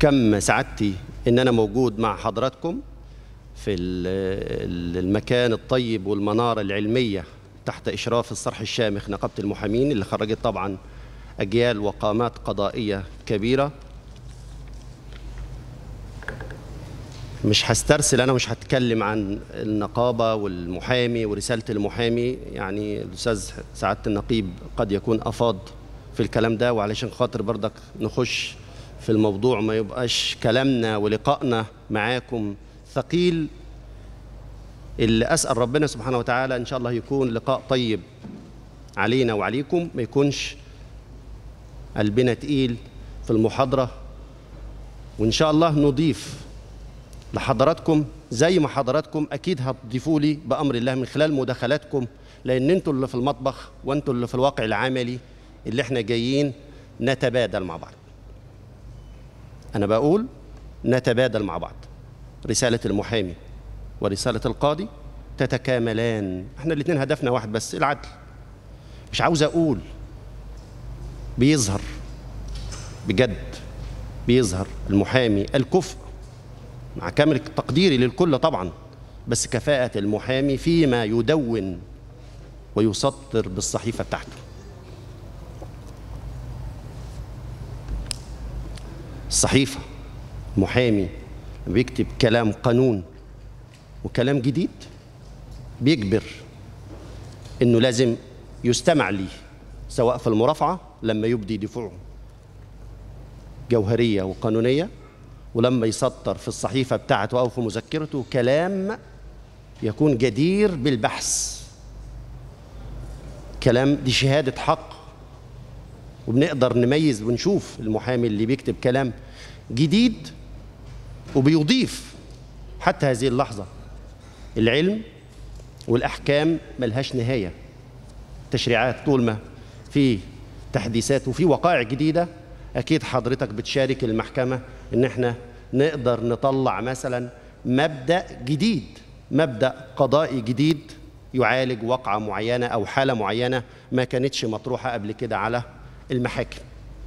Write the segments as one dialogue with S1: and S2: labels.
S1: كم سعادتي ان انا موجود مع حضراتكم في ال- المكان الطيب والمناره العلميه تحت اشراف الصرح الشامخ نقابه المحامين اللي خرجت طبعا اجيال وقامات قضائيه كبيره مش هسترسل انا مش هتكلم عن النقابه والمحامي ورساله المحامي يعني الاستاذ سعاده النقيب قد يكون افاض في الكلام ده وعلشان خاطر برضك نخش في الموضوع ما يبقاش كلامنا ولقائنا معاكم ثقيل اللي اسال ربنا سبحانه وتعالى ان شاء الله يكون لقاء طيب علينا وعليكم ما يكونش قلبنا تقيل في المحاضره وان شاء الله نضيف لحضراتكم زي ما حضراتكم اكيد هتضيفوا لي بامر الله من خلال مداخلاتكم لان انتوا اللي في المطبخ وانتوا اللي في الواقع العملي اللي احنا جايين نتبادل مع بعض انا بقول نتبادل مع بعض رساله المحامي ورساله القاضي تتكاملان احنا الاثنين هدفنا واحد بس العدل مش عاوز اقول بيظهر بجد بيظهر المحامي الكفء مع كامل تقديري للكل طبعا بس كفاءة المحامي فيما يدون ويسطر بالصحيفة بتاعته الصحيفة محامي بيكتب كلام قانون وكلام جديد بيجبر انه لازم يستمع ليه سواء في المرافعة لما يبدي دفوعه جوهرية وقانونية ولما يسطر في الصحيفة بتاعته أو في مذكرته كلام يكون جدير بالبحث كلام دي شهادة حق وبنقدر نميز ونشوف المحامي اللي بيكتب كلام جديد وبيضيف حتى هذه اللحظة العلم والأحكام ملهاش نهاية تشريعات طول ما في تحديثات وفي وقائع جديدة أكيد حضرتك بتشارك المحكمة إن إحنا نقدر نطلع مثلا مبدأ جديد مبدأ قضائي جديد يعالج وقعة معينة أو حالة معينة ما كانتش مطروحة قبل كده على المحاكم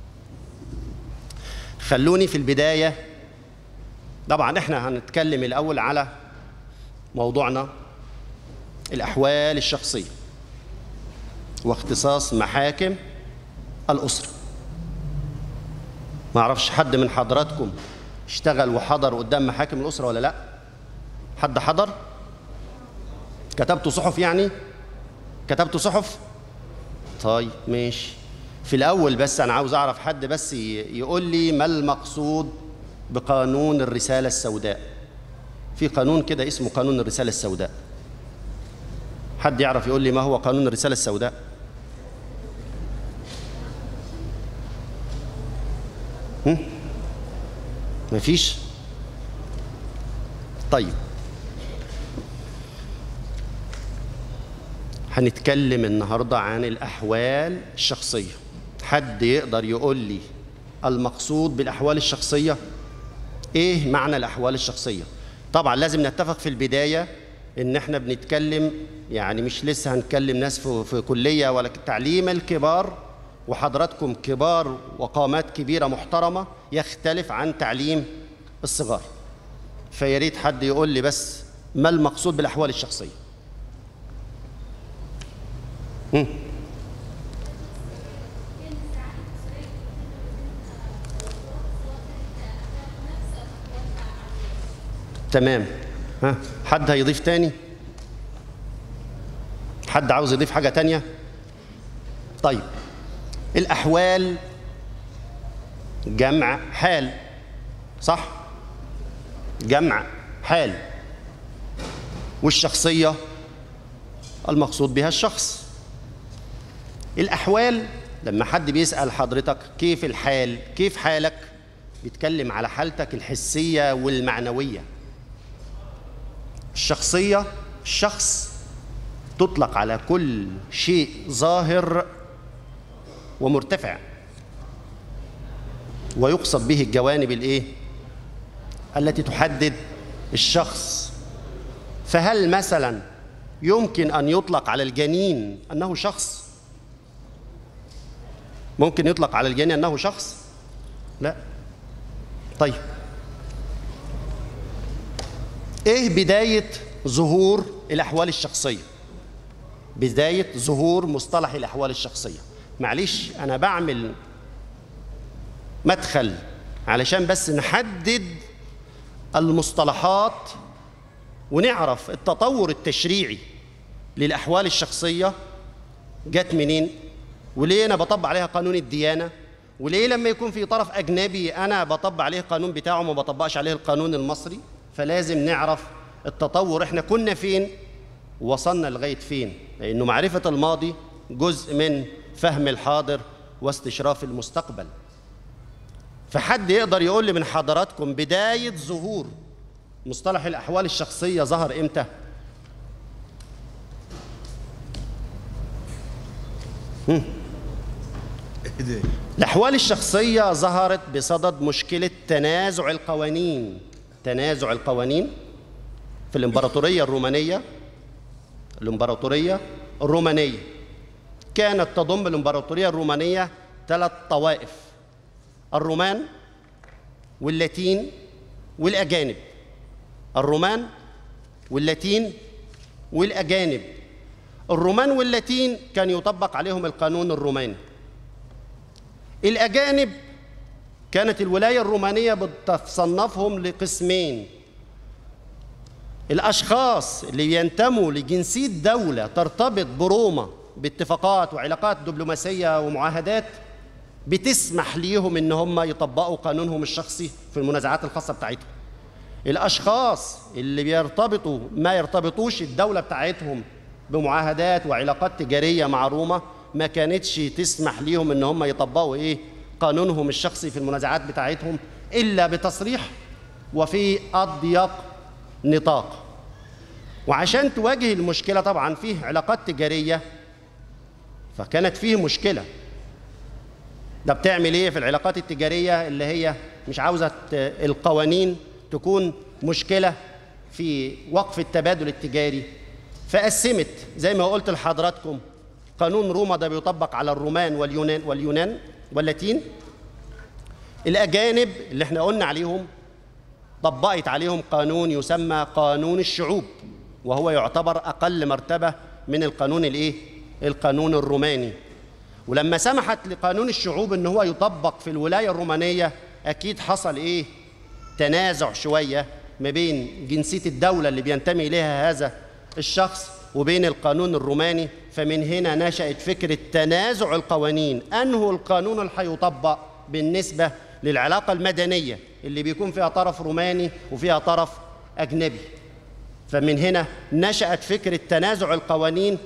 S1: خلوني في البداية طبعا احنا هنتكلم الأول على موضوعنا الأحوال الشخصية واختصاص محاكم الأسرة ما اعرفش حد من حضراتكم اشتغل وحضر قدام محاكم الأسرة ولا لا حد حضر كتبتوا صحف يعني كتبتوا صحف طيب ماشي في الأول بس أنا عاوز أعرف حد بس ي- يقول لي ما المقصود بقانون الرسالة السوداء في قانون كده اسمه قانون الرسالة السوداء حد يعرف يقول لي ما هو قانون الرسالة السوداء هم؟ مفيش طيب هنتكلم النهارده عن الأحوال الشخصية حد يقدر يقول لي المقصود بالأحوال الشخصية ايه معنى الاحوال الشخصيه طبعا لازم نتفق في البدايه ان احنا بنتكلم يعني مش لسه هنكلم ناس في, في كليه ولا تعليم الكبار وحضراتكم كبار وقامات كبيره محترمه يختلف عن تعليم الصغار فيا ريت حد يقول لي بس ما المقصود بالاحوال الشخصيه هم. تمام ها حد هيضيف تاني حد عاوز يضيف حاجة تانية طيب الأحوال جمع حال صح جمع حال والشخصية المقصود بها الشخص الأحوال لما حد بيسأل حضرتك كيف الحال كيف حالك بيتكلم على حالتك الحسية والمعنوية الشخصية الشخص تطلق على كل شيء ظاهر ومرتفع ويقصد به الجوانب الايه التي تحدد الشخص فهل مثلا يمكن ان يطلق على الجنين انه شخص ممكن يطلق على الجنين انه شخص لا طيب ايه بدايه ظهور الاحوال الشخصيه بدايه ظهور مصطلح الاحوال الشخصيه معلش انا بعمل مدخل علشان بس نحدد المصطلحات ونعرف التطور التشريعي للاحوال الشخصيه جت منين وليه انا بطبق عليها قانون الديانه وليه لما يكون في طرف اجنبي انا بطبق عليه القانون بتاعه ما بطبقش عليه القانون المصري فلازم نعرف التطور احنا كنا فين ووصلنا لغايه فين لانه معرفه الماضي جزء من فهم الحاضر واستشراف المستقبل فحد يقدر يقول لي من حضراتكم بدايه ظهور مصطلح الاحوال الشخصيه ظهر امتى هم. الأحوال الشخصية ظهرت بصدد مشكلة تنازع القوانين تنازع القوانين في الإمبراطورية الرومانية الإمبراطورية الرومانية كانت تضم الإمبراطورية الرومانية ثلاث طوائف الرومان واللاتين والأجانب الرومان واللاتين والأجانب الرومان واللاتين كان يطبق عليهم القانون الروماني الأجانب كانت الولاية الرومانية بتصنفهم لقسمين الأشخاص اللي ينتموا لجنسية دولة ترتبط بروما باتفاقات وعلاقات دبلوماسية ومعاهدات بتسمح ليهم إن هم يطبقوا قانونهم الشخصي في المنازعات الخاصة بتاعتهم الأشخاص اللي بيرتبطوا ما يرتبطوش الدولة بتاعتهم بمعاهدات وعلاقات تجارية مع روما ما كانتش تسمح ليهم ان هم يطبقوا ايه قانونهم الشخصي في المنازعات بتاعتهم الا بتصريح وفي اضيق نطاق وعشان تواجه المشكله طبعا فيه علاقات تجاريه فكانت فيه مشكله ده بتعمل ايه في العلاقات التجاريه اللي هي مش عاوزه القوانين تكون مشكله في وقف التبادل التجاري فقسمت زي ما قلت لحضراتكم قانون روما ده بيطبق على الرومان واليونان واليونان واللاتين الأجانب اللي احنا قلنا عليهم طبقت عليهم قانون يسمى قانون الشعوب وهو يعتبر أقل مرتبة من القانون الإيه؟ القانون الروماني ولما سمحت لقانون الشعوب ان هو يطبق في الولايه الرومانيه اكيد حصل ايه تنازع شويه ما بين جنسيه الدوله اللي بينتمي اليها هذا الشخص وبين القانون الروماني فمن هنا نشأت فكرة تنازع القوانين أنه القانون اللي هيطبق بالنسبة للعلاقة المدنية اللي بيكون فيها طرف روماني وفيها طرف أجنبي فمن هنا نشأت فكرة تنازع القوانين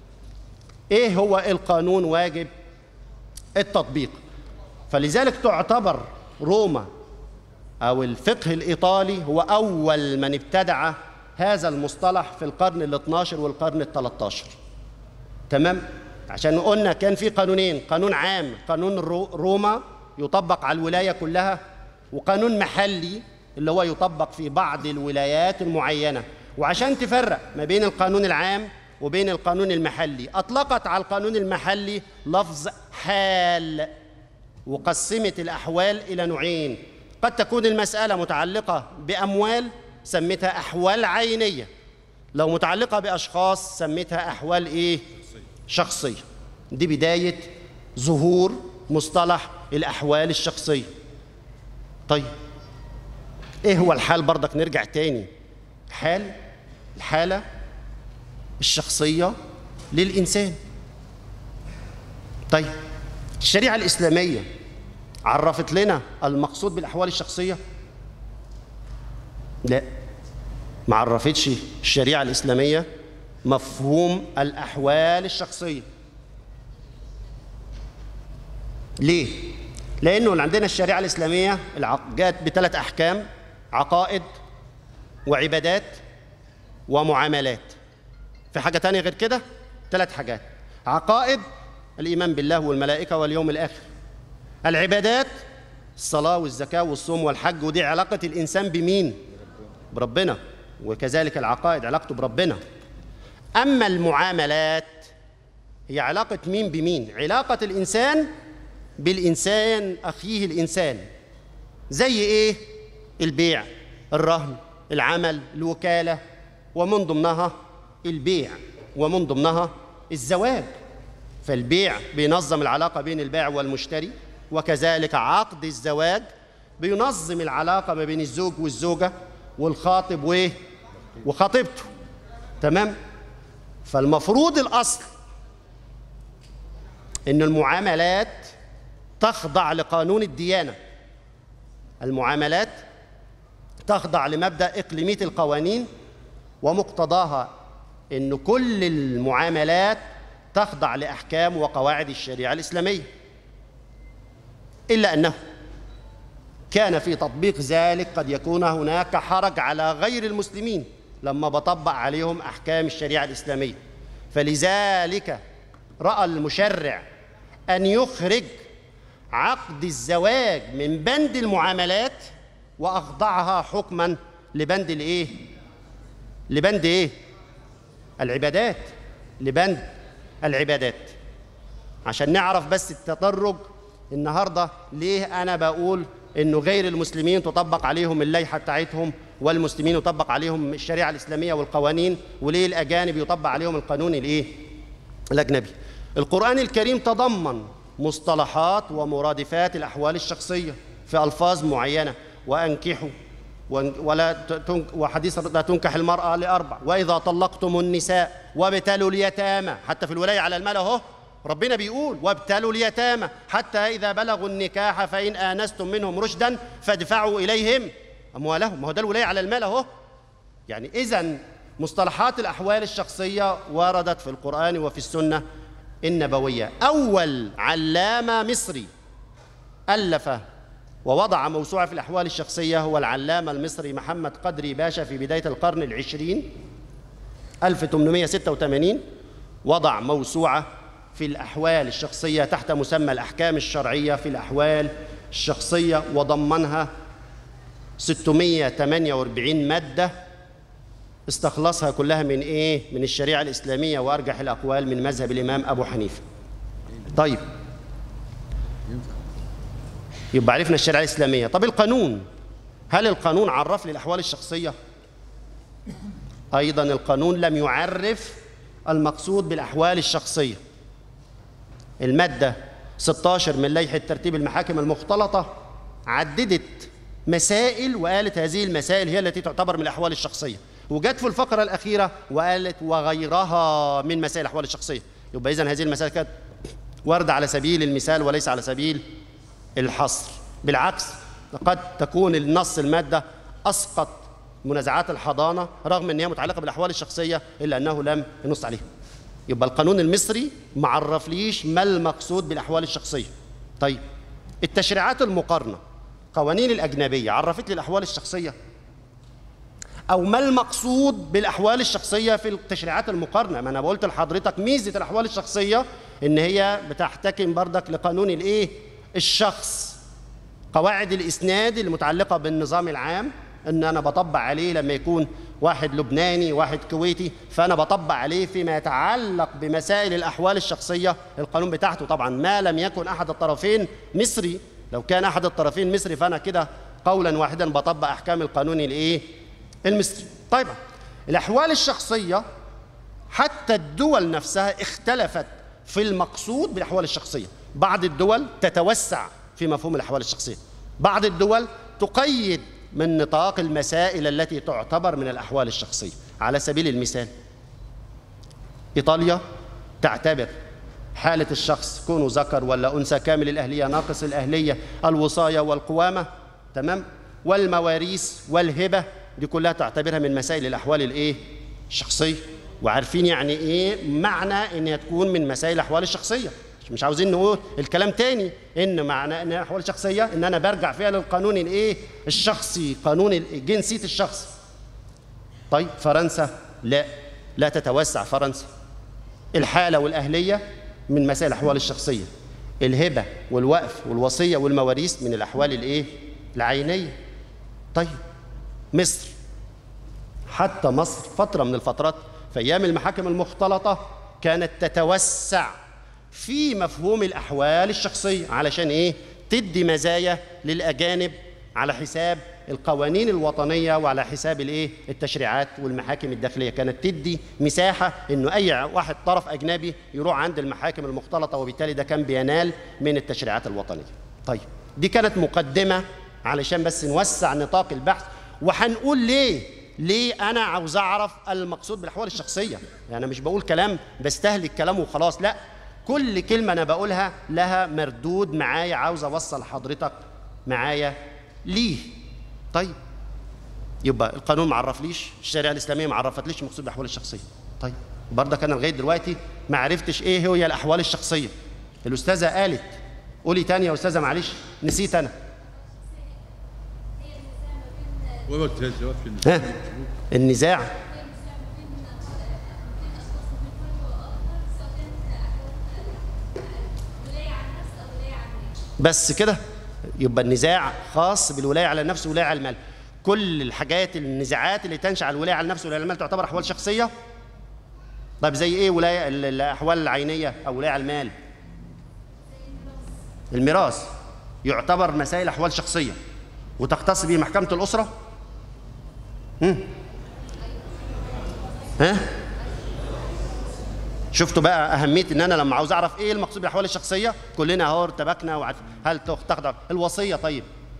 S1: إيه هو القانون واجب التطبيق فلذلك تعتبر روما أو الفقه الإيطالي هو أول من ابتدع هذا المصطلح في القرن ال 12 والقرن ال 13 تمام عشان قلنا كان في قانونين قانون عام قانون روما يطبق على الولايه كلها وقانون محلي اللي هو يطبق في بعض الولايات المعينه وعشان تفرق ما بين القانون العام وبين القانون المحلي اطلقت على القانون المحلي لفظ حال وقسمت الاحوال الى نوعين قد تكون المساله متعلقه باموال سميتها أحوال عينية لو متعلقة بأشخاص سميتها أحوال إيه؟ شخصية دي بداية ظهور مصطلح الأحوال الشخصية طيب إيه هو الحال برضك نرجع تاني حال الحالة الشخصية للإنسان طيب الشريعة الإسلامية عرفت لنا المقصود بالأحوال الشخصية لا ما عرفتش الشريعة الإسلامية مفهوم الأحوال الشخصية ليه؟ لأنه اللي عندنا الشريعة الإسلامية جاءت بثلاث أحكام عقائد وعبادات ومعاملات في حاجة تانية غير كده؟ ثلاث حاجات عقائد الإيمان بالله والملائكة واليوم الآخر العبادات الصلاة والزكاة والصوم والحج ودي علاقة الإنسان بمين؟ بربنا وكذلك العقائد علاقته بربنا أما المعاملات هي علاقة مين بمين علاقة الإنسان بالإنسان أخيه الإنسان زي ايه البيع الرهن العمل الوكاله ومن ضمنها البيع ومن ضمنها الزواج فالبيع بينظم العلاقه بين البائع والمشتري وكذلك عقد الزواج بينظم العلاقه ما بين الزوج والزوجه والخاطب وايه وخطيبته تمام فالمفروض الاصل ان المعاملات تخضع لقانون الديانه المعاملات تخضع لمبدا اقليميه القوانين ومقتضاها ان كل المعاملات تخضع لاحكام وقواعد الشريعه الاسلاميه الا انه كان في تطبيق ذلك قد يكون هناك حرج على غير المسلمين لما بطبق عليهم احكام الشريعه الاسلاميه فلذلك راى المشرع ان يخرج عقد الزواج من بند المعاملات واخضعها حكما لبند الايه لبند ايه العبادات لبند العبادات عشان نعرف بس التدرج النهارده ليه انا بقول انه غير المسلمين تطبق عليهم اللائحه بتاعتهم والمسلمين يطبق عليهم الشريعه الاسلاميه والقوانين وليه الاجانب يطبق عليهم القانون الايه الاجنبي القران الكريم تضمن مصطلحات ومرادفات الاحوال الشخصيه في الفاظ معينه وانكحوا ولا تنك وحديث لا تنكح المرأة لأربع وإذا طلقتم النساء وابتلوا اليتامى حتى في الولاية على المال أهو ربنا بيقول وابتلوا اليتامى حتى إذا بلغوا النكاح فإن آنستم منهم رشدا فادفعوا إليهم أموالهم ما هو ده الولاية على المال أهو يعني إذا مصطلحات الأحوال الشخصية وردت في القرآن وفي السنة النبوية أول علامة مصري ألف ووضع موسوعة في الأحوال الشخصية هو العلامة المصري محمد قدري باشا في بداية القرن العشرين 1886 وضع موسوعة في الأحوال الشخصية تحت مسمى الأحكام الشرعية في الأحوال الشخصية وضمنها 648 مادة استخلصها كلها من إيه؟ من الشريعة الإسلامية وأرجح الأقوال من مذهب الإمام أبو حنيفة طيب يبقى عرفنا الشريعة الإسلامية طب القانون هل القانون عرف لي الأحوال الشخصية أيضا القانون لم يعرف المقصود بالأحوال الشخصية المادة 16 من لائحة ترتيب المحاكم المختلطة عددت مسائل وقالت هذه المسائل هي التي تعتبر من الأحوال الشخصية وجت في الفقرة الأخيرة وقالت وغيرها من مسائل الأحوال الشخصية يبقى إذن هذه المسائل كانت واردة على سبيل المثال وليس على سبيل الحصر بالعكس قد تكون النص المادة أسقط منازعات الحضانة رغم أنها متعلقة بالأحوال الشخصية إلا أنه لم ينص عليها يبقى القانون المصري معرف ليش ما المقصود بالأحوال الشخصية طيب التشريعات المقارنة قوانين الأجنبية عرفت لي الأحوال الشخصية أو ما المقصود بالأحوال الشخصية في التشريعات المقارنة ما أنا قلت لحضرتك ميزة الأحوال الشخصية إن هي بتحتكم بردك لقانون الإيه الشخص قواعد الإسناد المتعلقة بالنظام العام ان انا بطبق عليه لما يكون واحد لبناني واحد كويتي فانا بطبق عليه فيما يتعلق بمسائل الاحوال الشخصيه القانون بتاعته طبعا ما لم يكن احد الطرفين مصري لو كان احد الطرفين مصري فانا كده قولا واحدا بطبق احكام القانون الايه المصري طيب الاحوال الشخصيه حتى الدول نفسها اختلفت في المقصود بالاحوال الشخصيه بعض الدول تتوسع في مفهوم الاحوال الشخصيه بعض الدول تقيد من نطاق المسائل التي تعتبر من الأحوال الشخصية على سبيل المثال إيطاليا تعتبر حالة الشخص كونه ذكر ولا أنثى كامل الأهلية ناقص الأهلية الوصاية والقوامة تمام والمواريث والهبة دي كلها تعتبرها من مسائل الأحوال الإيه الشخصية وعارفين يعني إيه معنى إنها تكون من مسائل الأحوال الشخصية مش عاوزين نقول الكلام تاني ان معنى ان احوال شخصيه ان انا برجع فيها للقانون الايه الشخصي قانون جنسيه الشخص طيب فرنسا لا لا تتوسع فرنسا الحاله والاهليه من مسائل الاحوال الشخصيه الهبه والوقف والوصيه والمواريث من الاحوال الايه العينيه طيب مصر حتى مصر فتره من الفترات في ايام المحاكم المختلطه كانت تتوسع في مفهوم الأحوال الشخصية علشان إيه؟ تدي مزايا للأجانب على حساب القوانين الوطنيه وعلى حساب الايه التشريعات والمحاكم الداخليه كانت تدي مساحه انه اي واحد طرف اجنبي يروح عند المحاكم المختلطه وبالتالي ده كان بينال من التشريعات الوطنيه طيب دي كانت مقدمه علشان بس نوسع نطاق البحث وهنقول ليه ليه انا عاوز اعرف المقصود بالاحوال الشخصيه يعني انا مش بقول كلام بستهلك كلام وخلاص لا كل كلمه انا بقولها لها مردود معايا عاوز اوصل حضرتك معايا ليه طيب يبقى القانون ما عرفليش الشريعه الاسلاميه ما عرفتليش المقصود بالاحوال الشخصيه طيب برضك انا لغايه دلوقتي ما عرفتش ايه هي الاحوال الشخصيه الاستاذه قالت قولي تاني يا استاذه معلش نسيت انا
S2: وقت الجواب في
S1: ها النزاع بس كده يبقى النزاع خاص بالولايه على النفس والولايه على المال كل الحاجات النزاعات اللي تنشا على الولايه على النفس والولايه على المال تعتبر احوال شخصيه طيب زي ايه ولايه ال- الاحوال العينيه او ولايه على المال الميراث يعتبر مسائل احوال شخصيه وتختص به محكمه الاسره هم؟ ها شفتوا بقى اهميه ان انا لما عاوز اعرف ايه المقصود بالاحوال الشخصيه كلنا اهو ارتبكنا وعارف هل تخضع الوصيه طيب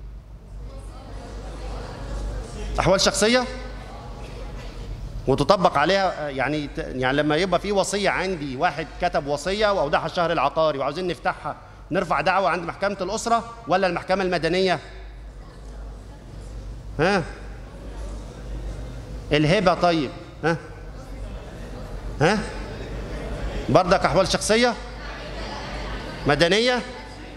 S1: احوال شخصيه وتطبق عليها يعني يعني لما يبقى في وصيه عندي واحد كتب وصيه واودعها الشهر العقاري وعاوزين نفتحها نرفع دعوه عند محكمه الاسره ولا المحكمه المدنيه ها الهبه طيب ها ها بردك احوال شخصيه مدنيه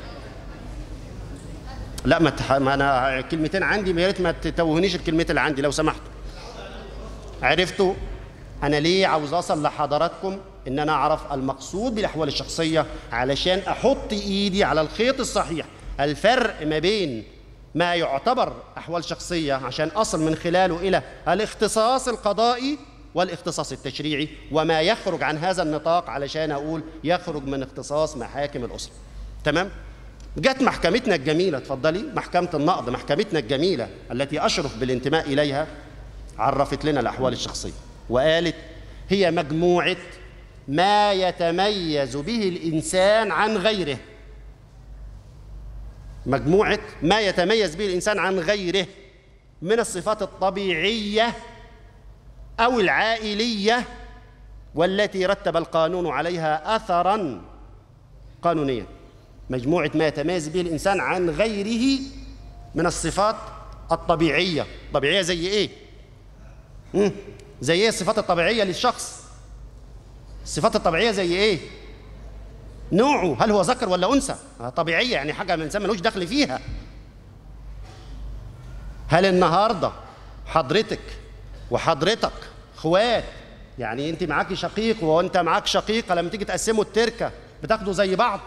S1: لا ما, تح... ما انا كلمتين عندي يا ريت ما تتوهنيش الكلمتين اللي عندي لو سمحتوا عرفتوا انا ليه عاوز اصل لحضراتكم ان انا اعرف المقصود بالاحوال الشخصيه علشان احط ايدي على الخيط الصحيح الفرق ما بين ما يعتبر احوال شخصيه عشان اصل من خلاله الى الاختصاص القضائي والاختصاص التشريعي وما يخرج عن هذا النطاق علشان اقول يخرج من اختصاص محاكم الاسره تمام جت محكمتنا الجميله اتفضلي محكمه النقض محكمتنا الجميله التي اشرف بالانتماء اليها عرفت لنا الاحوال الشخصيه وقالت هي مجموعه ما يتميز به الانسان عن غيره مجموعه ما يتميز به الانسان عن غيره من الصفات الطبيعيه او العائليه والتي رتب القانون عليها اثرا قانونيا مجموعه ما يتميز به الانسان عن غيره من الصفات الطبيعيه طبيعيه زي ايه مم. زي ايه الصفات الطبيعيه للشخص الصفات الطبيعيه زي ايه نوعه هل هو ذكر ولا انثى آه، طبيعيه يعني حاجه من الانسان ملوش دخل فيها هل النهارده حضرتك وحضرتك اخوات يعني انت معاكي شقيق وانت معاك شقيقه لما تيجي تقسموا التركه بتاخدوا زي بعض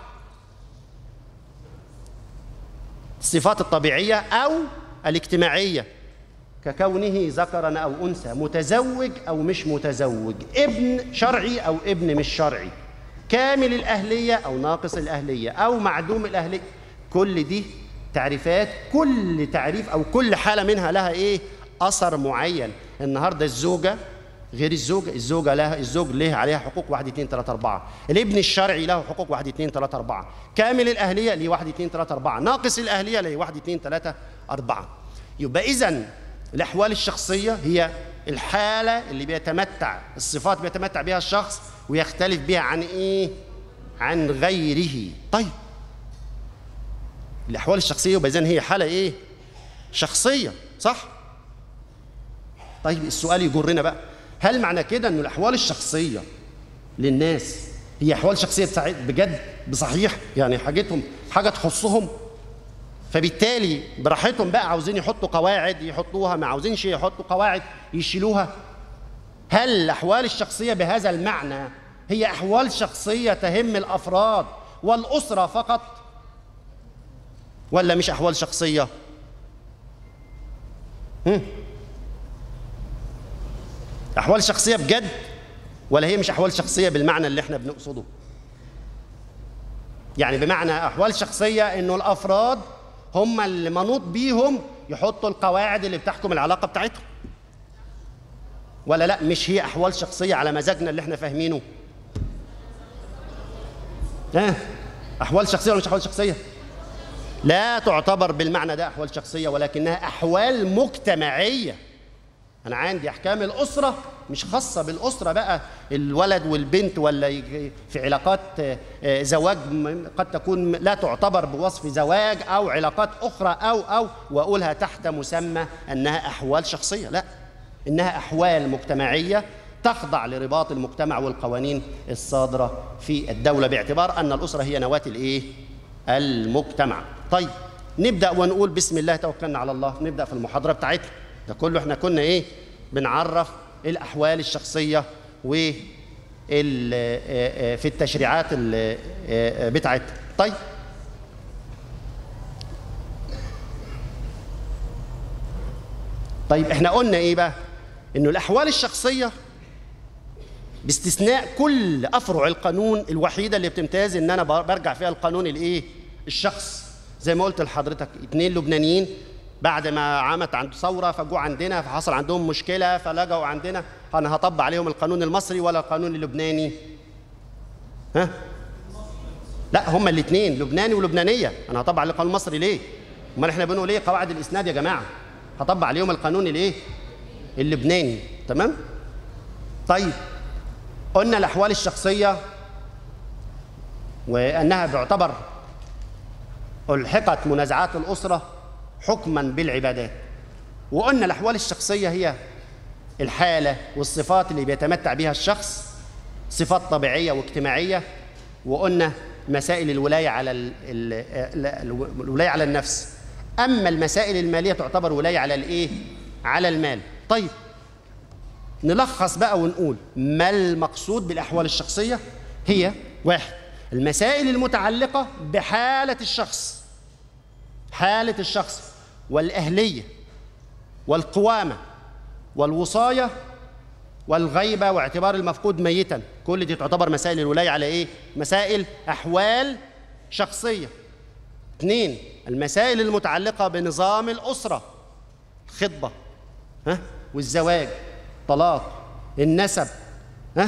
S1: الصفات الطبيعيه او الاجتماعيه ككونه ذكرا او انثى متزوج او مش متزوج ابن شرعي او ابن مش شرعي كامل الاهليه او ناقص الاهليه او معدوم الاهليه كل دي تعريفات كل تعريف او كل حاله منها لها ايه اثر معين النهارده الزوجه غير الزوجة الزوجة لها الزوج له عليها حقوق واحد اتنين تلاتة أربعة الابن الشرعي له حقوق واحد اتنين تلاتة أربعة كامل الأهلية ليه واحد اتنين تلاتة أربعة ناقص الأهلية ليه واحد اتنين تلاتة أربعة يبقى إذا الأحوال الشخصية هي الحالة اللي بيتمتع الصفات بيتمتع بها الشخص ويختلف بها عن إيه؟ عن غيره طيب الأحوال الشخصية يبقى إذن هي حالة إيه؟ شخصية صح؟ طيب السؤال يجرنا بقى هل معنى كده ان الاحوال الشخصيه للناس هي احوال شخصيه بسع- بجد بصحيح يعني حاجتهم حاجه تخصهم فبالتالي براحتهم بقى عاوزين يحطوا قواعد يحطوها ما عاوزينش يحطوا قواعد يشيلوها هل الاحوال الشخصيه بهذا المعنى هي احوال شخصيه تهم الافراد والاسره فقط ولا مش احوال شخصيه هم؟ احوال شخصيه بجد ولا هي مش احوال شخصيه بالمعنى اللي احنا بنقصده يعني بمعنى احوال شخصيه انه الافراد هم اللي منوط بيهم يحطوا القواعد اللي بتحكم العلاقه بتاعتهم ولا لا مش هي احوال شخصيه على مزاجنا اللي احنا فاهمينه ها احوال شخصيه ولا مش احوال شخصيه لا تعتبر بالمعنى ده احوال شخصيه ولكنها احوال مجتمعيه انا عندي احكام الاسره مش خاصه بالاسره بقى الولد والبنت ولا يج- في علاقات آه، آه، زواج م- قد تكون لا تعتبر بوصف زواج او علاقات اخرى او او واقولها تحت مسمى انها احوال شخصيه لا انها احوال مجتمعيه تخضع لرباط المجتمع والقوانين الصادره في الدوله باعتبار ان الاسره هي نواه الايه المجتمع طيب نبدا ونقول بسم الله توكلنا على الله نبدا في المحاضره بتاعتنا ده كله احنا كنا ايه بنعرف الاحوال الشخصيه و ال- آه، آه، في التشريعات ال- آه، آه، بتاعتها طيب طيب احنا قلنا ايه بقى انه الاحوال الشخصيه باستثناء كل افرع القانون الوحيده اللي بتمتاز ان انا برجع فيها القانون الايه الشخص زي ما قلت لحضرتك اتنين لبنانيين بعد ما عمت عند ثوره فجوا عندنا فحصل عندهم مشكله فلجوا عندنا انا هطبق عليهم القانون المصري ولا القانون اللبناني ها لا هما الاثنين لبناني ولبنانيه انا هطبق على القانون المصري ليه امال احنا بنقول ايه قواعد الاسناد يا جماعه هطبق عليهم القانون الايه اللبناني تمام طيب قلنا الاحوال الشخصيه وانها تعتبر الحقت منازعات الاسره حكما بالعبادات وقلنا الاحوال الشخصيه هي الحاله والصفات اللي بيتمتع بها الشخص صفات طبيعيه واجتماعيه وقلنا مسائل الولايه على ال ال ال الولايه على النفس اما المسائل الماليه تعتبر ولايه على الايه على المال طيب نلخص بقى ونقول ما المقصود بالاحوال الشخصيه هي واحد المسائل المتعلقه بحاله الشخص حاله الشخص والاهليه والقوامه والوصايه والغيبه واعتبار المفقود ميتا كل دي تعتبر مسائل الولايه على ايه مسائل احوال شخصيه اثنين المسائل المتعلقه بنظام الاسره الخطبه ها والزواج طلاق النسب ها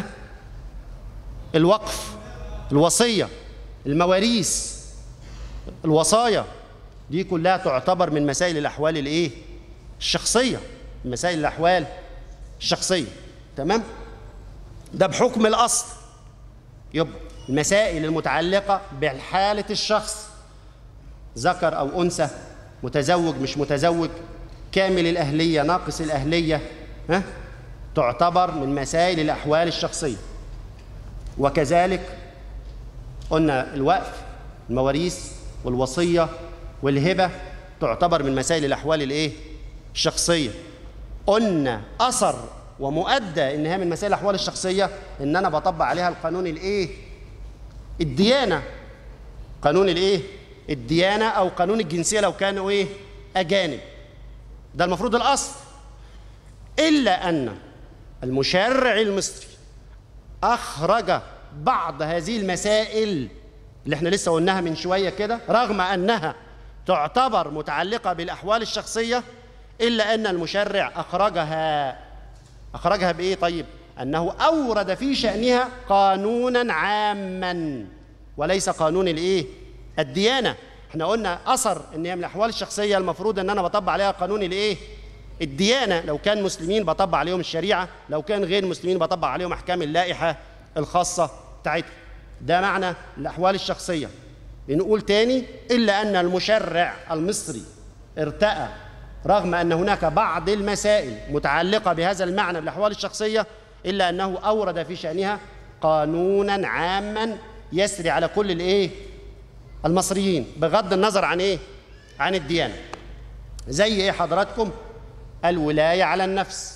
S1: الوقف الوصيه المواريث الوصايا دي كلها تعتبر من مسائل الاحوال الايه الشخصيه مسائل الاحوال الشخصيه تمام ده بحكم الاصل يبقى المسائل المتعلقه بحاله الشخص ذكر او انثى متزوج مش متزوج كامل الاهليه ناقص الاهليه ها تعتبر من مسائل الاحوال الشخصيه وكذلك قلنا الوقف المواريث والوصيه والهبه تعتبر من مسائل الاحوال الايه الشخصيه قلنا اثر ومؤدى ان هي من مسائل الاحوال الشخصيه ان انا بطبق عليها القانون الايه الديانه قانون الايه الديانه او قانون الجنسيه لو كانوا ايه اجانب ده المفروض الاصل الا ان المشرع المصري اخرج بعض هذه المسائل اللي احنا لسه قلناها من شويه كده رغم انها تعتبر متعلقه بالاحوال الشخصيه الا ان المشرع اخرجها اخرجها بايه طيب انه اورد في شانها قانونا عاما وليس قانون الايه الديانه احنا قلنا اثر ان هي من الاحوال الشخصيه المفروض ان انا بطبق عليها قانون الايه الديانه لو كان مسلمين بطبق عليهم الشريعه لو كان غير مسلمين بطبق عليهم احكام اللائحه الخاصه بتاعتهم ده معنى الاحوال الشخصيه بنقول تاني الا ان المشرع المصري ارتأى رغم ان هناك بعض المسائل متعلقه بهذا المعنى بالاحوال الشخصيه الا انه اورد في شانها قانونا عاما يسري على كل الايه المصريين بغض النظر عن ايه عن الديانه زي ايه حضراتكم الولايه على النفس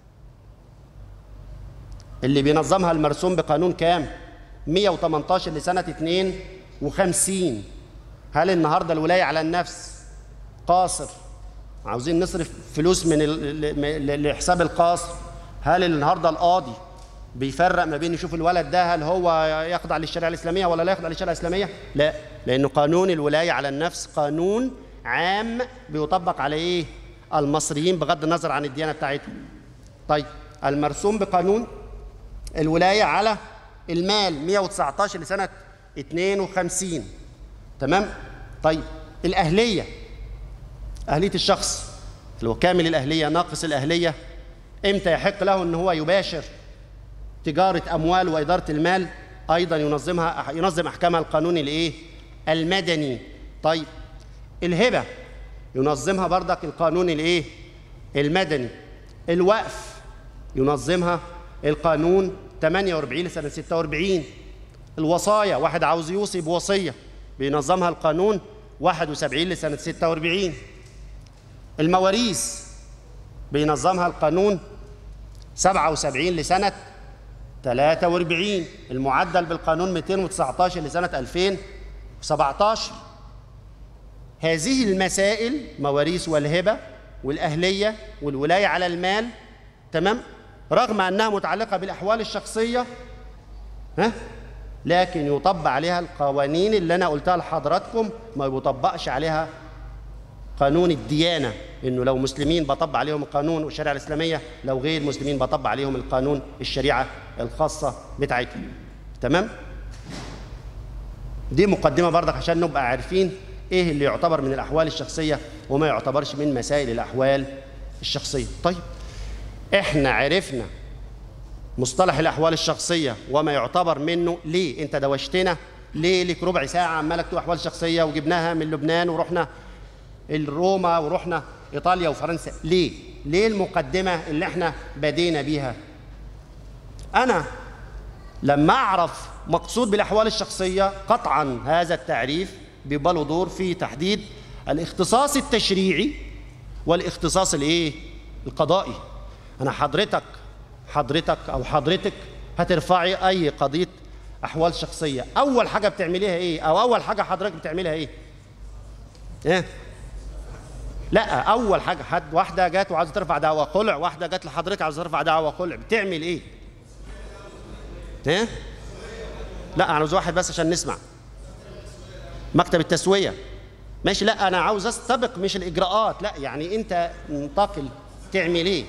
S1: اللي بينظمها المرسوم بقانون كام 118 لسنه 52 هل النهارده الولايه على النفس قاصر عاوزين نصرف فلوس من ال- لحساب القاصر هل النهارده القاضي بيفرق ما بين يشوف الولد ده هل هو يخضع للشريعه الاسلاميه ولا لا يخضع للشريعه الاسلاميه؟ لا لانه قانون الولايه على النفس قانون عام بيطبق على ايه المصريين بغض النظر عن الديانه بتاعتهم طيب المرسوم بقانون الولايه على المال 119 لسنه 52 تمام طيب الاهليه اهليه الشخص اللي هو كامل الاهليه ناقص الاهليه امتى يحق له ان هو يباشر تجاره اموال واداره المال ايضا ينظمها ينظم احكامها القانون الايه المدني طيب الهبه ينظمها بردك القانون الايه المدني الوقف ينظمها القانون 48 لسنه 46 الوصايا واحد عاوز يوصي بوصيه بينظمها القانون 71 لسنه 46 المواريث بينظمها القانون 77 لسنة 43 المعدل بالقانون 219 لسنة 2017 هذه المسائل مواريث والهبة والأهلية والولاية على المال تمام رغم أنها متعلقة بالأحوال الشخصية ها لكن يطبق عليها القوانين اللي أنا قلتها لحضراتكم ما بيطبقش عليها قانون الديانه انه لو مسلمين بطبق عليهم القانون والشريعه الاسلاميه لو غير مسلمين بطبق عليهم القانون الشريعه الخاصه بتاعتهم تمام دي مقدمه برضك عشان نبقى عارفين ايه اللي يعتبر من الاحوال الشخصيه وما يعتبرش من مسائل الاحوال الشخصيه طيب احنا عرفنا مصطلح الاحوال الشخصيه وما يعتبر منه ليه انت دوشتنا ليه لك ربع ساعه عمال اكتب احوال شخصيه وجبناها من لبنان ورحنا روما ورحنا ايطاليا وفرنسا ليه ليه المقدمه اللي احنا بدينا بيها انا لما اعرف مقصود بالاحوال الشخصيه قطعا هذا التعريف بيبقى له دور في تحديد الاختصاص التشريعي والاختصاص الايه القضائي انا حضرتك حضرتك او حضرتك هترفعي اي قضيه احوال شخصيه اول حاجه بتعمليها ايه او اول حاجه حضرتك بتعملها ايه ايه لا اول حاجه حد واحده جت وعايزه ترفع دعوى خلع واحده جت لحضرتك عايزه ترفع دعوى خلع بتعمل ايه ايه لا انا عاوز واحد بس عشان نسمع مكتب التسويه ماشي لا انا عاوز استبق مش الاجراءات لا يعني انت انتقل تعمل ايه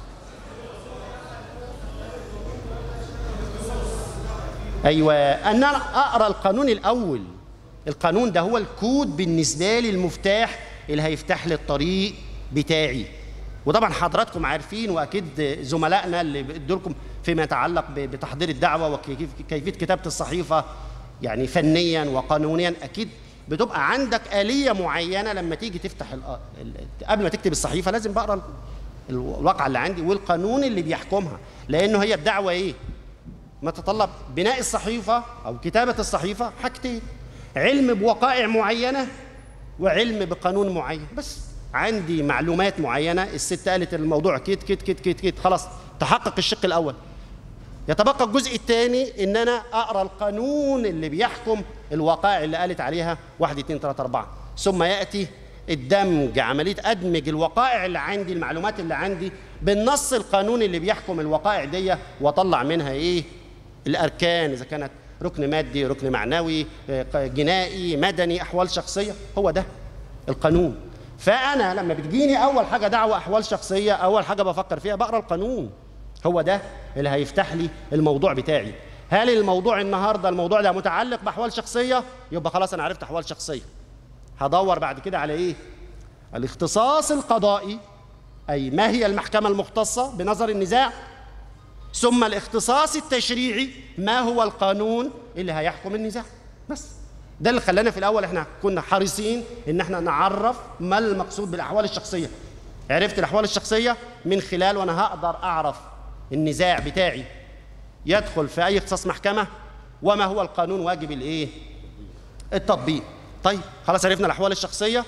S1: ايوه ان انا اقرا القانون الاول القانون ده هو الكود بالنسبه لي المفتاح اللي هيفتح لي الطريق بتاعي وطبعا حضراتكم عارفين واكيد زملائنا اللي بيدوا لكم فيما يتعلق بتحضير الدعوه وكيفيه كتابه الصحيفه يعني فنيا وقانونيا اكيد بتبقى عندك آلية معينة لما تيجي تفتح قبل ما تكتب الصحيفة لازم بقرا الواقعة اللي عندي والقانون اللي بيحكمها لأنه هي الدعوة إيه؟ ما تتطلب بناء الصحيفة أو كتابة الصحيفة حاجتين علم بوقائع معينة وعلم بقانون معين بس عندي معلومات معينة الست قالت الموضوع كيت كيت كيت كيت كيت خلاص تحقق الشق الأول يتبقى الجزء الثاني ان انا اقرا القانون اللي بيحكم الوقائع اللي قالت عليها 1 2 3 4 ثم ياتي الدمج عمليه ادمج الوقائع اللي عندي المعلومات اللي عندي بالنص القانوني اللي بيحكم الوقائع دي واطلع منها ايه الاركان اذا كانت ركن مادي ركن معنوي جنائي مدني احوال شخصيه هو ده القانون فانا لما بتجيني اول حاجه دعوه احوال شخصيه اول حاجه بفكر فيها بقرا القانون هو ده اللي هيفتح لي الموضوع بتاعي هل الموضوع النهارده الموضوع ده متعلق باحوال شخصيه يبقى خلاص انا عرفت احوال شخصيه هدور بعد كده على ايه الاختصاص القضائي اي ما هي المحكمه المختصه بنظر النزاع ثم الاختصاص التشريعي ما هو القانون اللي هيحكم النزاع بس ده اللي خلانا في الاول احنا كنا حريصين ان احنا نعرف ما المقصود بالاحوال الشخصيه عرفت الاحوال الشخصيه من خلال وانا هقدر اعرف النزاع بتاعي يدخل في اي اختصاص محكمه وما هو القانون واجب الايه التطبيق طيب خلاص عرفنا الاحوال الشخصيه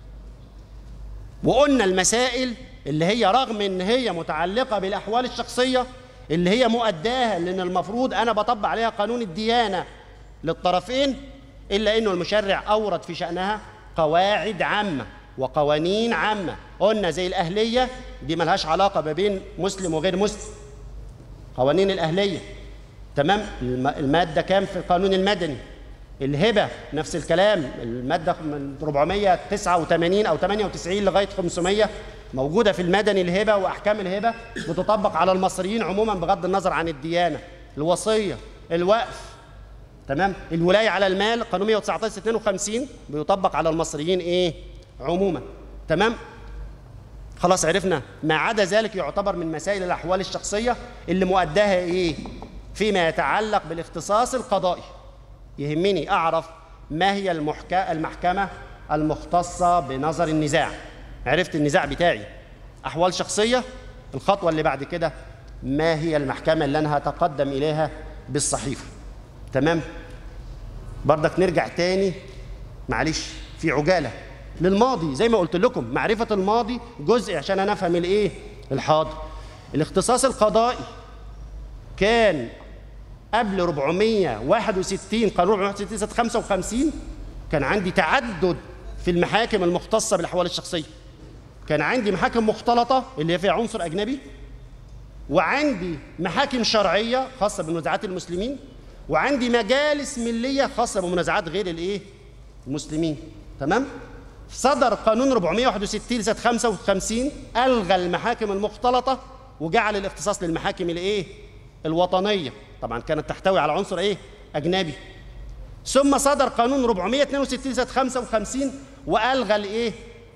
S1: وقلنا المسائل اللي هي رغم ان هي متعلقه بالاحوال الشخصيه اللي هي مؤداها لان المفروض انا بطبق عليها قانون الديانه للطرفين الا انه المشرع اورد في شانها قواعد عامه وقوانين عامه قلنا زي الاهليه دي ملهاش علاقه ما بين مسلم وغير مسلم قوانين الاهليه تمام الماده كام في القانون المدني الهبة نفس الكلام المادة من 489 أو 98 لغاية 500 موجودة في المدني الهبة وأحكام الهبة بتطبق على المصريين عموما بغض النظر عن الديانة الوصية الوقف تمام الولاية على المال قانون 119 52 بيطبق على المصريين إيه عموما تمام خلاص عرفنا ما عدا ذلك يعتبر من مسائل الأحوال الشخصية اللي مؤداها إيه فيما يتعلق بالاختصاص القضائي يهمني أعرف ما هي المحكا المحكمة المختصة بنظر النزاع عرفت النزاع بتاعي أحوال شخصية الخطوة اللي بعد كده ما هي المحكمة اللي أنا هتقدم إليها بالصحيفة تمام برضك نرجع تاني معلش في عجالة للماضي زي ما قلت لكم معرفة الماضي جزء عشان أنا أفهم الإيه الحاضر الاختصاص القضائي كان قبل 461 قانون 461 سنه 55 كان عندي تعدد في المحاكم المختصه بالاحوال الشخصيه كان عندي محاكم مختلطه اللي هي فيها عنصر اجنبي وعندي محاكم شرعيه خاصه بمنازعات المسلمين وعندي مجالس مليه خاصه بمنازعات غير الايه المسلمين تمام صدر قانون 461 سنه 55 الغى المحاكم المختلطه وجعل الاختصاص للمحاكم الايه الوطنيه طبعا كانت تحتوي على عنصر ايه اجنبي ثم صدر قانون 462 سنه 55 والغى الايه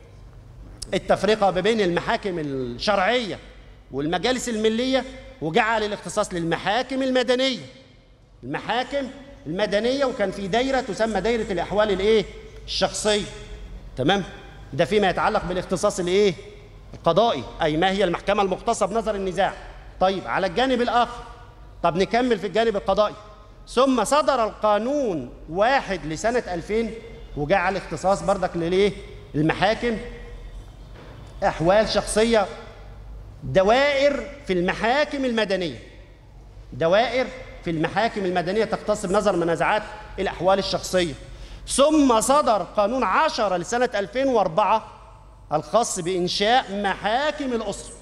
S1: التفرقه ما بين المحاكم الشرعيه والمجالس المليه وجعل الاختصاص للمحاكم المدنيه المحاكم المدنيه وكان في دايره تسمى دايره الاحوال الايه الشخصيه تمام ده فيما يتعلق بالاختصاص الايه القضائي اي ما هي المحكمه المختصه بنظر النزاع طيب على الجانب الاخر طب نكمل في الجانب القضائي ثم صدر القانون واحد لسنة 2000 وجعل اختصاص بردك لليه المحاكم أحوال شخصية دوائر في المحاكم المدنية دوائر في المحاكم المدنية تختص بنظر منازعات الأحوال الشخصية ثم صدر قانون 10 لسنة 2004 الخاص بإنشاء محاكم الأسرة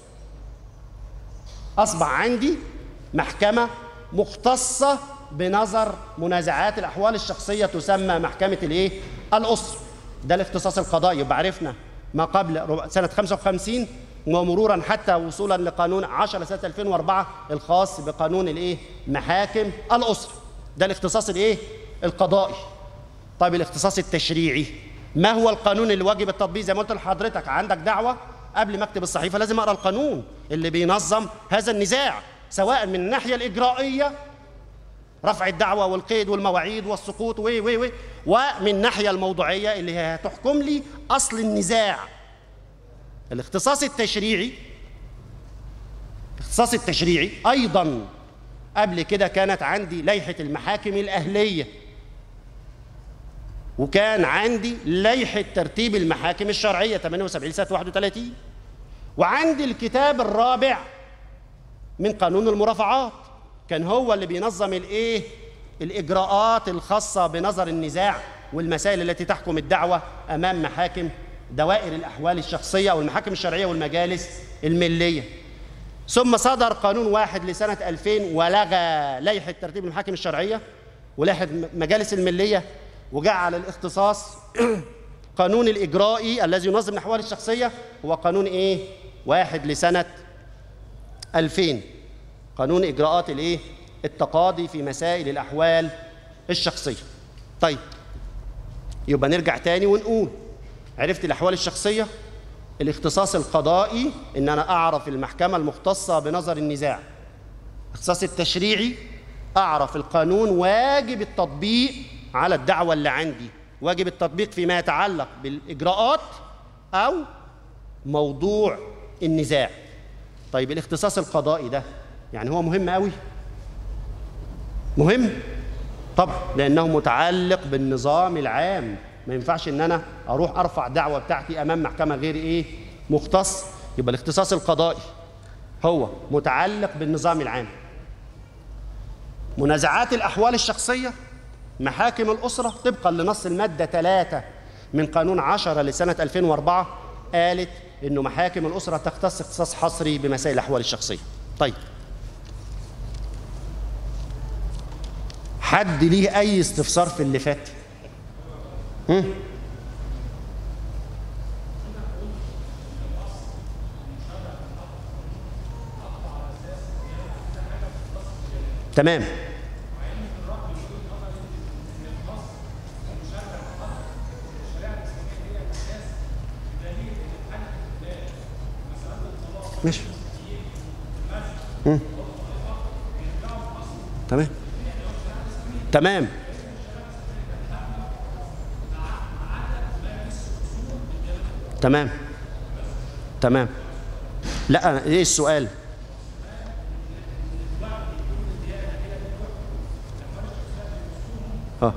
S1: أصبح عندي محكمة مختصة بنظر منازعات الأحوال الشخصية تسمى محكمة الإيه؟ الأسرة ده الاختصاص القضائي يبقى عرفنا ما قبل سنة 55 ومرورا حتى وصولا لقانون 10 سنة 2004 الخاص بقانون الإيه؟ محاكم الأسرة ده الاختصاص الإيه؟ القضائي طيب الاختصاص التشريعي ما هو القانون اللي واجب التطبيق زي ما قلت لحضرتك عندك دعوة قبل ما اكتب الصحيفة لازم اقرا القانون اللي بينظم هذا النزاع سواء من الناحية الإجرائية رفع الدعوة والقيد والمواعيد والسقوط و و و ومن الناحية الموضوعية اللي هي هتحكم لي أصل النزاع الاختصاص التشريعي الاختصاص التشريعي أيضا قبل كده كانت عندي لائحة المحاكم الأهلية وكان عندي لائحة ترتيب المحاكم الشرعية 78 سنة 31 وعندي الكتاب الرابع من قانون المرافعات كان هو اللي بينظم الايه الاجراءات الخاصه بنظر النزاع والمسائل التي تحكم الدعوه امام محاكم دوائر الاحوال الشخصيه او المحاكم الشرعيه والمجالس المليه ثم صدر قانون واحد لسنه 2000 ولغى لائحه ترتيب المحاكم الشرعيه ولائحه مجالس المليه وجعل الاختصاص قانون الاجرائي الذي ينظم الاحوال الشخصيه هو قانون ايه واحد لسنه 2000 قانون اجراءات الايه التقاضي في مسائل الاحوال الشخصيه طيب يبقى نرجع تاني ونقول عرفت الاحوال الشخصيه الاختصاص القضائي ان انا اعرف المحكمه المختصه بنظر النزاع الاختصاص التشريعي اعرف القانون واجب التطبيق على الدعوه اللي عندي واجب التطبيق فيما يتعلق بالاجراءات او موضوع النزاع طيب الاختصاص القضائي ده يعني هو مهم قوي مهم طبعا لانه متعلق بالنظام العام ما ينفعش ان انا اروح ارفع دعوه بتاعتي امام محكمه غير ايه مختص يبقى الاختصاص القضائي هو متعلق بالنظام العام منازعات الاحوال الشخصيه محاكم الاسره طبقا لنص الماده 3 من قانون 10 لسنه 2004 قالت انه محاكم الاسره تختص اختصاص حصري بمسائل الاحوال الشخصيه طيب حد ليه اي استفسار في اللي فات تمام ماشي مم. تمام تمام تمام تمام لا ايه السؤال اه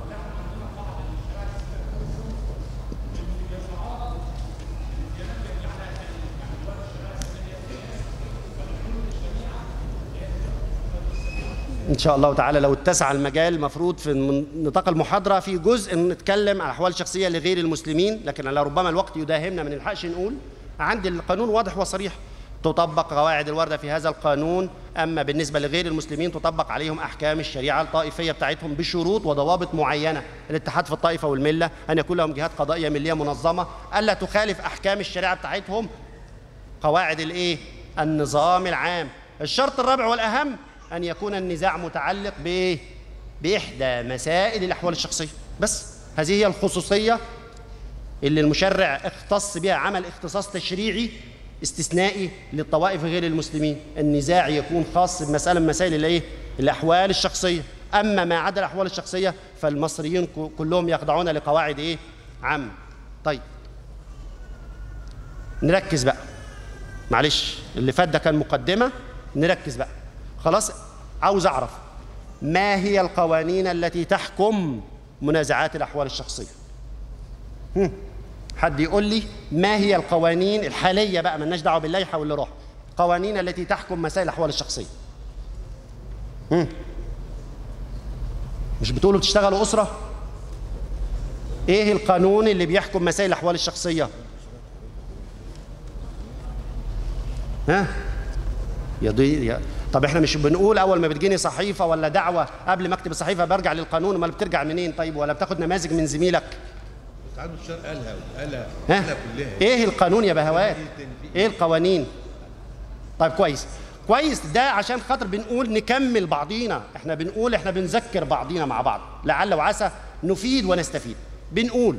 S1: ان شاء الله تعالى لو اتسع المجال المفروض في من نطاق المحاضره في جزء نتكلم عن احوال شخصيه لغير المسلمين لكن على ربما الوقت يداهمنا ما نلحقش نقول عندي القانون واضح وصريح تطبق قواعد الوردة في هذا القانون أما بالنسبة لغير المسلمين تطبق عليهم أحكام الشريعة الطائفية بتاعتهم بشروط وضوابط معينة الاتحاد في الطائفة والملة أن يكون لهم جهات قضائية ملية منظمة ألا تخالف أحكام الشريعة بتاعتهم قواعد الإيه؟ النظام العام الشرط الرابع والأهم أن يكون النزاع متعلق بإيه؟ بإحدى مسائل الأحوال الشخصية بس هذه هي الخصوصية اللي المشرع اختص بها عمل اختصاص تشريعي استثنائي للطوائف غير المسلمين النزاع يكون خاص بمسألة من مسائل الايه الأحوال الشخصية أما ما عدا الأحوال الشخصية فالمصريين كلهم يخضعون لقواعد إيه عامة طيب نركز بقى معلش اللي فات ده كان مقدمة نركز بقى خلاص عاوز أعرف ما هي القوانين التي تحكم منازعات الأحوال الشخصية هم. حد يقول لي ما هي القوانين الحاليه بقى مالناش دعوه باللائحه واللي راح القوانين التي تحكم مسائل الاحوال الشخصيه مم. مش بتقولوا بتشتغلوا اسره ايه القانون اللي بيحكم مسائل الاحوال الشخصيه ها يا ضي يا طب احنا مش بنقول اول ما بتجيني صحيفه ولا دعوه قبل ما اكتب الصحيفه برجع للقانون امال بترجع منين طيب ولا بتاخد نماذج من زميلك
S2: تعالوا الشرع قالها قالها
S1: ها
S2: قالها كلها
S1: ايه القانون يا بهوات ايه القوانين طيب كويس كويس ده عشان خاطر بنقول نكمل بعضينا احنا بنقول احنا بنذكر بعضينا مع بعض لعل وعسى نفيد ونستفيد بنقول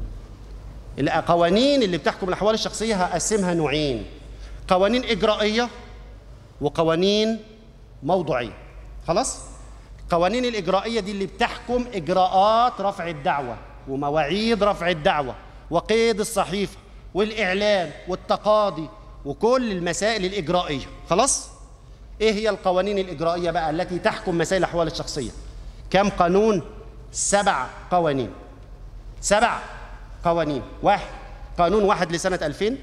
S1: القوانين اللي بتحكم الاحوال الشخصيه هقسمها نوعين قوانين اجرائيه وقوانين موضوعيه خلاص القوانين الاجرائيه دي اللي بتحكم اجراءات رفع الدعوه ومواعيد رفع الدعوة وقيد الصحيفة والإعلان والتقاضي وكل المسائل الإجرائية خلاص؟ إيه هي القوانين الإجرائية بقى التي تحكم مسائل الأحوال الشخصية؟ كم قانون؟ سبع قوانين سبع قوانين واحد قانون واحد لسنة 2000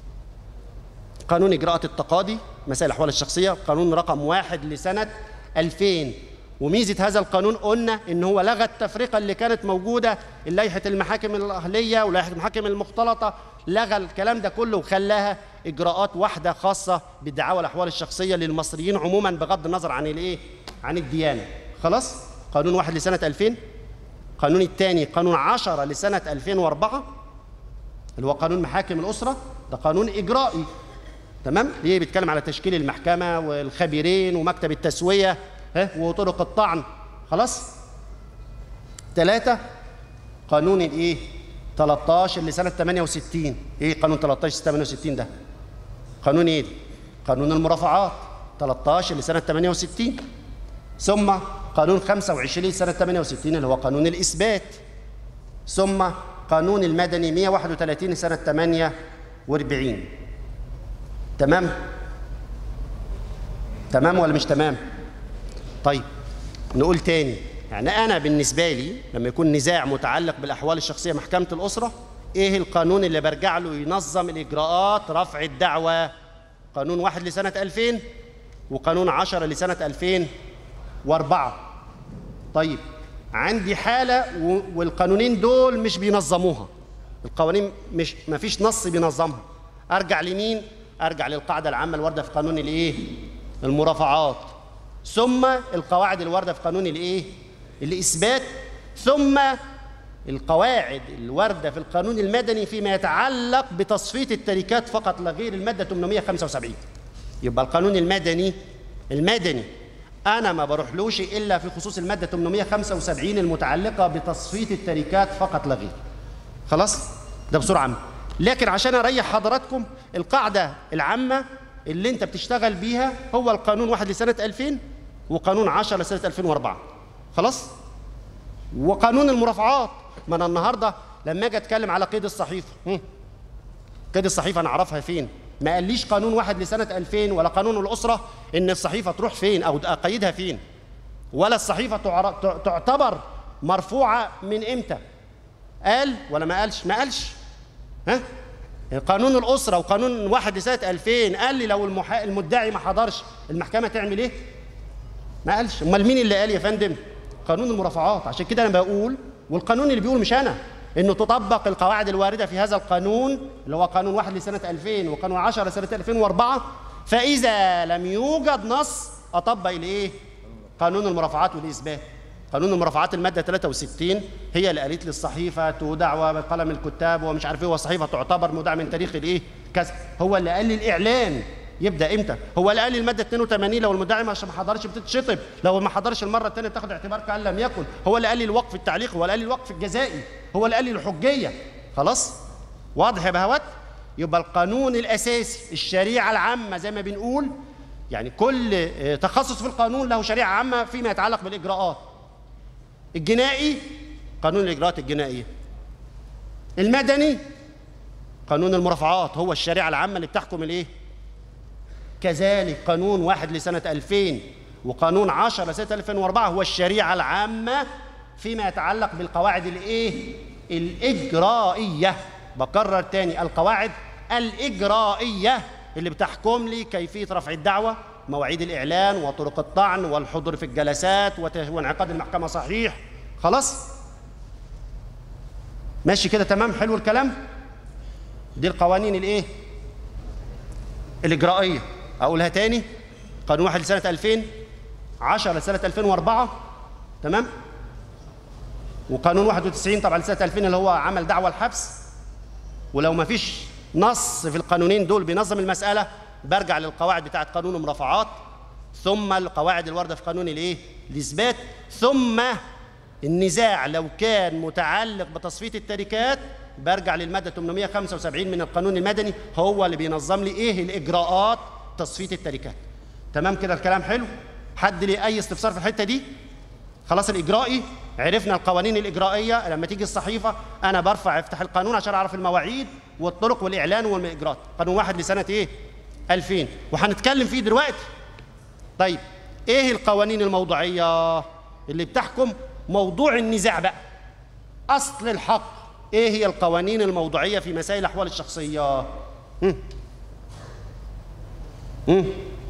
S1: قانون إجراءات التقاضي مسائل الأحوال الشخصية قانون رقم واحد لسنة 2000 وميزه هذا القانون قلنا ان هو لغى التفرقه اللي كانت موجوده لائحه المحاكم الاهليه ولائحه المحاكم المختلطه لغى الكلام ده كله وخلاها اجراءات واحده خاصه بدعاوى الاحوال الشخصيه للمصريين عموما بغض النظر عن الايه عن الديانه خلاص قانون واحد لسنه 2000 قانون الثاني قانون 10 لسنه 2004 اللي هو قانون محاكم الاسره ده قانون اجرائي تمام ليه بيتكلم على تشكيل المحكمه والخبيرين ومكتب التسويه ها وطرق الطعن خلاص ثلاثة قانون الايه 13 لسنة 68 ايه قانون 13 68 ده قانون ايه قانون المرافعات 13 لسنة 68 ثم قانون 25 سنة 68 اللي هو قانون الإثبات ثم قانون المدني 131 سنة 48 تمام تمام ولا مش تمام طيب نقول تاني يعني انا بالنسبه لي لما يكون نزاع متعلق بالاحوال الشخصيه محكمه الاسره ايه القانون اللي برجع له ينظم الاجراءات رفع الدعوه قانون واحد لسنه 2000 وقانون 10 لسنه 2004 طيب عندي حاله والقانونين دول مش بينظموها القوانين مش ما فيش نص بينظمها ارجع لمين ارجع للقاعده العامه الوارده في قانون الايه المرافعات ثم القواعد الوارده في قانون الايه الاثبات ثم القواعد الواردة في القانون المدني فيما يتعلق بتصفية التركات فقط لا غير المادة 875 يبقى القانون المدني المدني أنا ما بروحلوش إلا في خصوص المادة 875 المتعلقة بتصفية التركات فقط لا غير خلاص ده بسرعة عامة لكن عشان أريح حضراتكم القاعدة العامة اللي أنت بتشتغل بيها هو القانون واحد لسنة 2000 وقانون 10 لسنة 2004 خلاص وقانون المرافعات ما انا النهارده لما اجي اتكلم على قيد الصحيفه هم. قيد الصحيفه انا اعرفها فين ما قاليش قانون واحد لسنه 2000 ولا قانون الاسره ان الصحيفه تروح فين او اقيدها فين ولا الصحيفه تعر- تعتبر مرفوعه من امتى قال ولا ما قالش ما قالش ها قانون الاسره وقانون واحد لسنه 2000 قال لي لو المحا... المدعي ما حضرش المحكمه تعمل ايه ما قالش امال مين اللي قال يا فندم قانون المرافعات عشان كده انا بقول والقانون اللي بيقول مش انا انه تطبق القواعد الوارده في هذا القانون اللي هو قانون واحد لسنه 2000 وقانون 10 لسنه 2004 فاذا لم يوجد نص اطبق الايه قانون المرافعات والاثبات قانون المرافعات الماده 63 هي اللي قالت لي الصحيفه تودع بقلم الكتاب ومش عارف ايه والصحيفه تعتبر مودع من تاريخ الايه كذا هو اللي قال لي الاعلان يبدا امتى هو اللي قال لي الماده 82 لو المدعي ما ما حضرش بتتشطب لو ما حضرش المره الثانيه بتاخد اعتبار كان لم يكن هو اللي قال لي الوقف التعليقي هو اللي قال لي الوقف الجزائي هو اللي قال لي الحجيه خلاص واضح يا بهوات يبقى القانون الاساسي الشريعه العامه زي ما بنقول يعني كل آه، تخصص في القانون له شريعه عامه فيما يتعلق بالاجراءات الجنائي قانون الاجراءات الجنائيه المدني قانون المرافعات هو الشريعه العامه اللي بتحكم الايه كذلك قانون واحد لسنة 2000 وقانون 10 لسنة 2004 هو الشريعة العامة فيما يتعلق بالقواعد الايه الإجرائية بكرر تاني القواعد الإجرائية اللي بتحكم لي كيفية رفع الدعوة مواعيد الإعلان وطرق الطعن والحضور في الجلسات وت- وانعقاد المحكمة صحيح خلاص ماشي كده تمام حلو الكلام دي القوانين الايه الإجرائية أقولها تاني قانون واحد لسنة 2000 10 لسنة 2004 تمام وقانون 91 طبعا لسنة 2000 اللي هو عمل دعوى الحبس ولو ما فيش نص في القانونين دول بينظم المسألة برجع للقواعد بتاعة قانون المرافعات ثم القواعد الواردة في قانون الايه الإثبات ثم النزاع لو كان متعلق بتصفية التركات برجع للمادة 875 من القانون المدني هو اللي بينظم لي ايه الإجراءات تصفية التركات تمام كده الكلام حلو حد ليه أي استفسار في الحتة دي خلاص الإجرائي عرفنا القوانين الإجرائية لما تيجي الصحيفة أنا برفع افتح القانون عشان أعرف المواعيد والطرق والإعلان والإجراءات قانون واحد لسنة إيه 2000 وهنتكلم فيه دلوقتي طيب ايه القوانين الموضوعيه اللي بتحكم موضوع النزاع بقى اصل الحق ايه هي القوانين الموضوعيه في مسائل الاحوال الشخصيه هم؟ هم؟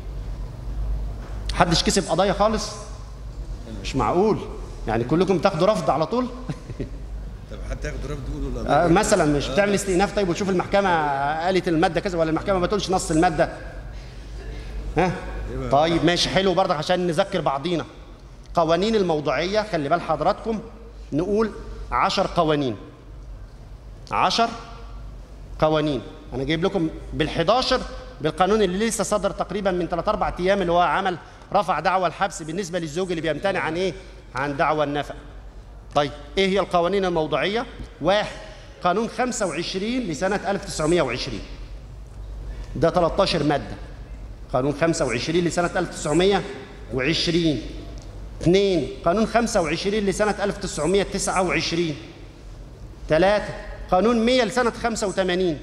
S1: حدش كسب قضايا خالص مش معقول يعني كلكم تاخدوا رفض على طول
S2: طب حتى ياخد رفض يقولوا لا
S1: آه، مثلا مش بتعمل استئناف طيب وتشوف المحكمه قالت الماده كذا ولا المحكمه ما تقولش نص الماده ها طيب ماشي حلو برضك عشان نذكر بعضينا قوانين الموضوعيه خلي بال حضراتكم نقول عشر قوانين عشر قوانين انا جايب لكم بال11 بالقانون اللي لسه صدر تقريبا من 3 4 ايام اللي هو عمل رفع دعوى الحبس بالنسبه للزوج اللي بيمتنع عن ايه عن دعوى النفقه طيب ايه هي القوانين الموضوعيه واحد قانون 25 لسنه 1920 ده 13 ماده قانون 25 لسنه 1920 اثنين قانون 25 لسنه 1929 ثلاثة قانون 100 لسنة 85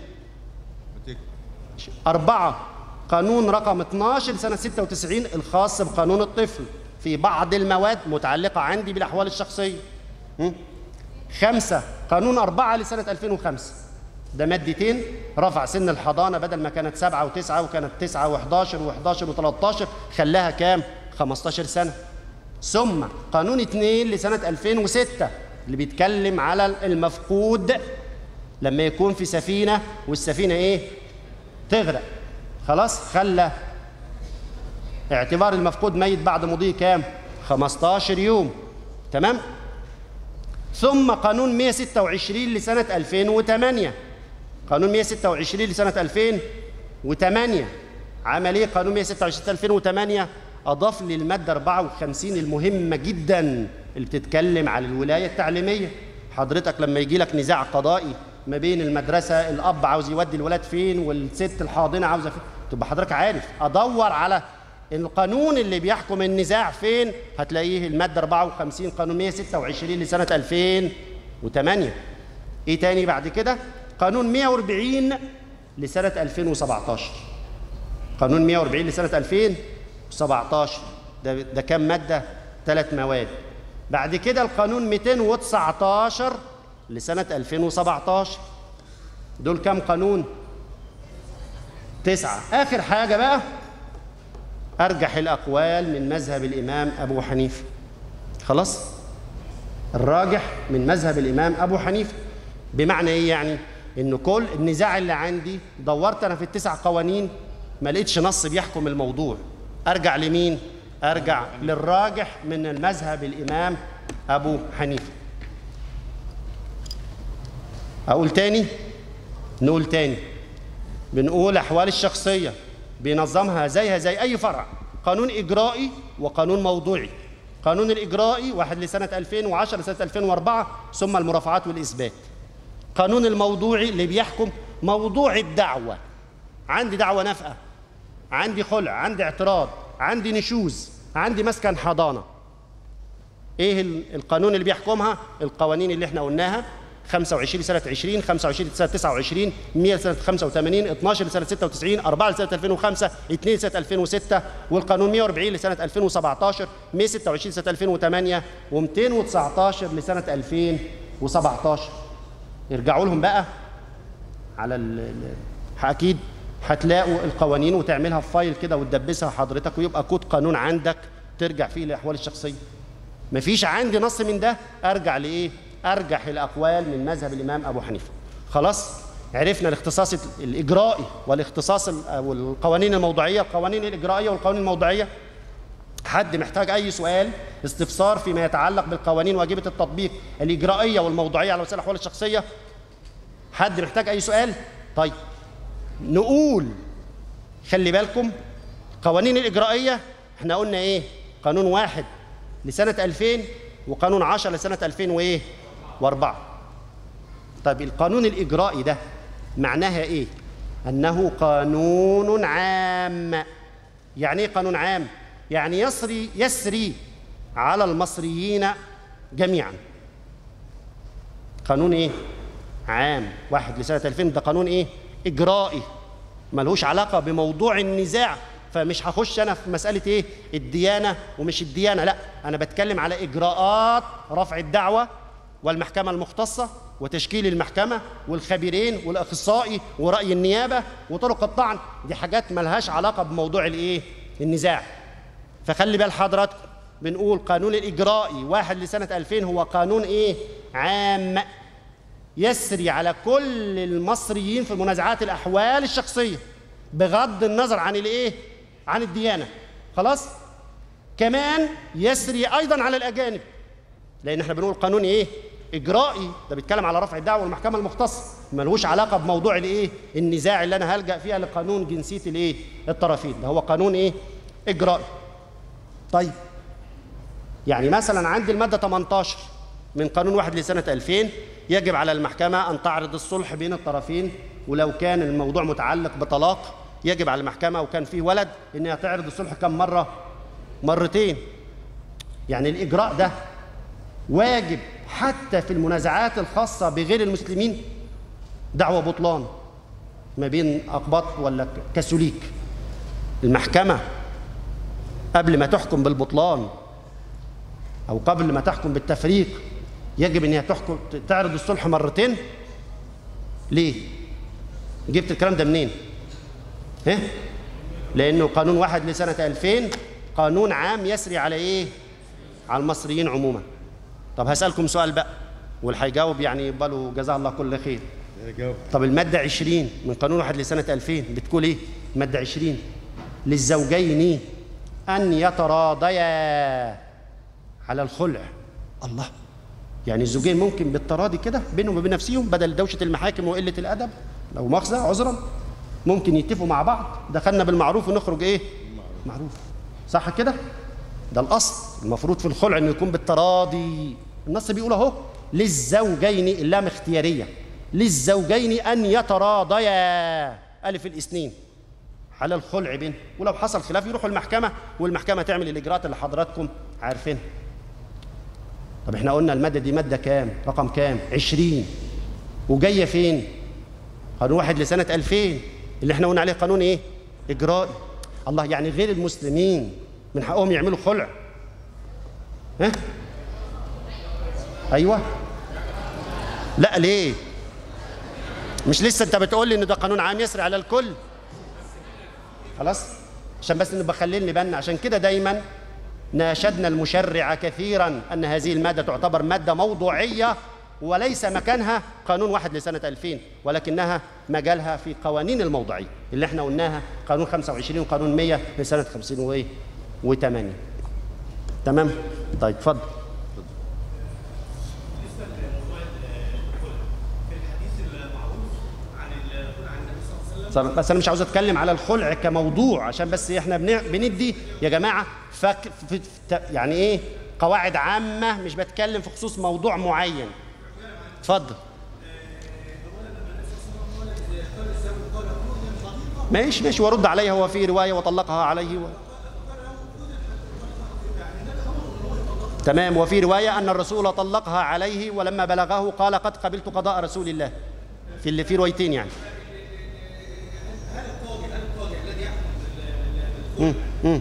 S1: أربعة قانون رقم 12 لسنة 96 الخاص بقانون الطفل في بعض المواد متعلقة عندي بالأحوال الشخصية م? خمسة قانون أربعة لسنة 2005 ده مادتين رفع سن الحضانة بدل ما كانت سبعة وتسعة وكانت تسعة وحداشر وحداشر وتلاتاشر خلاها كام 15 سنة ثم قانون اتنين لسنة 2006 اللي بيتكلم على المفقود لما يكون في سفينة والسفينة ايه تغرق خلاص خلى اعتبار المفقود ميت بعد مضي كام 15 يوم تمام ثم قانون 126 لسنة 2008 قانون 126 لسنة 2008 عمل ايه قانون 126 2008 أضاف للمادة 54 المهمة جدا اللي بتتكلم على الولاية التعليمية حضرتك لما يجي لك نزاع قضائي ما بين المدرسة الأب عاوز يودي الولاد فين والست الحاضنة عاوزة فين تبقى حضرتك عارف أدور على القانون اللي بيحكم النزاع فين هتلاقيه المادة 54 قانون 126 لسنة 2008 ايه تاني بعد كده قانون 140 لسنة 2017 قانون 140 لسنة 2017 ده ده كام مادة؟ ثلاث مواد بعد كده القانون 219 لسنة 2017 دول كام قانون؟ تسعة آخر حاجة بقى أرجح الأقوال من مذهب الإمام أبو حنيفة خلاص؟ الراجح من مذهب الإمام أبو حنيفة بمعنى إيه يعني؟ إن كل النزاع اللي عندي دورت أنا في التسع قوانين ما لقيتش نص بيحكم الموضوع أرجع لمين؟ أرجع للراجح من المذهب الإمام أبو حنيفة أقول تاني نقول تاني بنقول أحوال الشخصية بينظمها زيها زي أي فرع قانون إجرائي وقانون موضوعي قانون الإجرائي واحد لسنة 2010 لسنة 2004 ثم المرافعات والإثبات قانون الموضوعي اللي بيحكم موضوع الدعوة عندي دعوة نافقة عندي خلع عندي اعتراض عندي نشوز عندي مسكن حضانة ايه القانون اللي بيحكمها القوانين اللي احنا قلناها 25 سنة 20 25 سنة 29 100 سنة 85 12 سنة 96 4 سنة 2005 2 سنة 2006 والقانون 140 لسنة 2017 126 سنة 2008 و219 لسنة 2017 ارجعوا لهم بقى على ال اكيد هتلاقوا القوانين وتعملها في فايل كده وتدبسها حضرتك ويبقى كود قانون عندك ترجع فيه الاحوال الشخصيه مفيش عندي نص من ده ارجع لايه ارجح الاقوال من مذهب الامام ابو حنيفه خلاص عرفنا الاختصاص الاجرائي والاختصاص والقوانين الموضوعيه القوانين الاجرائيه والقوانين الموضوعيه حد محتاج اي سؤال استفسار فيما يتعلق بالقوانين واجبه التطبيق الاجرائيه والموضوعيه على وسائل الاحوال الشخصيه حد محتاج اي سؤال طيب نقول خلي بالكم قوانين الإجرائية احنا قلنا ايه قانون واحد لسنة 2000 وقانون 10 لسنة 2000 وايه واربعة طيب القانون الإجرائي ده معناها ايه أنه قانون عام يعني ايه قانون عام يعني يسري يسري على المصريين جميعا قانون ايه عام واحد لسنة 2000 ده قانون ايه إجرائي ملهوش علاقة بموضوع النزاع فمش هخش أنا في مسألة إيه الديانة ومش الديانة لا أنا بتكلم على إجراءات رفع الدعوة والمحكمة المختصة وتشكيل المحكمة والخبيرين والأخصائي ورأي النيابة وطرق الطعن دي حاجات ملهاش علاقة بموضوع الإيه النزاع فخلي بال حضراتكم بنقول قانون الإجرائي واحد لسنة 2000 هو قانون إيه عام يسري على كل المصريين في منازعات الاحوال الشخصيه بغض النظر عن الايه عن الديانه خلاص كمان يسري ايضا على الاجانب لان احنا بنقول قانون ايه اجرائي ده بيتكلم على رفع الدعوه والمحكمه المختصه ملوش علاقه بموضوع الايه النزاع اللي انا هلجا فيها لقانون جنسيه الايه الطرفين ده هو قانون ايه اجرائي طيب يعني مثلا عندي الماده 18 من قانون واحد لسنة 2000 يجب على المحكمة أن تعرض الصلح بين الطرفين ولو كان الموضوع متعلق بطلاق يجب على المحكمة وكان فيه ولد إنها تعرض الصلح كم مرة؟ مرتين يعني الإجراء ده واجب حتى في المنازعات الخاصة بغير المسلمين دعوة بطلان ما بين أقباط ولا كاثوليك المحكمة قبل ما تحكم بالبطلان أو قبل ما تحكم بالتفريق يجب ان هي تحكم تعرض الصلح مرتين ليه جبت الكلام ده منين ها لانه قانون واحد لسنه 2000 قانون عام يسري على ايه على المصريين عموما طب هسالكم سؤال بقى واللي هيجاوب يعني يبقى له جزاه الله كل خير
S2: جاوب
S1: طب الماده 20 من قانون واحد لسنه 2000 بتقول ايه الماده 20 للزوجين ان يتراضيا على الخلع الله يعني الزوجين ممكن بالتراضي كده بينهم وبين نفسهم بدل دوشه المحاكم وقله الادب لو مؤاخذه عذرا ممكن يتفقوا مع بعض دخلنا بالمعروف ونخرج ايه معروف صح كده ده الاصل المفروض في الخلع انه يكون بالتراضي النص بيقول اهو للزوجين اللام اختياريه للزوجين ان يتراضيا الف الاثنين على الخلع بينهم ولو حصل خلاف يروحوا المحكمه والمحكمه تعمل الاجراءات اللي حضراتكم عارفينها طب احنا قلنا الماده دي ماده كام رقم كام 20 وجايه فين قانون واحد لسنه 2000 اللي احنا قلنا عليه قانون ايه اجرائي الله يعني غير المسلمين من حقهم يعملوا خلع ها ايوه لا ليه مش لسه انت بتقول لي ان ده قانون عام يسري على الكل خلاص عشان بس نبقى خليني بالنا عشان كده دايما ناشدنا المشرع كثيرا ان هذه الماده تعتبر ماده موضوعيه وليس مكانها قانون واحد لسنه 2000 ولكنها مجالها في قوانين الموضوعيه اللي احنا قلناها قانون 25 وقانون 100 لسنه 50 وايه و8 تمام طيب اتفضل صار- بس انا مش عاوز اتكلم على الخلع كموضوع عشان بس احنا بن- بندي يا جماعه فك في في- يعني ايه قواعد عامه مش بتكلم في خصوص موضوع معين اتفضل ماشي ماشي ورد عليها هو في روايه وطلقها عليه و... تمام وفي روايه ان الرسول طلقها عليه ولما بلغه قال قد قبلت قضاء رسول الله في اللي في روايتين يعني مم. مم.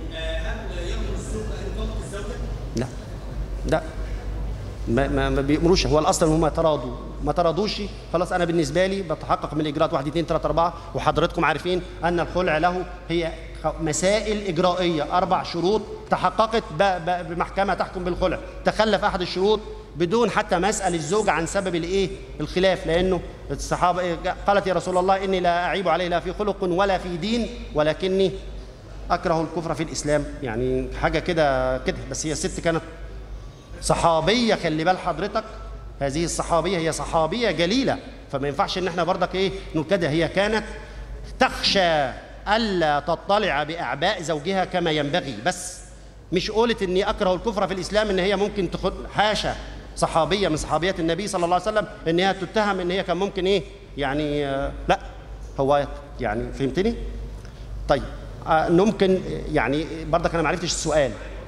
S1: لا لا ما, ما, ما بيأمروش هو الاصل ان هم تراضوا ما تراضوش خلاص انا بالنسبه لي بتحقق من الاجراءات 1 2 3 4 وحضراتكم عارفين ان الخلع له هي خ- مسائل اجرائيه اربع شروط تحققت ب- ب- بمحكمه تحكم بالخلع تخلف احد الشروط بدون حتى مسأل الزوج عن سبب الايه الخلاف لانه الصحابه إيه، قالت يا رسول الله اني لا اعيب عليه لا في خلق ولا في دين ولكني اكره الكفر في الاسلام يعني حاجه كده كده بس هي الست كانت صحابيه خلي بال حضرتك هذه الصحابيه هي صحابيه جليله فما ينفعش ان احنا برضك ايه نقول كده هي كانت تخشى الا تطلع باعباء زوجها كما ينبغي بس مش قولت اني اكره الكفر في الاسلام ان هي ممكن تخد حاشا صحابيه من صحابيات النبي صلى الله عليه وسلم ان هي تتهم ان هي كان ممكن ايه يعني آه، لا هو يعني فهمتني طيب آه، ممكن يعني برضك انا ما عرفتش السؤال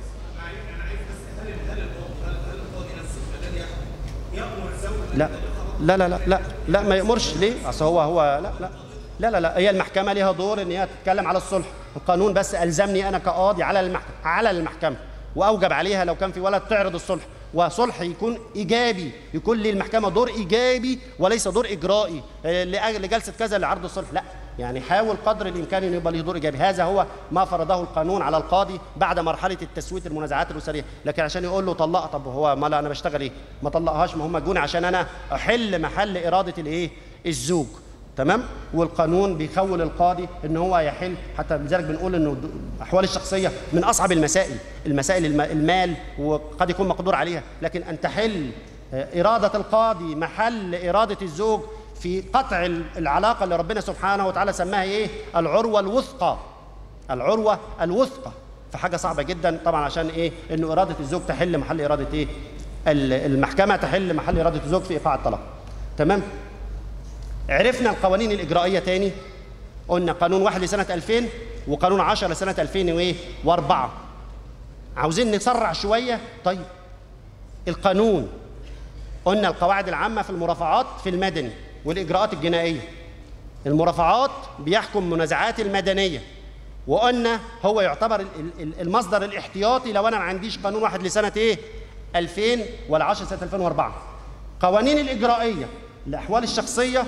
S1: لا لا لا لا لا لا ما يأمرش ليه؟ اصل هو هو لا لا لا لا لا هي المحكمة ليها دور ان هي تتكلم على الصلح، القانون بس ألزمني أنا كقاضي على المحكمة على المحكمة وأوجب عليها لو كان في ولد تعرض الصلح وصلح يكون إيجابي يكون للمحكمة دور إيجابي وليس دور إجرائي آه، لأجل لجلسة كذا لعرض الصلح لا يعني حاول قدر الإمكان أن يبقى له دور إيجابي هذا هو ما فرضه القانون على القاضي بعد مرحلة التسوية المنازعات الأسرية لكن عشان يقول له طلقها طب هو ما لا أنا بشتغل إيه ما طلقهاش ما هم جوني عشان أنا أحل محل إرادة الإيه الزوج تمام والقانون بيخول القاضي ان هو يحل حتى لذلك بنقول انه د- الاحوال الشخصيه من اصعب المسائل المسائل الم- المال وقد يكون مقدور عليها لكن ان تحل آه، اراده القاضي محل اراده الزوج في قطع ال- العلاقه اللي ربنا سبحانه وتعالى سماها ايه العروه الوثقى العروه الوثقى فحاجه صعبه جدا طبعا عشان ايه انه اراده الزوج تحل محل اراده ايه ال- المحكمه تحل محل اراده الزوج في ايقاع الطلاق تمام عرفنا القوانين الإجرائية تاني قلنا قانون واحد لسنة 2000 وقانون 10 لسنة 2004 عاوزين نسرع شوية طيب القانون قلنا القواعد العامة في المرافعات في المدني والإجراءات الجنائية المرافعات بيحكم منازعات المدنية وقلنا هو يعتبر ال- ال- المصدر الاحتياطي لو أنا ما عنديش قانون واحد لسنة إيه 2000 ولا 10 سنة 2004 قوانين الإجرائية الأحوال الشخصية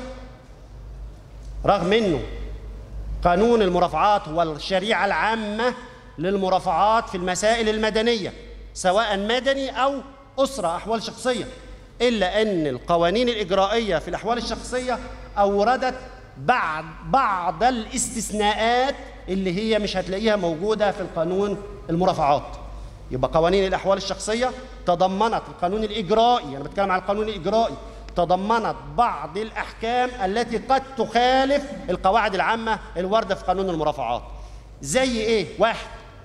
S1: رغم انه قانون المرافعات هو الشريعه العامه للمرافعات في المسائل المدنيه سواء مدني او اسره احوال شخصيه الا ان القوانين الاجرائيه في الاحوال الشخصيه اوردت بعض بعض الاستثناءات اللي هي مش هتلاقيها موجوده في القانون المرافعات يبقى قوانين الاحوال الشخصيه تضمنت القانون الإجرائي أنا بتكلم عن القانون الإجرائي تضمنت بعض الأحكام التي قد تخالف القواعد العامة الواردة في قانون المرافعات زي إيه؟ واحد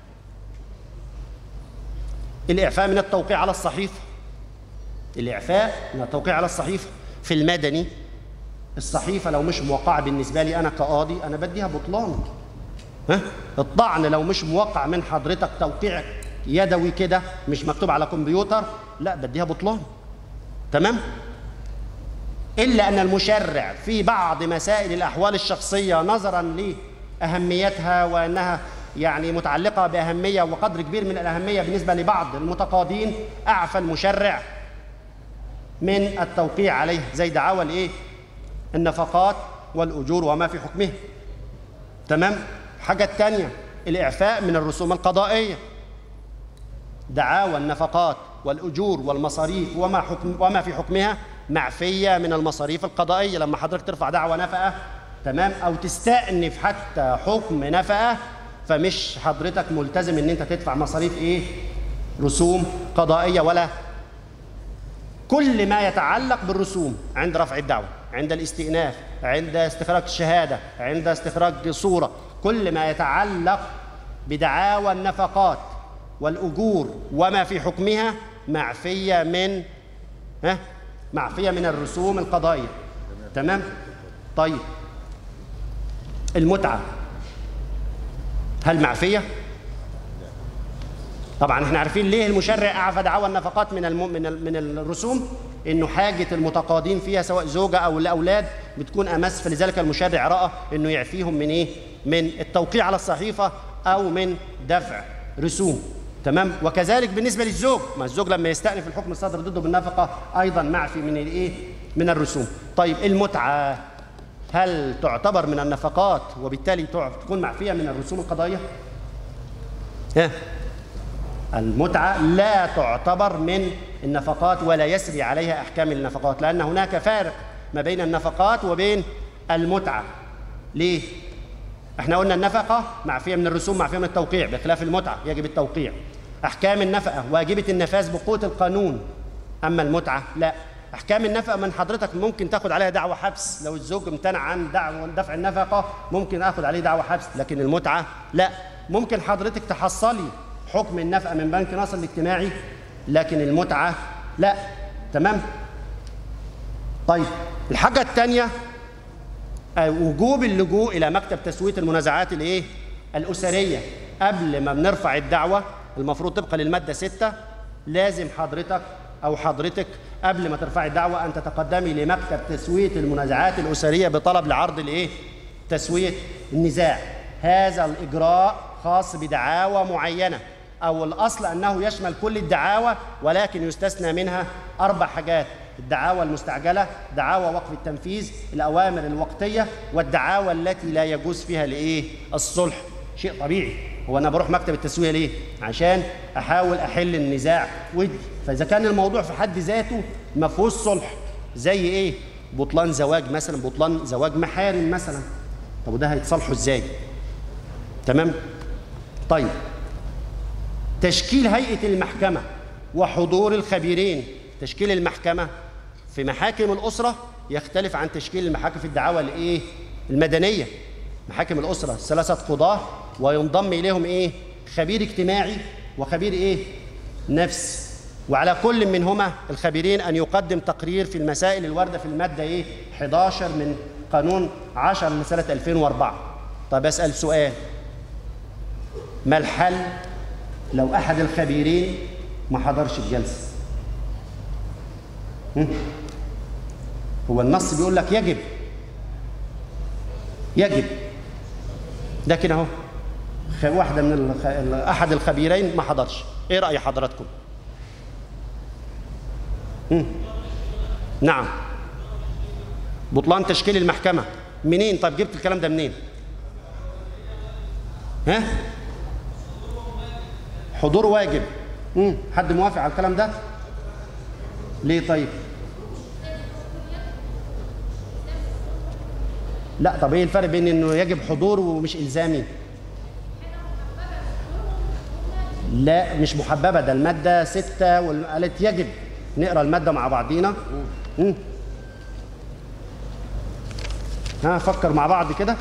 S1: الإعفاء من التوقيع على الصحيفة الإعفاء من التوقيع على الصحيفة في المدني الصحيفة لو مش موقعة بالنسبة لي أنا كقاضي أنا بديها بطلان ها الطعن لو مش موقع من حضرتك توقيع يدوي كده مش مكتوب على كمبيوتر لا بديها بطلان تمام إلا أن المشرع في بعض مسائل الأحوال الشخصية نظرا لأهميتها وأنها يعني متعلقة بأهمية وقدر كبير من الأهمية بالنسبة لبعض المتقاضين أعفى المشرع من التوقيع عليه زي دعاوى الإيه؟ النفقات والأجور وما في حكمها تمام؟ الحاجة الثانية الإعفاء من الرسوم القضائية دعاوى النفقات والأجور والمصاريف وما, حكم وما في حكمها معفية من المصاريف القضائية لما حضرتك ترفع دعوى نفقة تمام أو تستأنف حتى حكم نفقة فمش حضرتك ملتزم ان انت تدفع مصاريف ايه رسوم قضائيه ولا كل ما يتعلق بالرسوم عند رفع الدعوه عند الاستئناف عند استخراج الشهاده عند استخراج صوره كل ما يتعلق بدعاوى النفقات والاجور وما في حكمها معفيه من ها معفيه من الرسوم القضائيه تمام طيب المتعه هل معفيه طبعا احنا عارفين ليه المشرع اعفى دعوى النفقات من الم... من ال... من الرسوم انه حاجه المتقاضين فيها سواء زوجه او الاولاد بتكون امس فلذلك المشرع راى انه يعفيهم من ايه من التوقيع على الصحيفه او من دفع رسوم تمام وكذلك بالنسبه للزوج ما الزوج لما يستأنف الحكم الصادر ضده بالنفقه ايضا معفي من الايه من الرسوم طيب المتعه هل تعتبر من النفقات وبالتالي تكون معفيه من الرسوم القضائيه ها المتعة لا تعتبر من النفقات ولا يسري عليها أحكام النفقات لأن هناك فارق ما بين النفقات وبين المتعة ليه؟ احنا قلنا النفقة معفية من الرسوم معفية من التوقيع بخلاف المتعة يجب التوقيع أحكام النفقة واجبة النفاذ بقوة القانون أما المتعة لا أحكام النفقة من حضرتك ممكن تاخد عليها دعوة حبس لو الزوج امتنع عن دعوة دفع النفقة ممكن آخد عليه دعوة حبس لكن المتعة لا ممكن حضرتك تحصلي حكم النفقة من بنك ناصر الاجتماعي لكن المتعة لا تمام طيب الحاجة الثانية وجوب اللجوء إلى مكتب تسوية المنازعات الإيه؟ الأسرية قبل ما بنرفع الدعوة المفروض طبقا للمادة 6 لازم حضرتك أو حضرتك قبل ما ترفعي الدعوة أن تتقدمي لمكتب تسوية المنازعات الأسرية بطلب لعرض الإيه؟ تسوية النزاع هذا الإجراء خاص بدعاوى معينة أو الأصل أنه يشمل كل الدعاوى ولكن يستثنى منها أربع حاجات الدعاوى المستعجلة دعاوى وقف التنفيذ الأوامر الوقتية والدعاوى التي لا يجوز فيها لإيه الصلح شيء طبيعي هو أنا بروح مكتب التسوية ليه عشان أحاول أحل النزاع ودي فإذا كان الموضوع في حد ذاته ما فيهوش صلح زي إيه بطلان زواج مثلا بطلان زواج محارم مثلا طب وده هيتصالحوا إزاي تمام طيب تشكيل هيئة المحكمة وحضور الخبيرين تشكيل المحكمة في محاكم الأسرة يختلف عن تشكيل المحاكم في الدعاوى الإيه؟ المدنية محاكم الأسرة ثلاثة قضاة وينضم إليهم إيه؟ خبير اجتماعي وخبير إيه؟ نفس وعلى كل منهما الخبيرين أن يقدم تقرير في المسائل الواردة في المادة إيه؟ 11 من قانون 10 لسنة 2004 طب أسأل سؤال ما الحل لو احد الخبيرين ما حضرش الجلسه هو النص بيقول لك يجب يجب لكن اهو واحده من الخ... احد الخبيرين ما حضرش ايه راي حضراتكم نعم بطلان تشكيل المحكمه منين طيب جبت الكلام ده منين ها حضور واجب مم. حد موافق على الكلام ده ليه طيب لا طب ايه الفرق بين انه يجب حضور ومش الزامي لا مش محببه ده الماده ستة وقالت يجب نقرا الماده مع بعضينا مم. ها فكر مع بعض كده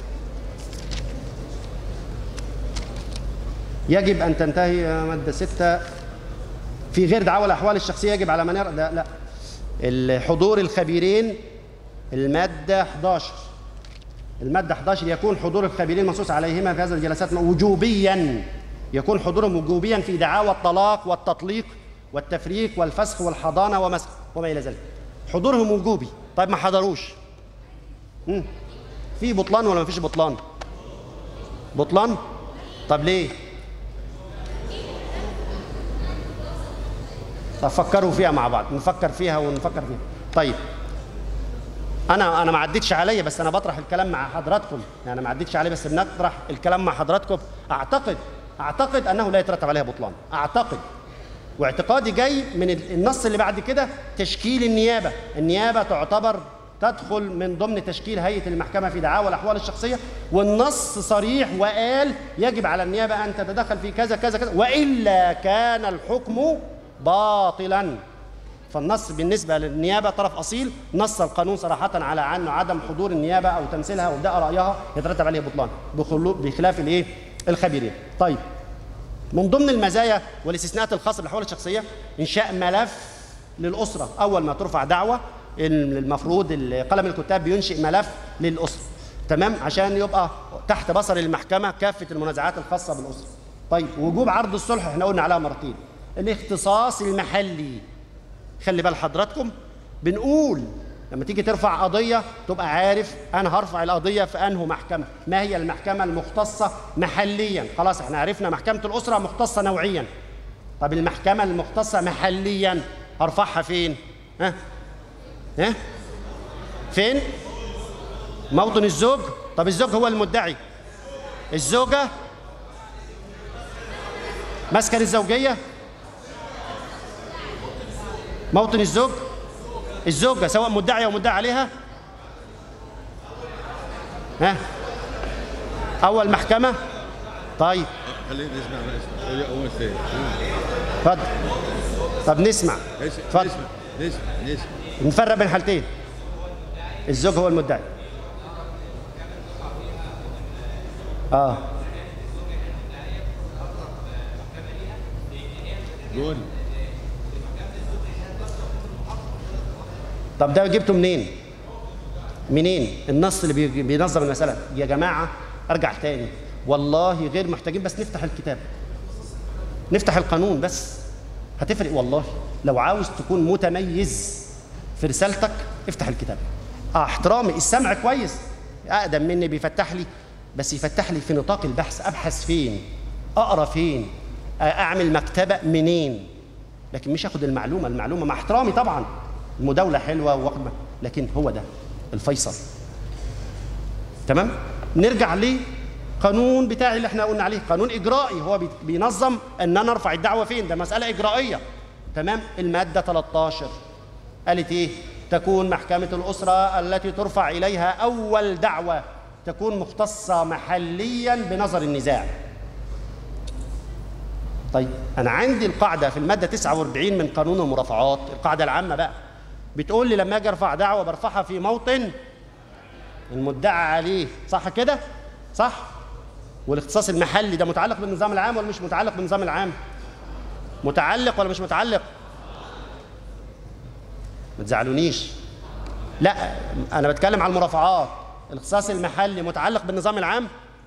S1: يجب ان تنتهي ماده ستة في غير دعوى الاحوال الشخصيه يجب على من يرى لا لا الحضور الخبيرين الماده 11 المادة 11 يكون حضور الخبيرين منصوص عليهما في هذه الجلسات وجوبيا يكون حضورهم وجوبيا في دعاوى الطلاق والتطليق والتفريق والفسخ والحضانة ومسخ وما إلى ذلك حضورهم وجوبي طيب ما حضروش مم. في بطلان ولا ما فيش بطلان بطلان طب ليه طب فكروا فيها مع بعض نفكر فيها ونفكر فيها طيب انا انا ما عدتش عليا بس انا بطرح الكلام مع حضراتكم يعني ما عدتش عليا بس بنطرح الكلام مع حضراتكم اعتقد اعتقد انه لا يترتب عليها بطلان اعتقد واعتقادي جاي من النص اللي بعد كده تشكيل النيابه النيابه تعتبر تدخل من ضمن تشكيل هيئه المحكمه في دعاوى الاحوال الشخصيه والنص صريح وقال يجب على النيابه ان تتدخل في كذا كذا كذا والا كان الحكم باطلا فالنص بالنسبة للنيابة طرف أصيل نص القانون صراحة على أنه عدم حضور النيابة أو تمثيلها وابداء رأيها يترتب عليه بطلان بخلاف الإيه؟ الخبيرين. طيب من ضمن المزايا والاستثناءات الخاصة بالأحوال الشخصية إنشاء ملف للأسرة أول ما ترفع دعوة المفروض قلم الكتاب بينشئ ملف للأسرة تمام عشان يبقى تحت بصر المحكمة كافة المنازعات الخاصة بالأسرة. طيب وجوب عرض الصلح احنا قلنا عليها مرتين. الاختصاص المحلي خلي بال حضراتكم بنقول لما تيجي ترفع قضية تبقى عارف أنا هرفع القضية في أنه محكمة ما هي المحكمة المختصة محليا خلاص احنا عرفنا محكمة الأسرة مختصة نوعيا طب المحكمة المختصة محليا هرفعها فين ها ها فين موطن الزوج طب الزوج هو المدعي الزوجة مسكن الزوجية موطن الزوج الزوجة سواء مدعية أو مدعي عليها ها أول محكمة طيب
S2: خلينا نسمع بس اول ثاني
S1: اتفضل طب نسمع
S2: نسمع
S1: اتفضل
S2: نسمع نسمع
S1: نفرق بين حالتين الزوج هو المدعي اه
S2: قول
S1: طب ده جبته منين؟ منين؟ النص اللي بي- بينظم المسألة يا جماعة أرجع تاني والله غير محتاجين بس نفتح الكتاب نفتح القانون بس هتفرق والله لو عاوز تكون متميز في رسالتك افتح الكتاب اه احترامي السمع كويس اقدم مني بيفتح لي بس يفتح لي في نطاق البحث ابحث فين اقرا فين آه، اعمل مكتبه منين لكن مش اخد المعلومه المعلومه مع احترامي طبعا المداوله حلوه وواخد لكن هو ده الفيصل تمام نرجع ليه قانون بتاعي اللي احنا قلنا عليه قانون اجرائي هو بي- بينظم ان انا ارفع الدعوه فين ده مساله اجرائيه تمام الماده 13 قالت ايه تكون محكمه الاسره التي ترفع اليها اول دعوه تكون مختصه محليا بنظر النزاع طيب انا عندي القاعده في الماده 49 من قانون المرافعات القاعده العامه بقى بتقول لي لما اجي ارفع دعوه برفعها في موطن المدعى عليه صح كده صح والاختصاص المحلي ده متعلق بالنظام العام ولا مش متعلق بالنظام العام متعلق ولا مش متعلق ما تزعلونيش لا انا بتكلم على المرافعات الاختصاص المحلي متعلق بالنظام العام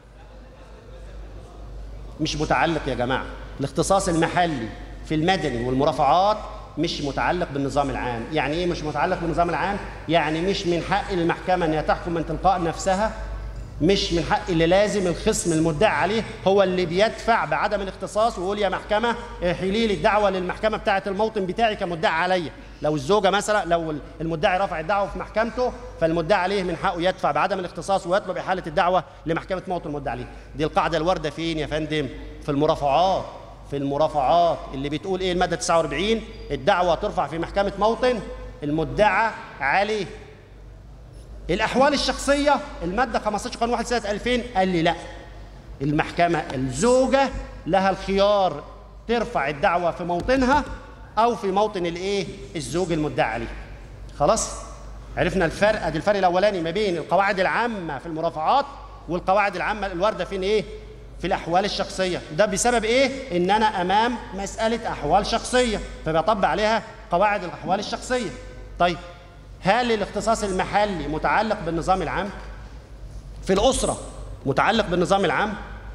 S1: مش متعلق يا جماعه الاختصاص المحلي في المدني والمرافعات مش متعلق بالنظام العام يعني ايه مش متعلق بالنظام العام يعني مش من حق المحكمه ان هي تحكم من تلقاء نفسها مش من حق اللي لازم الخصم المدعى عليه هو اللي بيدفع بعدم الاختصاص ويقول يا محكمه احيلي لي الدعوه للمحكمه بتاعه الموطن بتاعي كمدعى عليا لو الزوجه مثلا لو المدعي رفع الدعوه في محكمته فالمدعى عليه من حقه يدفع بعدم الاختصاص ويطلب احاله الدعوه لمحكمه موطن المدعى عليه دي القاعده الوارده فين يا فندم في المرافعات في المرافعات اللي بتقول ايه الماده 49 الدعوه ترفع في محكمه موطن المدعى عليه الاحوال الشخصيه الماده 15 قانون 1 سنه 2000 قال لي لا المحكمه الزوجه لها الخيار ترفع الدعوة في موطنها أو في موطن الإيه؟ الزوج المدعى عليه. خلاص؟ عرفنا الفرق ادي الفرق الاولاني ما بين القواعد العامه في المرافعات والقواعد العامه الوارده فين ايه في الاحوال الشخصيه ده بسبب ايه ان انا امام مساله احوال شخصيه فبطبق عليها قواعد الاحوال الشخصيه طيب هل الاختصاص المحلي متعلق بالنظام العام في الاسره متعلق بالنظام العام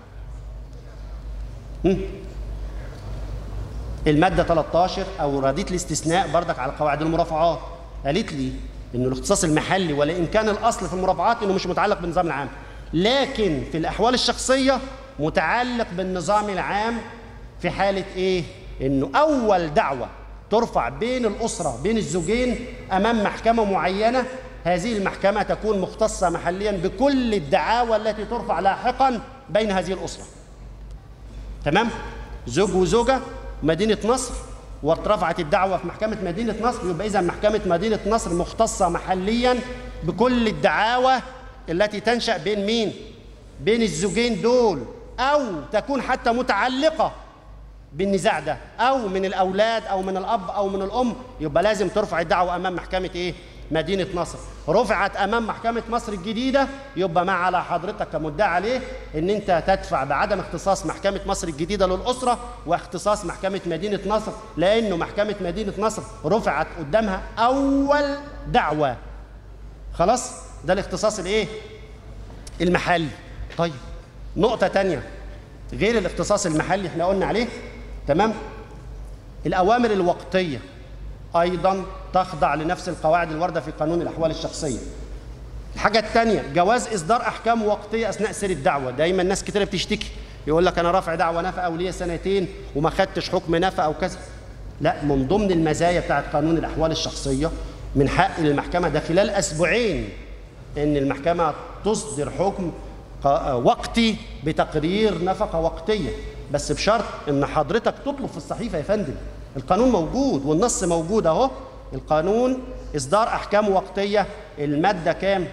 S1: هم؟ المادة 13 أو رديت الاستثناء بردك على قواعد المرافعات قالت لي إنه الاختصاص المحلي ولا إن كان الأصل في المرافعات إنه مش متعلق بالنظام العام لكن في الأحوال الشخصية متعلق بالنظام العام في حالة إيه؟ إنه أول دعوة ترفع بين الأسرة بين الزوجين أمام محكمة معينة هذه المحكمة تكون مختصة محليا بكل الدعاوى التي ترفع لاحقا بين هذه الأسرة تمام؟ زوج وزوجة مدينة نصر واترفعت الدعوة في محكمة مدينة نصر يبقى إذا محكمة مدينة نصر مختصة محليا بكل الدعاوى التي تنشأ بين مين؟ بين الزوجين دول أو تكون حتى متعلقة بالنزاع ده أو من الأولاد أو من الأب أو من الأم يبقى لازم ترفع الدعوة أمام محكمة إيه؟ مدينة نصر رفعت أمام محكمة مصر الجديدة يبقى ما على حضرتك كمدعي عليه إن أنت تدفع بعدم اختصاص محكمة مصر الجديدة للأسرة واختصاص محكمة مدينة نصر لأنه محكمة مدينة نصر رفعت قدامها أول دعوة خلاص ده الاختصاص الإيه؟ المحلي طيب نقطة تانية غير الاختصاص المحلي احنا قلنا عليه تمام الأوامر الوقتية أيضا تخضع لنفس القواعد الواردة في قانون الأحوال الشخصية الحاجة الثانية جواز إصدار أحكام وقتية أثناء سير الدعوة دايما ناس كتير بتشتكي يقول لك أنا رافع دعوة نفقة وليا سنتين وما خدتش حكم نفقة أو كذا لا من ضمن المزايا بتاعت قانون الأحوال الشخصية من حق للمحكمة ده خلال أسبوعين إن المحكمة تصدر حكم وقتي بتقرير نفقة وقتية بس بشرط إن حضرتك تطلب في الصحيفة يا فندم القانون موجود والنص موجود أهو القانون إصدار أحكام وقتية المادة كام؟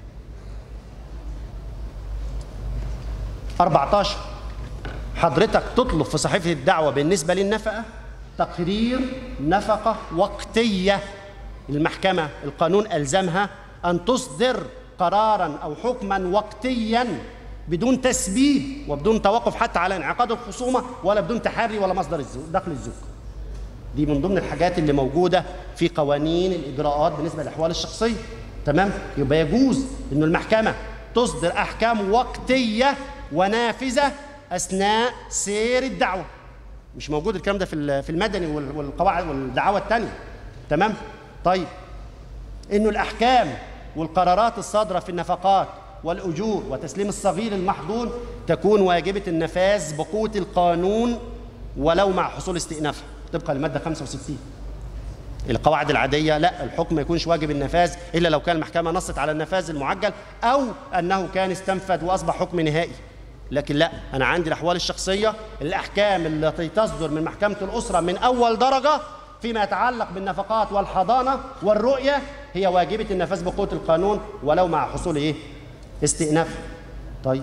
S1: 14 حضرتك تطلب في صحيفة الدعوة بالنسبة للنفقة تقرير نفقة وقتية المحكمة القانون ألزمها أن تصدر قرارا أو حكما وقتيا بدون تسبيب وبدون توقف حتى على انعقاد الخصومة ولا بدون تحري ولا مصدر الزوج دخل الزوج دي من ضمن الحاجات اللي موجودة في قوانين الإجراءات بالنسبة للأحوال الشخصية تمام يبقى يجوز إنه المحكمة تصدر أحكام وقتية ونافذة أثناء سير الدعوة مش موجود الكلام ده في في المدني والقواعد والدعاوى الثانية تمام طيب إنه الأحكام والقرارات الصادرة في النفقات والأجور وتسليم الصغير المحظور تكون واجبة النفاذ بقوة القانون ولو مع حصول استئنافها طبقا للمادة 65 القواعد العادية لا الحكم ما يكونش واجب النفاذ إلا لو كان المحكمة نصت على النفاذ المعجل أو أنه كان استنفذ وأصبح حكم نهائي لكن لا أنا عندي الأحوال الشخصية الأحكام التي تصدر من محكمة الأسرة من أول درجة فيما يتعلق بالنفقات والحضانة والرؤية هي واجبة النفاذ بقوة القانون ولو مع حصول إيه؟ استئناف طيب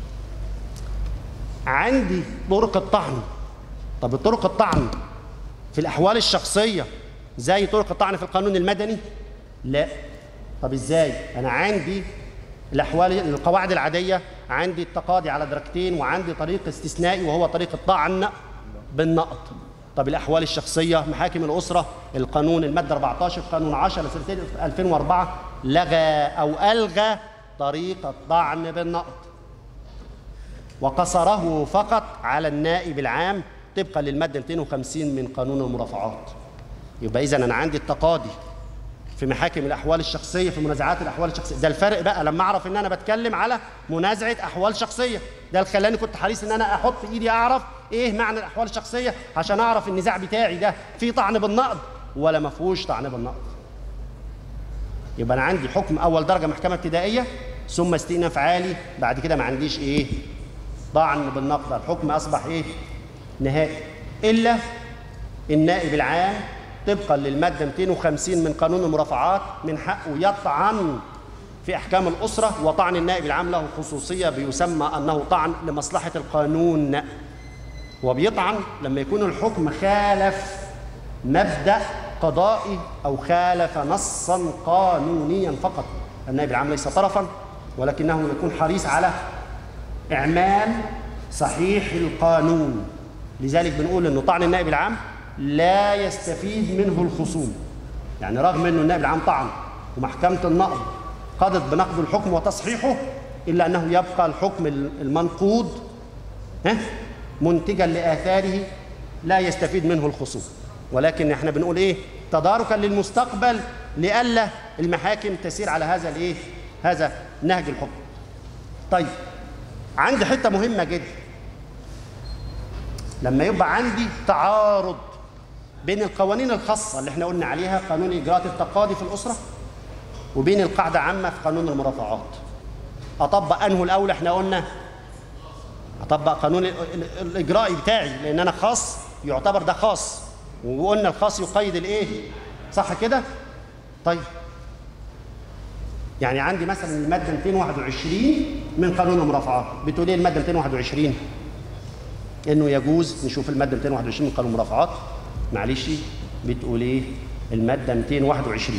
S1: عندي طرق الطعن طب طرق الطعن في الأحوال الشخصية زي طرق الطعن في القانون المدني لا طب ازاي انا عندي الاحوال القواعد العاديه عندي التقاضي على درجتين وعندي طريق استثنائي وهو طريق الطعن بالنقط طب الاحوال الشخصيه محاكم الاسره القانون الماده 14 قانون 10 لسنه 2004 لغى او الغى طريق الطعن بالنقط وقصره فقط على النائب العام طبقا للماده 250 من قانون المرافعات يبقى اذا انا عندي التقاضي في محاكم الاحوال الشخصيه في منازعات الاحوال الشخصيه ده الفرق بقى لما اعرف ان انا بتكلم على منازعه احوال شخصيه ده اللي خلاني كنت حريص ان انا احط ايدي اعرف ايه معنى الاحوال الشخصيه عشان اعرف النزاع بتاعي ده فيه طعن بالنقد ولا ما فيهوش طعن بالنقد يبقى انا عندي حكم اول درجه محكمه ابتدائيه ثم استئناف عالي بعد كده ما عنديش ايه طعن بالنقد الحكم اصبح ايه نهائي الا النائب العام طبقا للمادة 250 من قانون المرافعات من حقه يطعن في أحكام الأسرة وطعن النائب العام له خصوصية بيسمى أنه طعن لمصلحة القانون هو بيطعن لما يكون الحكم خالف مبدا قضائي او خالف نصا قانونيا فقط النائب العام ليس طرفا ولكنه يكون حريص على اعمال صحيح القانون لذلك بنقول انه طعن النائب العام لا يستفيد منه الخصوم يعني رغم انه النائب العام طعن ومحكمه النقض قضت بنقض الحكم وتصحيحه الا انه يبقى الحكم المنقوض ها منتجا لاثاره لا يستفيد منه الخصوم ولكن احنا بنقول ايه تداركا للمستقبل لئلا المحاكم تسير على هذا الايه هذا نهج الحكم طيب عندي حته مهمه جدا لما يبقى عندي تعارض بين القوانين الخاصه اللي احنا قلنا عليها قانون اجراءات التقاضي في الاسره وبين القاعده عامه في قانون المرافعات اطبق انه الاول احنا قلنا اطبق قانون ال- ال- الاجرائي بتاعي لان انا خاص يعتبر ده خاص وقلنا الخاص يقيد الايه صح كده طيب يعني عندي مثلا الماده 221 من قانون المرافعات بتقول ايه الماده 221 انه يجوز نشوف الماده 221 من قانون المرافعات معلش بتقول ايه الماده 221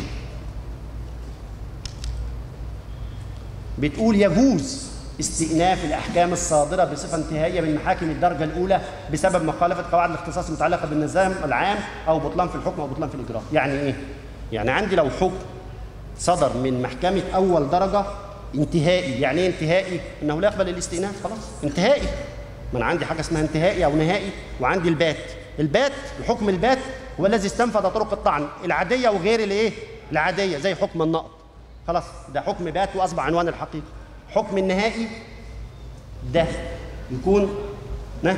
S1: بتقول يجوز استئناف الاحكام الصادره بصفه انتهائيه من محاكم الدرجه الاولى بسبب مخالفه قواعد الاختصاص المتعلقه بالنظام العام او بطلان في الحكم او بطلان في الاجراء يعني ايه يعني عندي لو حكم صدر من محكمه اول درجه انتهائي يعني ايه انتهائي انه لا يقبل الاستئناف خلاص انتهائي ما انا عندي حاجه اسمها انتهائي او نهائي وعندي البات البات الحكم البات هو الذي استنفذ طرق الطعن العاديه وغير الايه العاديه زي حكم النقض خلاص ده حكم بات واصبح عنوان الحقيقه حكم النهائي ده يكون نه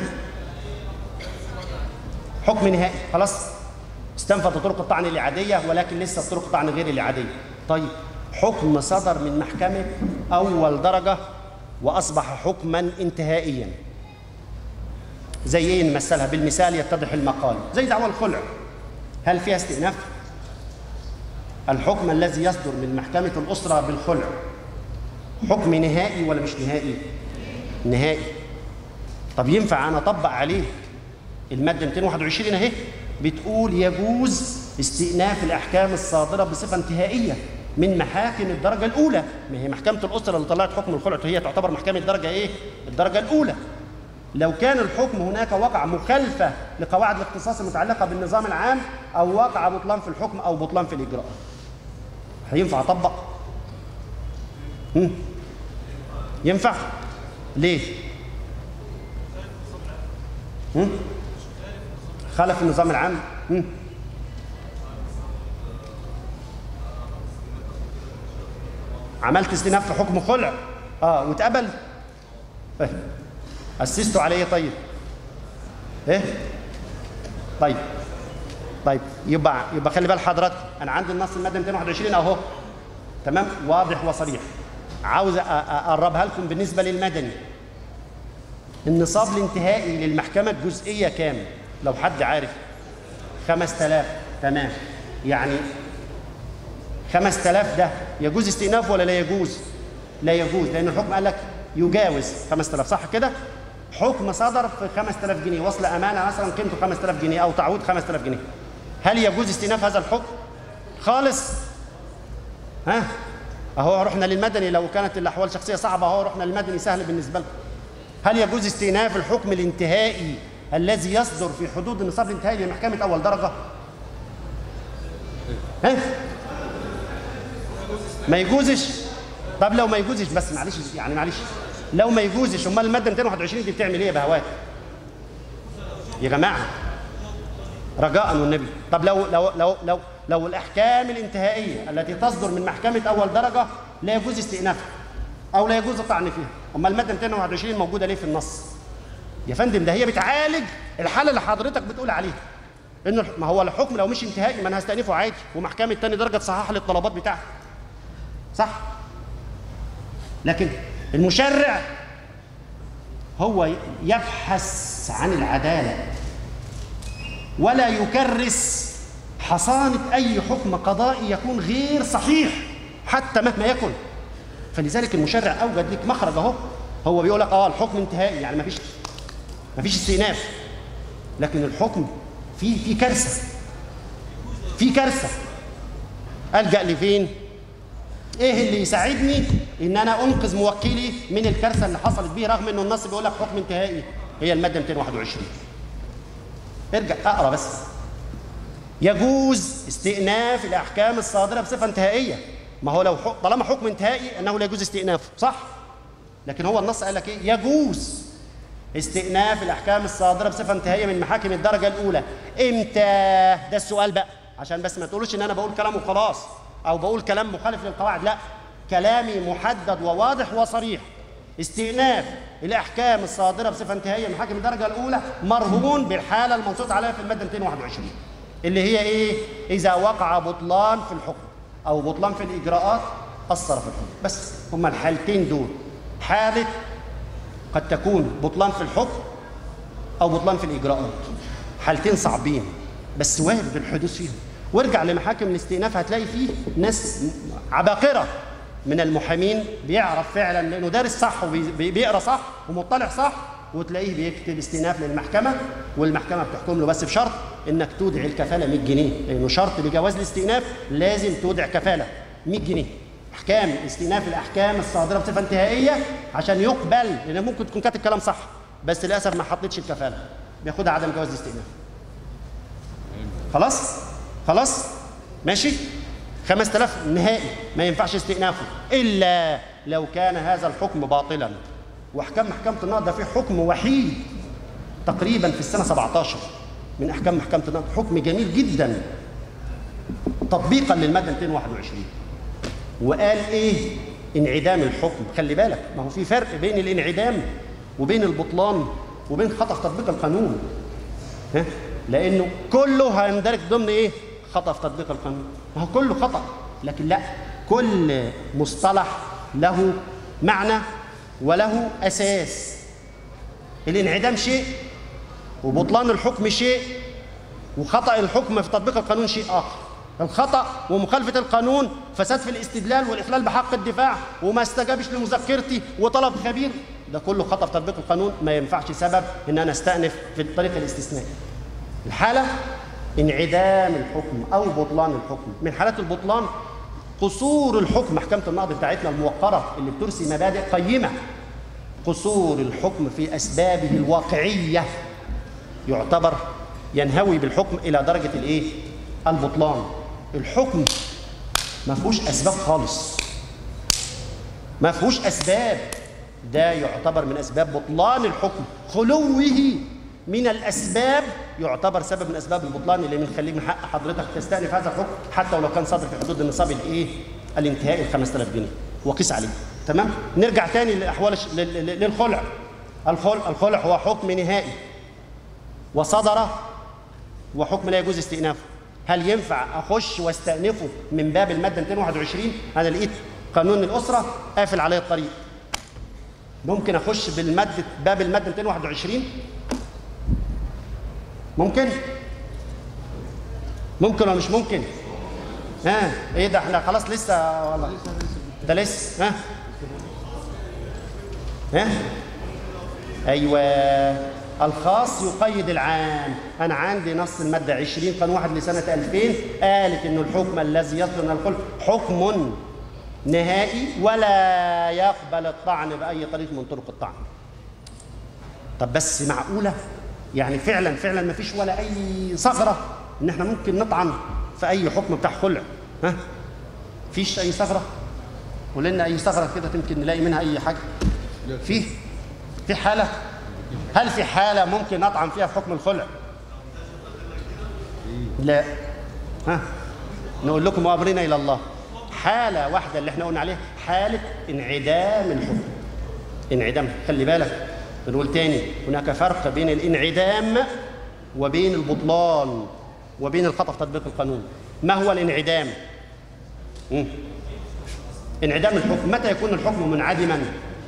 S1: حكم نهائي خلاص استنفذ طرق الطعن العاديه ولكن لسه طرق الطعن غير العاديه طيب حكم صدر من محكمه اول درجه واصبح حكما انتهائيا زي ايه نمثلها بالمثال يتضح المقال زي دعوى الخلع هل فيها استئناف الحكم الذي يصدر من محكمه الاسره بالخلع حكم نهائي ولا مش نهائي نهائي طب ينفع انا اطبق عليه الماده 221 اهي بتقول يجوز استئناف الاحكام الصادره بصفه انتهائيه من محاكم الدرجه الاولى ما هي محكمه الاسره اللي طلعت حكم الخلع هي تعتبر محكمه الدرجه ايه الدرجه الاولى لو كان الحكم هناك وقع مخالفه لقواعد الاختصاص المتعلقه بالنظام العام او وقع بطلان في الحكم او بطلان في الاجراء هينفع اطبق هم؟ ينفع ليه هم؟ خالف النظام العام هم؟ عملت استئناف في حكم خلع اه واتقبل إيه؟ اسسته على ايه طيب ايه طيب طيب يبقى يبقى خلي بال حضرتك انا عندي النص الماده 221 اهو تمام واضح وصريح عاوز أ- أ- اقربها لكم بالنسبه للمدني النصاب الانتهائي للمحكمه الجزئيه كام لو حد عارف 5000 تمام يعني 5000 ده يجوز استئناف ولا لا يجوز لا يجوز لان الحكم قال لك يجاوز 5000 صح كده حكم صدر في 5000 جنيه وصل امانه مثلا قيمته 5000 جنيه او تعويض 5000 جنيه هل يجوز استئناف هذا الحكم خالص ها اهو رحنا للمدني لو كانت الاحوال شخصيه صعبه اهو رحنا للمدني سهل بالنسبه لكم هل يجوز استئناف الحكم الانتهائي الذي يصدر في حدود النصاب الانتهائي لمحكمه اول درجه ها ما يجوزش طب لو ما يجوزش بس معلش يعني معلش لو ما يجوزش امال الماده 221 دي بتعمل ايه يا بهوات يا جماعه رجاء والنبي طب لو لو لو لو لو الاحكام الانتهائيه التي تصدر من محكمه اول درجه لا يجوز استئنافها او لا يجوز الطعن فيها امال الماده 221 موجوده ليه في النص يا فندم ده هي بتعالج الحاله اللي حضرتك بتقول عليها انه ما هو الحكم لو مش انتهائي ما انا هستأنفه عادي ومحكمه تاني درجه تصحح لي الطلبات بتاعتي صح لكن المشرع هو يبحث عن العداله ولا يكرس حصانه اي حكم قضائي يكون غير صحيح حتى مهما يكن فلذلك المشرع اوجد لك مخرج اهو هو بيقول لك اه الحكم انتهائي يعني ما فيش ما فيش استئناف
S3: لكن الحكم فيه في كارثه في كارثه الجا لفين ايه اللي يساعدني ان انا انقذ موكلي من الكارثه اللي حصلت بيه رغم انه النص بيقول لك حكم انتهائي هي الماده 221 ارجع اقرا بس يجوز استئناف الاحكام الصادره بصفه انتهائيه ما هو لو حك... طالما حكم انتهائي انه لا يجوز استئنافه صح لكن هو النص قال لك ايه يجوز استئناف الاحكام الصادره بصفه انتهائيه من محاكم الدرجه الاولى امتى ده السؤال بقى عشان بس ما تقولوش ان انا بقول كلام وخلاص او بقول كلام مخالف للقواعد لا كلامي محدد وواضح وصريح استئناف الاحكام الصادره بصفه انتهائيه من محاكم الدرجه الاولى مرهون بالحاله المنصوص عليها في الماده 221 اللي هي ايه اذا وقع بطلان في الحكم او بطلان في الاجراءات اثر في الحكم بس هما الحالتين دول حاله قد تكون بطلان في الحكم او بطلان في الاجراءات حالتين صعبين بس وارد الحدوث فيهم وارجع لمحاكم الاستئناف هتلاقي فيه ناس عباقره من المحامين بيعرف فعلا لانه دارس صح وبيقرا صح ومطلع صح وتلاقيه بيكتب استئناف للمحكمه والمحكمه بتحكم له بس بشرط انك تودع الكفاله 100 جنيه لانه شرط لجواز الاستئناف لازم تودع كفاله 100 جنيه احكام استئناف الاحكام الصادره بصفه انتهائيه عشان يقبل لان ممكن تكون كاتب كلام صح بس للاسف ما حطيتش الكفاله بياخدها عدم جواز الاستئناف خلاص خلاص ماشي 5000 نهائي ما ينفعش استئنافه الا لو كان هذا الحكم باطلا واحكام محكمه النقض ده فيه حكم وحيد تقريبا في السنه 17 من احكام محكمه النقض حكم جميل جدا تطبيقا للماده 221 وقال ايه انعدام الحكم خلي بالك ما هو في فرق بين الانعدام وبين البطلان وبين خطا في تطبيق القانون ها لانه كله هيندرج ضمن ايه خطا في تطبيق القانون ما هو كله خطا لكن لا كل مصطلح له معنى وله اساس الانعدام شيء وبطلان الحكم شيء وخطا الحكم في تطبيق القانون شيء اخر الخطا ومخالفه القانون فساد في الاستدلال والاخلال بحق الدفاع وما استجابش لمذكرتي وطلب خبير ده كله خطا في تطبيق القانون ما ينفعش سبب ان انا استأنف في الطريق الاستثنائي الحاله انعدام الحكم او بطلان الحكم من حالات البطلان قصور الحكم محكمه النقض بتاعتنا الموقره اللي بترسي مبادئ قيمه قصور الحكم في اسبابه الواقعيه يعتبر ينهوي بالحكم الى درجه الايه البطلان الحكم ما فيهوش اسباب خالص ما فيهوش اسباب ده يعتبر من اسباب بطلان الحكم خلوه من الاسباب يعتبر سبب من اسباب البطلان اللي من خليك من حق حضرتك تستأنف هذا الحكم حتى ولو كان صادر في حدود النصاب الايه الانتهائي ال 5000 جنيه وقيس عليه تمام نرجع تاني لاحوال الش- لل- لل- للخلع الخلع الخلع هو حكم نهائي وصدر وحكم لا يجوز استئنافه هل ينفع اخش واستأنفه من باب الماده 221 انا لقيت قانون الاسره قافل عليه الطريق ممكن اخش بالماده باب الماده 221 ممكن ممكن ولا مش ممكن ها ايه ده احنا خلاص لسه والله ده لسه ها ها ايوه الخاص يقيد العام انا عندي نص الماده 20 قانون واحد لسنه 2000 قالت انه الحكم الذي يصدر من الخلق حكم نهائي ولا يقبل الطعن باي طريق من طرق الطعن طب بس معقوله يعني فعلا فعلا ما فيش ولا اي ثغره ان احنا ممكن نطعن في اي حكم بتاع خلع ها فيش اي ثغره قول لنا اي ثغره كده يمكن نلاقي منها اي حاجه في في حاله هل في حاله ممكن نطعن فيها في حكم الخلع لا ها نقول لكم وامرنا الى الله حاله واحده اللي احنا قلنا عليها حاله انعدام الحكم انعدام خلي بالك بنقول تاني هناك فرق بين الانعدام وبين البطلان وبين الخطا في تطبيق القانون ما هو الانعدام مم. انعدام الحكم متى يكون الحكم منعدما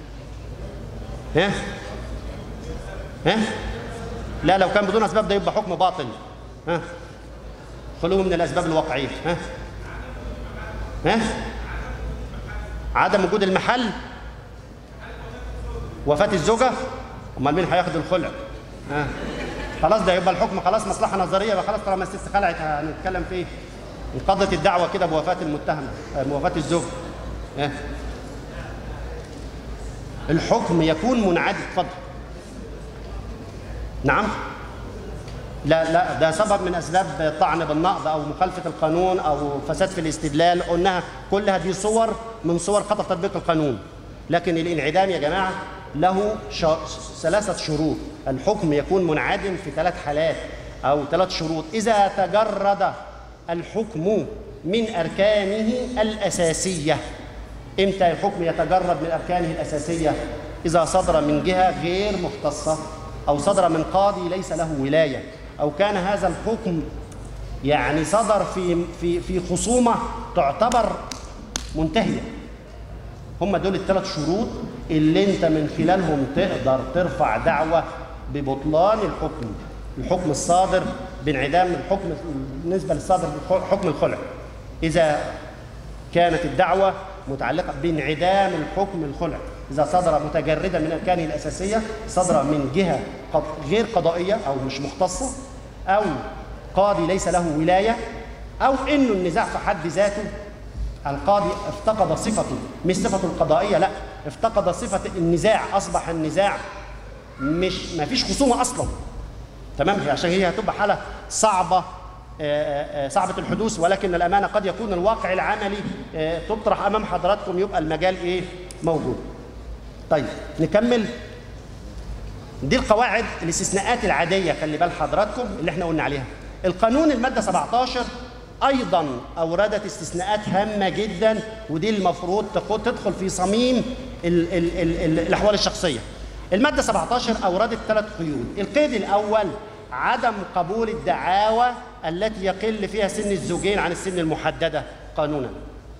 S3: ها ها لا لو كان بدون اسباب ده يبقى حكم باطل ها خلوه من الاسباب الواقعيه ها ها عدم وجود المحل وفاة الزوجة امال مين هياخد الخلع ها خلاص ده يبقى الحكم خلاص مصلحه نظريه يبقى خلاص طالما الست خلعت هنتكلم في ايه؟ انقضت الدعوه كده بوفاه المتهمه آه، بوفاه الزوج إيه؟ الحكم يكون منعدم اتفضل نعم لا لا ده سبب من اسباب الطعن بالنقض او مخالفه القانون او فساد في الاستدلال قلناها كلها دي صور من صور خطا تطبيق القانون لكن الانعدام يا جماعه له ش... ثلاثه شروط الحكم يكون منعدم في ثلاث حالات او ثلاث شروط اذا تجرد الحكم من اركانه الاساسيه امتى الحكم يتجرد من اركانه الاساسيه اذا صدر من جهه غير مختصه او صدر من قاضي ليس له ولايه او كان هذا الحكم يعني صدر في في في خصومه تعتبر منتهيه هم دول الثلاث شروط اللي انت من خلالهم تقدر ترفع دعوه ببطلان الحكم الحكم الصادر بانعدام الحكم بالنسبه للصادر حكم الخلع اذا كانت الدعوه متعلقه بانعدام الحكم الخلع اذا صدر متجردا من اركانه الاساسيه صدر من جهه قض- غير قضائيه او مش مختصه او قاضي ليس له ولايه او انه النزاع في حد ذاته القاضي افتقد صفته مش صفته القضائيه لا افتقد صفه النزاع اصبح النزاع مش ما فيش خصومه اصلا تمام هي عشان هي هتبقى حاله صعبه آه، آه، آه، صعبه الحدوث ولكن الامانه قد يكون الواقع العملي آه، تطرح امام حضراتكم يبقى المجال ايه موجود طيب نكمل دي القواعد الاستثناءات العاديه خلي بال حضراتكم اللي احنا قلنا عليها القانون الماده 17 ايضا اوردت استثناءات هامه جدا ودي المفروض تخ- تدخل في صميم ال ال ال ال الاحوال الشخصيه الماده 17 اوردت ثلاث قيود القيد الاول عدم قبول الدعاوى التي يقل فيها سن الزوجين عن السن المحدده قانونا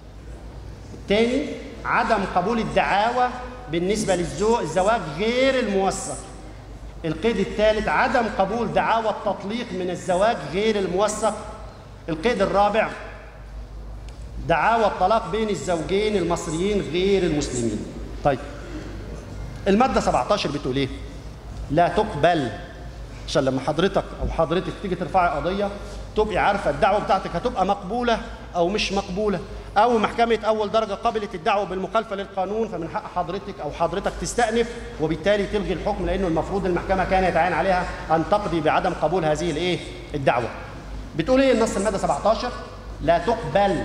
S3: الثاني عدم قبول الدعاوى بالنسبه للزوج الزواج غير الموثق القيد الثالث عدم قبول دعاوى التطليق من الزواج غير الموثق القيد الرابع دعاوى الطلاق بين الزوجين المصريين غير المسلمين طيب المادة 17 بتقول ايه لا تقبل عشان لما حضرتك او حضرتك تيجي ترفعي قضية تبقي عارفة الدعوة بتاعتك هتبقى مقبولة او مش مقبولة او محكمة اول درجة قبلت الدعوة بالمخالفة للقانون فمن حق حضرتك او حضرتك تستأنف وبالتالي تلغي الحكم لانه المفروض المحكمة كان يتعين عليها ان تقضي بعدم قبول هذه الايه الدعوة بتقول ايه النص المادة 17 لا تقبل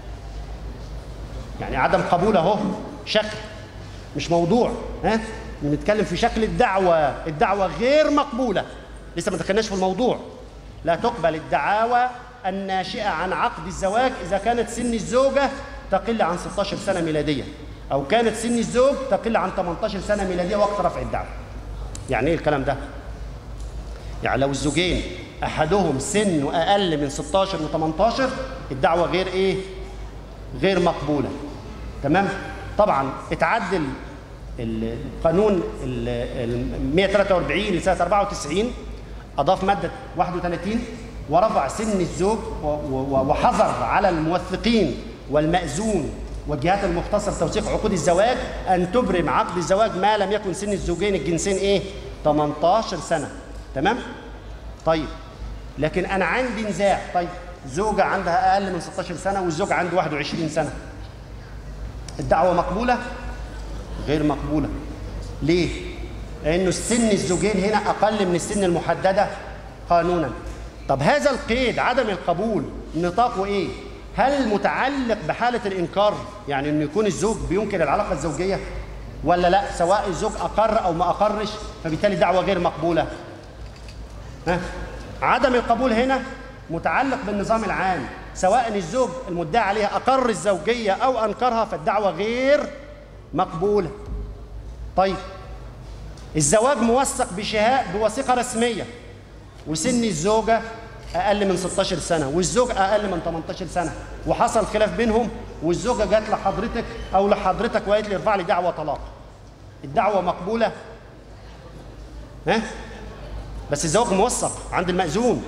S3: يعني عدم قبول اهو شكل مش موضوع ها بنتكلم في شكل الدعوة الدعوة غير مقبولة لسه ما دخلناش في الموضوع لا تقبل الدعاوى الناشئة عن عقد الزواج إذا كانت سن الزوجة تقل عن 16 سنة ميلادية أو كانت سن الزوج تقل عن 18 سنة ميلادية وقت رفع الدعوة يعني إيه الكلام ده؟ يعني لو الزوجين أحدهم سنه أقل من 16 و18 الدعوة غير إيه؟ غير مقبولة تمام طبعا اتعدل القانون ال ال 143 لسنه 94 اضاف ماده 31 ورفع سن الزوج و- و- وحظر على الموثقين والمأذون والجهات المختصه بتوثيق عقود الزواج ان تبرم عقد الزواج ما لم يكن سن الزوجين الجنسين ايه 18 سنه تمام طيب لكن انا عندي نزاع طيب زوجه عندها اقل من 16 سنه والزوج عنده 21 سنه الدعوه مقبوله غير مقبولة ليه؟ لأنه السن الزوجين هنا أقل من السن المحددة قانونا طب هذا القيد عدم القبول نطاقه إيه؟ هل متعلق بحالة الإنكار يعني إنه يكون الزوج بينكر العلاقة الزوجية ولا لا سواء الزوج أقر أو ما أقرش فبالتالي دعوة غير مقبولة ها؟ عدم القبول هنا متعلق بالنظام العام سواء الزوج المدعى عليها أقر الزوجية أو أنكرها فالدعوة غير مقبولة طيب الزواج موثق بشهاء بوثيقة رسمية وسن الزوجة أقل من 16 سنة والزوج أقل من 18 سنة وحصل خلاف بينهم والزوجة جات لحضرتك أو لحضرتك وقالت لي ارفع لي دعوة طلاق الدعوة مقبولة ها بس الزواج موثق عند المأذون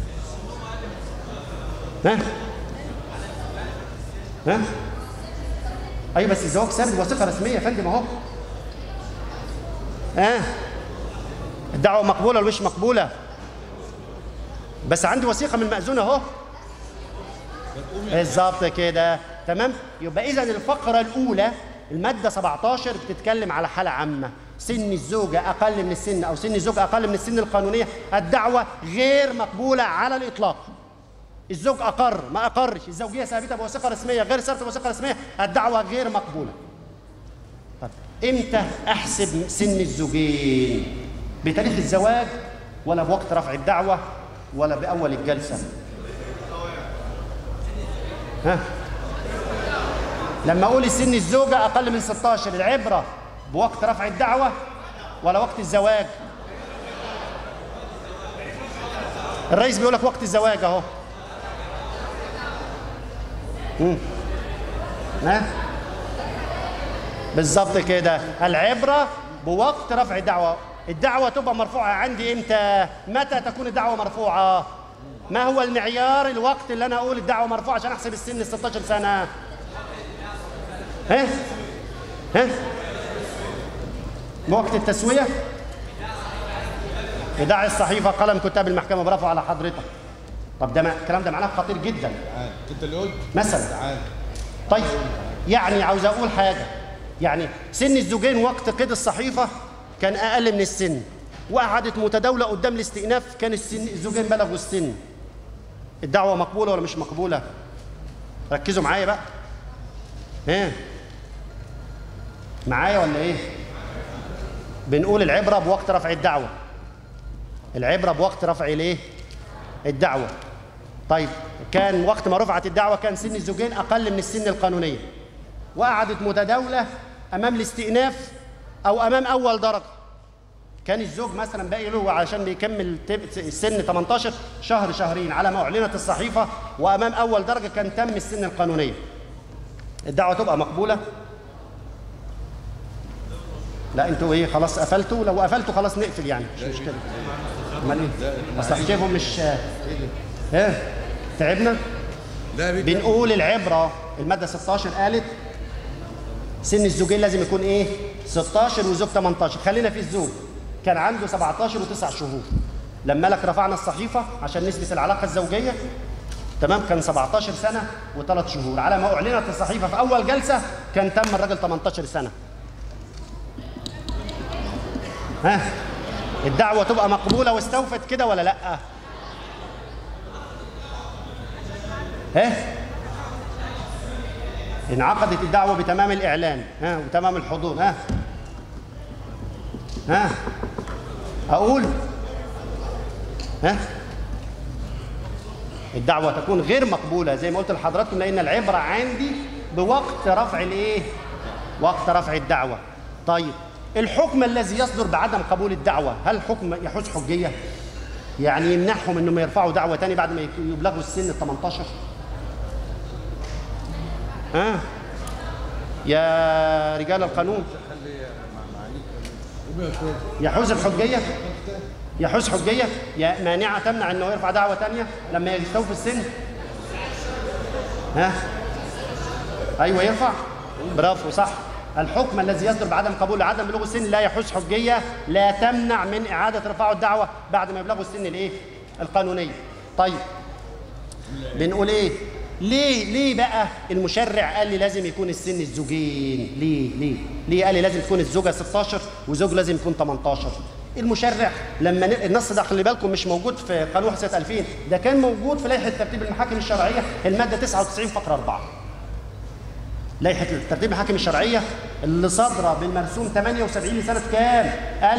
S3: ها ها ايوه بس الزواج سارد بوثيقه رسميه يا فندم اهو ها الدعوه مقبوله ولا مش مقبوله بس عندي وثيقه من المأذون اهو بالظبط كده تمام يبقى اذا الفقره الاولى الماده 17 بتتكلم على حاله عامه سن الزوجه اقل من السن او سن الزوج اقل من السن القانونيه الدعوه غير مقبوله على الاطلاق الزوج اقر ما اقرش الزوجيه ثابته بوثيقه رسميه غير ثابته بوثيقه رسميه الدعوه غير مقبوله طب امتى احسب سن الزوجين بتاريخ الزواج ولا بوقت رفع الدعوه ولا باول الجلسه ها لما اقول السن الزوجه اقل من 16 العبره بوقت رفع الدعوه ولا وقت الزواج الرئيس بيقول لك وقت الزواج اهو مم. ها بالظبط كده العبره بوقت رفع الدعوه الدعوه تبقى مرفوعه عندي امتى متى تكون الدعوه مرفوعه ما هو المعيار الوقت اللي انا اقول الدعوه مرفوعه عشان احسب السن 16 سنه ها ها بوقت التسويه إداعي الصحيفة قلم كتاب المحكمة برافو على حضرتك طب ده ما- الكلام ده معناه خطير جدا
S2: تعال انت اللي قلت
S3: مثلا
S2: تعال
S3: طيب يعني عاوز اقول حاجه يعني سن الزوجين وقت قيد الصحيفه كان اقل من السن وقعدت متداوله قدام الاستئناف كان السن الزوجين بلغوا السن الدعوه مقبوله ولا مش مقبوله ركزوا معايا بقى ايه معايا ولا ايه بنقول العبره بوقت رفع الدعوه العبره بوقت رفع الايه الدعوه طيب كان وقت ما رفعت الدعوة كان سن الزوجين أقل من السن القانونية وقعدت متداولة أمام الاستئناف أو أمام أول درجة كان الزوج مثلا باقي له علشان بيكمل تب- السن 18 شهر شهرين على ما أعلنت الصحيفة وأمام أول درجة كان تم السن القانونية الدعوة تبقى مقبولة لا انتوا ايه خلاص قفلتوا لو قفلتوا خلاص نقفل يعني مش مشكله امال ايه اصل حسابهم مش ايه تعبنا
S2: لا بيك
S3: بنقول العبره الماده 16 قالت سن الزوجين لازم يكون ايه 16 والزوج 18 خلينا في الزوج كان عنده 17 و9 شهور لما لك رفعنا الصحيفه عشان نثبت العلاقه الزوجيه تمام كان 17 سنه وثلاث شهور على ما اعلنت الصحيفه في اول جلسه كان تم الراجل 18 سنه ها الدعوه تبقى مقبوله واستوفت كده ولا لا ها انعقدت الدعوة بتمام الإعلان ها وتمام الحضور ها ها أقول ها الدعوة تكون غير مقبولة زي ما قلت لحضراتكم لأن العبرة عندي بوقت رفع الإيه؟ وقت رفع الدعوة طيب الحكم الذي يصدر بعدم قبول الدعوة هل حكم يحوز حجية؟ يعني يمنعهم انهم يرفعوا دعوة تاني بعد ما يبلغوا السن ال 18 ها يا رجال القانون يحوز الحجية يحوز حجية يا مانعة تمنع انه يرفع دعوة تانية لما يستوفي السن ها ايوه يرفع برافو صح الحكم الذي يصدر بعدم قبول عدم بلوغ السن لا يحوز حجية لا تمنع من إعادة رفاع الدعوة بعد ما يبلغوا السن الإيه؟ القانونية. طيب بنقول إيه؟ ليه ليه بقى المشرع قال لي لازم يكون السن الزوجين؟ ليه؟ ليه؟ ليه قال لي لازم تكون الزوجة 16 وزوج لازم يكون 18؟ المشرع لما ن- النص ده خلي بالكم مش موجود في قانون سنة 2000 ده كان موجود في لائحة ترتيب المحاكم الشرعية المادة 99 فقرة 4 لائحة ترتيب المحاكم الشرعية اللي صادرة بالمرسوم 78 لسنة كام؟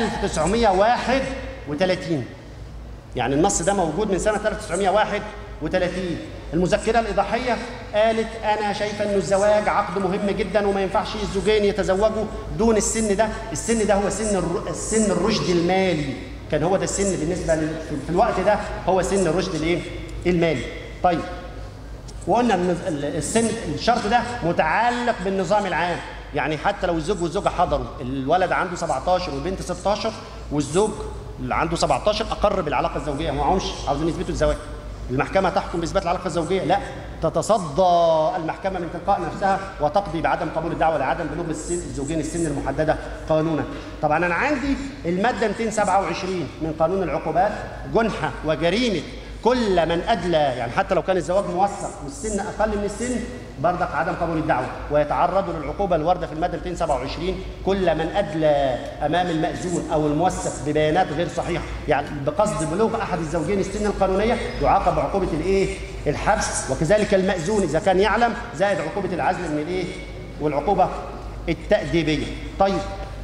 S3: 1931 يعني النص ده موجود من سنة 1931 المذكرة الإيضاحية قالت أنا شايفة إنه الزواج عقد مهم جدا وما ينفعش الزوجين يتزوجوا دون السن ده، السن ده هو سن الر... السن الرشد المالي، كان هو ده السن بالنسبة لل... في- في الوقت ده هو سن الرشد الإيه؟ المالي. طيب وقلنا ان ال- السن الشرط ده متعلق بالنظام العام يعني حتى لو الزوج والزوجه حضروا الولد عنده 17 والبنت 16 والزوج اللي عنده 17 اقر بالعلاقه الزوجيه ما معهمش عاوزين يثبتوا الزواج المحكمه تحكم باثبات العلاقه الزوجيه لا تتصدى المحكمه من تلقاء نفسها وتقضي بعدم قبول الدعوه لعدم بلوغ السن الزوجين السن المحدده قانونا طبعا انا عندي الماده 227 من قانون العقوبات جنحه وجريمه كل من ادلى يعني حتى لو كان الزواج موثق والسن اقل من السن بردك عدم قبول الدعوه ويتعرض للعقوبه الوارده في الماده 227 كل من ادلى امام الماذون او الموثق ببيانات غير صحيحه يعني بقصد بلوغ احد الزوجين السن القانونيه يعاقب بعقوبه الايه الحبس وكذلك الماذون اذا كان يعلم زائد عقوبه العزل من الايه والعقوبه التاديبيه طيب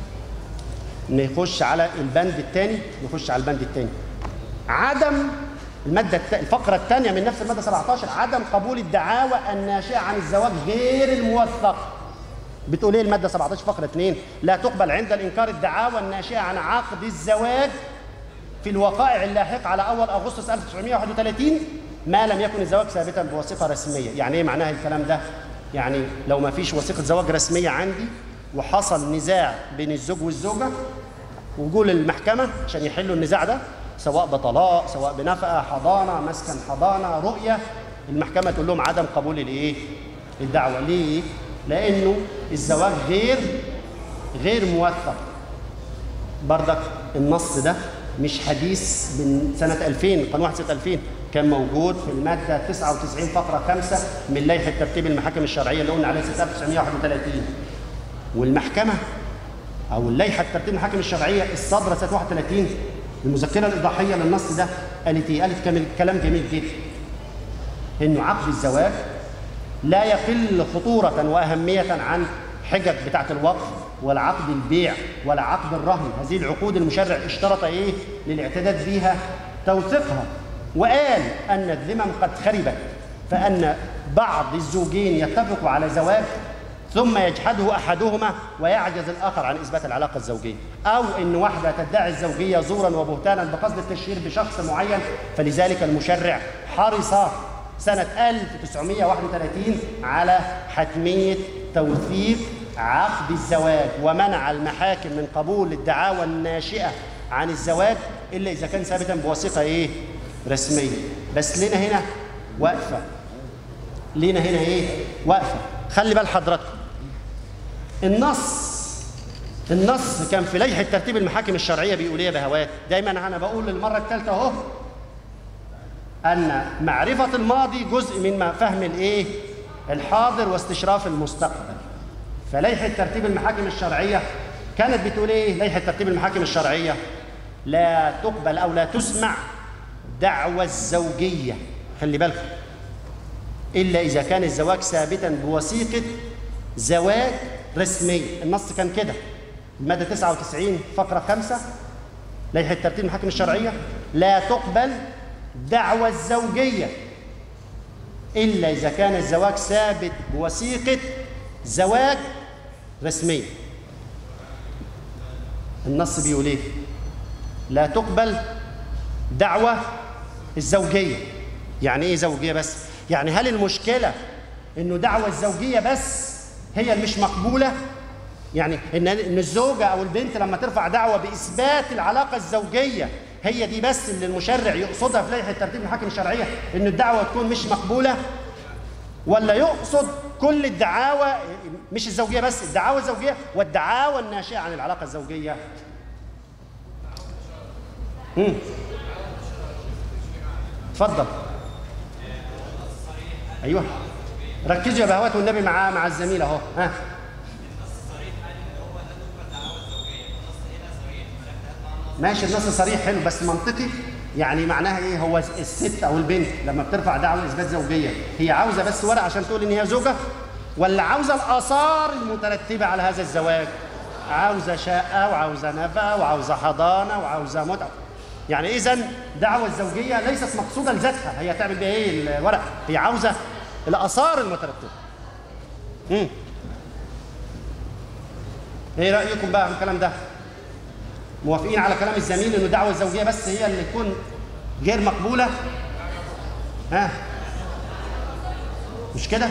S3: نخش على البند الثاني نخش على البند الثاني عدم المادة الت... الفقرة الثانية من نفس المادة 17 عدم قبول الدعاوى الناشئة عن الزواج غير الموثق بتقول ايه المادة 17 فقرة 2 لا تقبل عند الإنكار الدعاوى الناشئة عن عقد الزواج في الوقائع اللاحقة على أول أغسطس 1931 ما لم يكن الزواج ثابتا بوثيقة رسمية يعني ايه معناها الكلام ده يعني لو ما فيش وثيقة زواج رسمية عندي وحصل نزاع بين الزوج والزوجة وجول المحكمة عشان يحلوا النزاع ده سواء بطلاق سواء بنفقة حضانة مسكن حضانة رؤية المحكمة تقول لهم عدم قبول الايه الدعوة ليه لأنه الزواج غير غير موثق بردك النص ده مش حديث من سنة 2000 قانون 1 سنة 2000 كان موجود في المادة 99 فقرة 5 من لائحة ترتيب المحاكم الشرعية اللي قلنا عليها سنة 1931 والمحكمة أو اللائحة ترتيب المحاكم الشرعية الصادرة سنة 31 المذكرة الإيضاحية للنص ده قالت إيه؟ قالت كلام- كلام جميل جدا إنه عقد الزواج لا يقل خطورة وأهمية عن حجج بتاعة الوقف ولا عقد البيع ولا عقد الرهن هذه العقود المشرع اشترط إيه للاعتداد بها توثيقها وقال أن الذمم قد خربت فأن بعض الزوجين يتفقوا على زواج ثم يجحده احدهما ويعجز الاخر عن اثبات العلاقه الزوجيه او ان واحده تدعي الزوجيه زورا وبهتانا بقصد التشهير بشخص معين فلذلك المشرع حرص سنه 1931 على حتميه توثيق عقد الزواج ومنع المحاكم من قبول الدعاوى الناشئه عن الزواج الا اذا كان ثابتا بوثيقه ايه رسميه بس لنا هنا وقفه لينا هنا ايه وقفه خلي بال حضراتكم النص النص كان في لائحه ترتيب المحاكم الشرعيه بيقول ايه يا بهوات دايما انا بقول للمره الثالثه اهو ان معرفه الماضي جزء من ما فهم الايه الحاضر واستشراف المستقبل فلائحه ترتيب المحاكم الشرعيه كانت بتقول ايه لائحه ترتيب المحاكم الشرعيه لا تقبل او لا تسمع دعوى الزوجيه خلي بالكم إلا إذا كان الزواج ثابتا بوثيقة زواج رسمي النص كان كده المادة 99 فقرة 5 لائحة ترتيب المحاكم الشرعية لا تقبل دعوى الزوجية إلا إذا كان الزواج ثابت بوثيقة زواج رسمي النص بيقول إيه؟ لا تقبل دعوة الزوجية يعني إيه زوجية بس؟ يعني هل المشكلة إنه دعوة الزوجية بس هي اللي مش مقبولة؟ يعني إن إن الزوجة أو البنت لما ترفع دعوة بإثبات العلاقة الزوجية هي دي بس اللي المشرع يقصدها في لائحة ترتيب المحاكم الشرعية إن الدعوة تكون مش مقبولة ولا يقصد كل الدعاوى مش الزوجية بس الدعاوى الزوجية والدعاوى الناشئة عن العلاقة الزوجية مم. اتفضل ايوه ركزوا يا بهوات والنبي مع مع الزميل اهو ها ماشي النص صريح حلو بس منطقي يعني معناها ايه هو الست او البنت لما بترفع دعوه اثبات زوجيه هي عاوزه بس ورق عشان تقول ان هي زوجه ولا عاوزه الاثار المترتبه على هذا الزواج عاوزه شقه وعاوزه نفقه وعاوزه حضانه وعاوزه متعه يعني اذا دعوه الزوجيه ليست مقصوده لذاتها هي تعمل بيها ايه الورق هي عاوزه الاثار المترتبه امم ايه رايكم بقى في الكلام ده موافقين على كلام الزميل انه دعوه الزوجيه بس هي اللي تكون غير مقبوله ها مش كده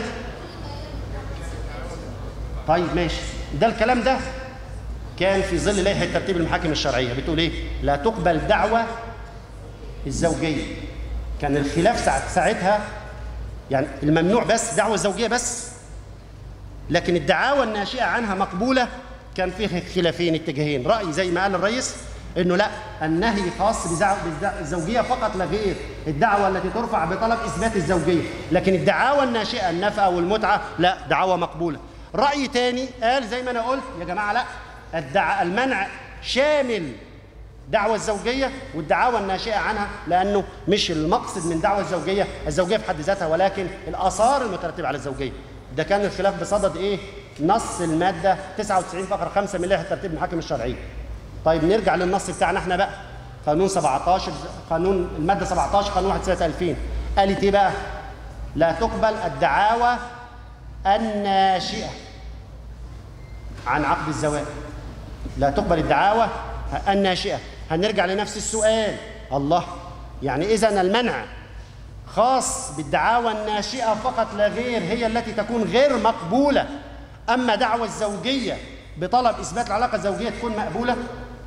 S3: طيب ماشي ده الكلام ده كان في ظل لائحه ترتيب المحاكم الشرعيه بتقول ايه لا تقبل دعوه الزوجيه كان الخلاف ساعت ساعتها يعني الممنوع بس دعوه الزوجيه بس لكن الدعاوى الناشئه عنها مقبوله كان فيه خلافين اتجاهين راي زي ما قال الرئيس انه لا النهي خاص بزع- بالزع- بالزوجيه فقط لا غير الدعوه التي ترفع بطلب اثبات الزوجيه لكن الدعاوى الناشئه النفقه والمتعه لا دعوه مقبوله راي تاني قال زي ما انا قلت يا جماعه لا الدع... المنع شامل دعوة الزوجية والدعاوى الناشئة عنها لأنه مش المقصد من دعوة الزوجية الزوجية في حد ذاتها ولكن الآثار المترتبة على الزوجية ده كان الخلاف بصدد إيه؟ نص المادة 99 فقرة 5 من لائحة ترتيب المحاكم الشرعية طيب نرجع للنص بتاعنا احنا بقى قانون 17 قانون المادة 17 قانون 1 سنة 2000 قالت إيه بقى؟ لا تقبل الدعاوى الناشئة عن عقد الزواج لا تقبل الدعاوى الناشئة هنرجع لنفس السؤال الله يعني إذا المنع خاص بالدعاوى الناشئة فقط لا غير هي التي تكون غير مقبولة أما دعوى الزوجية بطلب إثبات العلاقة الزوجية تكون مقبولة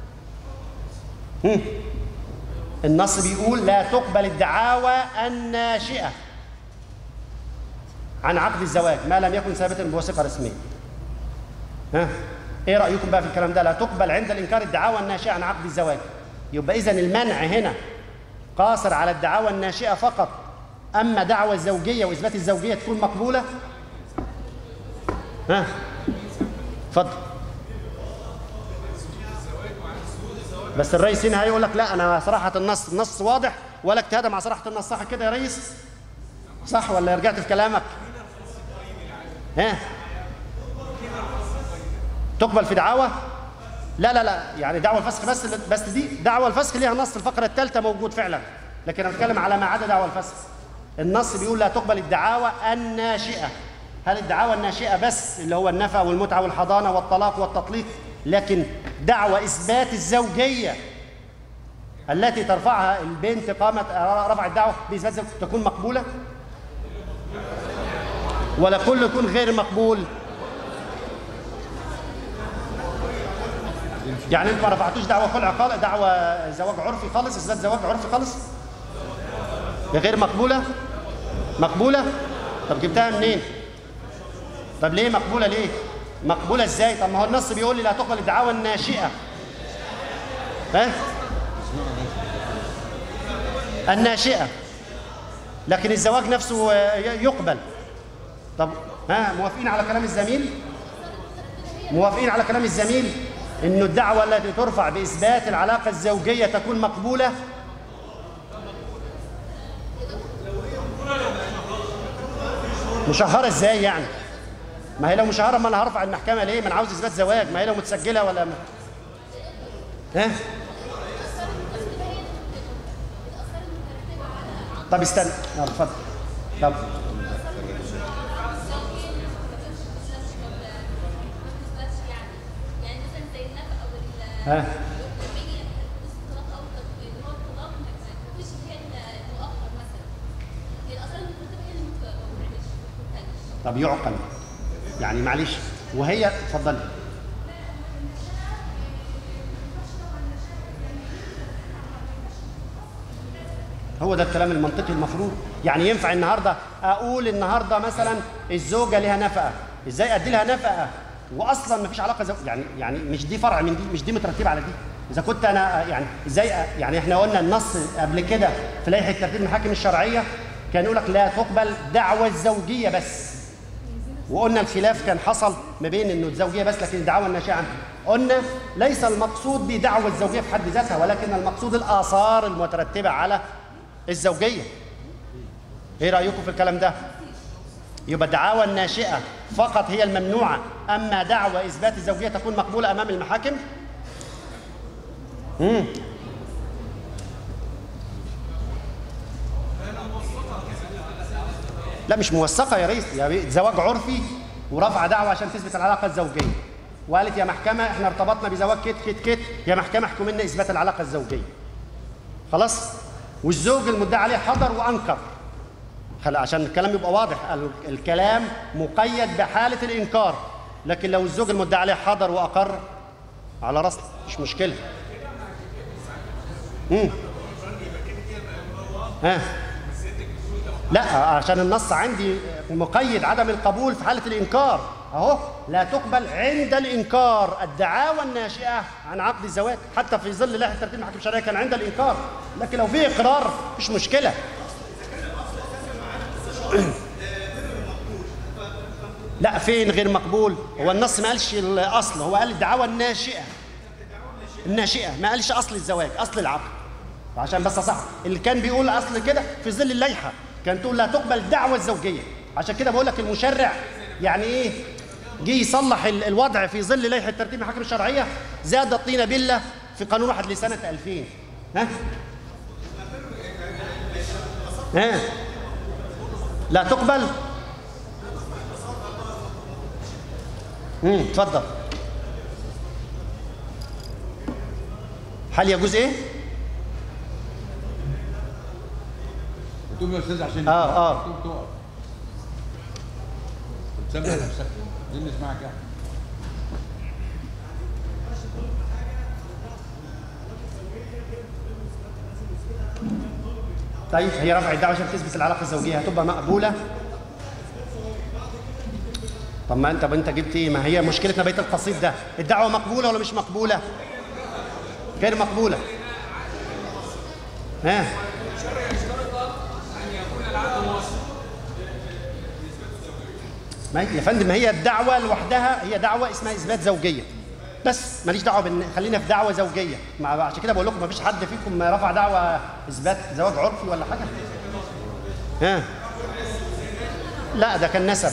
S3: هم. النص بيقول لا تقبل الدعاوى الناشئة عن عقد الزواج ما لم يكن ثابتا بوثيقة رسمية ها ايه رايكم بقى في الكلام ده لا تقبل عند الانكار الدعاوى الناشئه عن عقد الزواج يبقى اذا المنع هنا قاصر على الدعاوى الناشئه فقط اما دعوى الزوجيه واثبات الزوجيه تكون مقبوله ها اتفضل بس الرئيس هنا هيقول لك لا انا صراحه النص النص واضح ولا اجتهاد مع صراحه النص صح كده يا ريس صح ولا رجعت في كلامك ها تقبل في دعاوى لا لا لا يعني دعوى الفسخ بس بس دي دعوى الفسخ ليها نص الفقره الثالثه موجود فعلا لكن انا بتكلم على ما عدا دعوى الفسخ النص بيقول لا تقبل الدعاوى الناشئه هل الدعاوى الناشئه بس اللي هو النفقه والمتعه والحضانه والطلاق والتطليق لكن دعوى اثبات الزوجيه التي ترفعها البنت قامت رفع الدعوه باثبات الزوجيه تكون مقبوله ولا كل يكون غير مقبول يعني انتوا ما رفعتوش دعوى خلع خالص دعوى زواج عرفي خالص اثبات زواج عرفي خالص غير مقبوله مقبوله طب جبتها منين طب ليه مقبوله ليه مقبوله ازاي طب ما هو النص بيقول لي لا تقبل الدعاوى الناشئه ها الناشئه لكن الزواج نفسه يقبل طب ها موافقين على كلام الزميل موافقين على كلام الزميل انه الدعوه التي ترفع باثبات العلاقه الزوجيه تكون مقبوله مشهره ازاي يعني ما هي لو مشهره ما انا هرفع المحكمه ليه ما انا عاوز اثبات زواج ما هي لو متسجله ولا ما. ها طب استنى يلا اتفضل طب ها طب يعقل يعني معلش وهي اتفضلي هو ده الكلام المنطقي المفروض يعني ينفع النهارده اقول النهارده مثلا الزوجه لها نفقه ازاي ادي لها نفقه واصلا ما فيش علاقه زو... يعني يعني مش دي فرع من دي مش دي مترتبه على دي اذا كنت انا يعني ازاي يعني احنا قلنا النص قبل كده في لائحه ترتيب المحاكم الشرعيه كان يقول لك لا تقبل دعوى الزوجيه بس وقلنا الخلاف كان حصل ما بين انه الزوجيه بس لكن الدعوه الناشئه عنها قلنا ليس المقصود بدعوى الزوجيه في حد ذاتها ولكن المقصود الاثار المترتبه على الزوجيه ايه رايكم في الكلام ده يبقى الدعاوى الناشئه فقط هي الممنوعه اما دعوى اثبات الزوجيه تكون مقبوله امام المحاكم امم لا مش موثقه يا ريس يا ريس زواج عرفي ورفع دعوه عشان تثبت العلاقه الزوجيه وقالت يا محكمه احنا ارتبطنا بزواج كت كت كت يا محكمه احكم لنا اثبات العلاقه الزوجيه خلاص والزوج المدعي عليه حضر وانكر خلا عشان الكلام يبقى واضح الكلام مقيد بحاله الانكار لكن لو الزوج المدعي عليه حضر واقر على راسنا مش مشكله امم ها لا عشان النص عندي مقيد عدم القبول في حاله الانكار اهو لا تقبل عند الانكار الدعاوى الناشئه عن عقد الزواج حتى في ظل لائحه ترتيب المحاكم الشرعيه كان عند الانكار لكن لو في اقرار مش مشكله لا فين غير مقبول هو النص ما قالش الاصل هو قال الدعاوى الناشئه الناشئه ما قالش اصل الزواج اصل العقد عشان بس صح اللي كان بيقول اصل كده في ظل اللائحه كان تقول لا تقبل دعوى الزوجيه عشان كده بقول لك المشرع يعني ايه جه يصلح ال- الوضع في ظل لائحه ترتيب المحاكم الشرعيه زاد الطين بله في قانون واحد لسنه 2000 ها ها لا تقبل امم اتفضل هل يجوز ايه
S2: تقوم يا استاذ عشان
S3: آه، آه.
S2: تقوم تقف تسمع نفسك عايزين نسمعك يعني
S3: طيب هي رفع الدعوه عشان تثبت العلاقه الزوجيه هتبقى مقبوله طب ما انت انت جبت ايه ما هي مشكلتنا بيت القصيد ده الدعوه مقبوله ولا مش مقبوله غير مقبوله ها ما هي- يا فندم هي الدعوه لوحدها هي دعوه اسمها اثبات زوجيه بس ماليش دعوه بان خلينا في دعوه زوجيه مع عشان كده بقول لكم ما فيش حد فيكم رفع دعوه اثبات زواج عرفي ولا حاجه ها لا ده كان نسب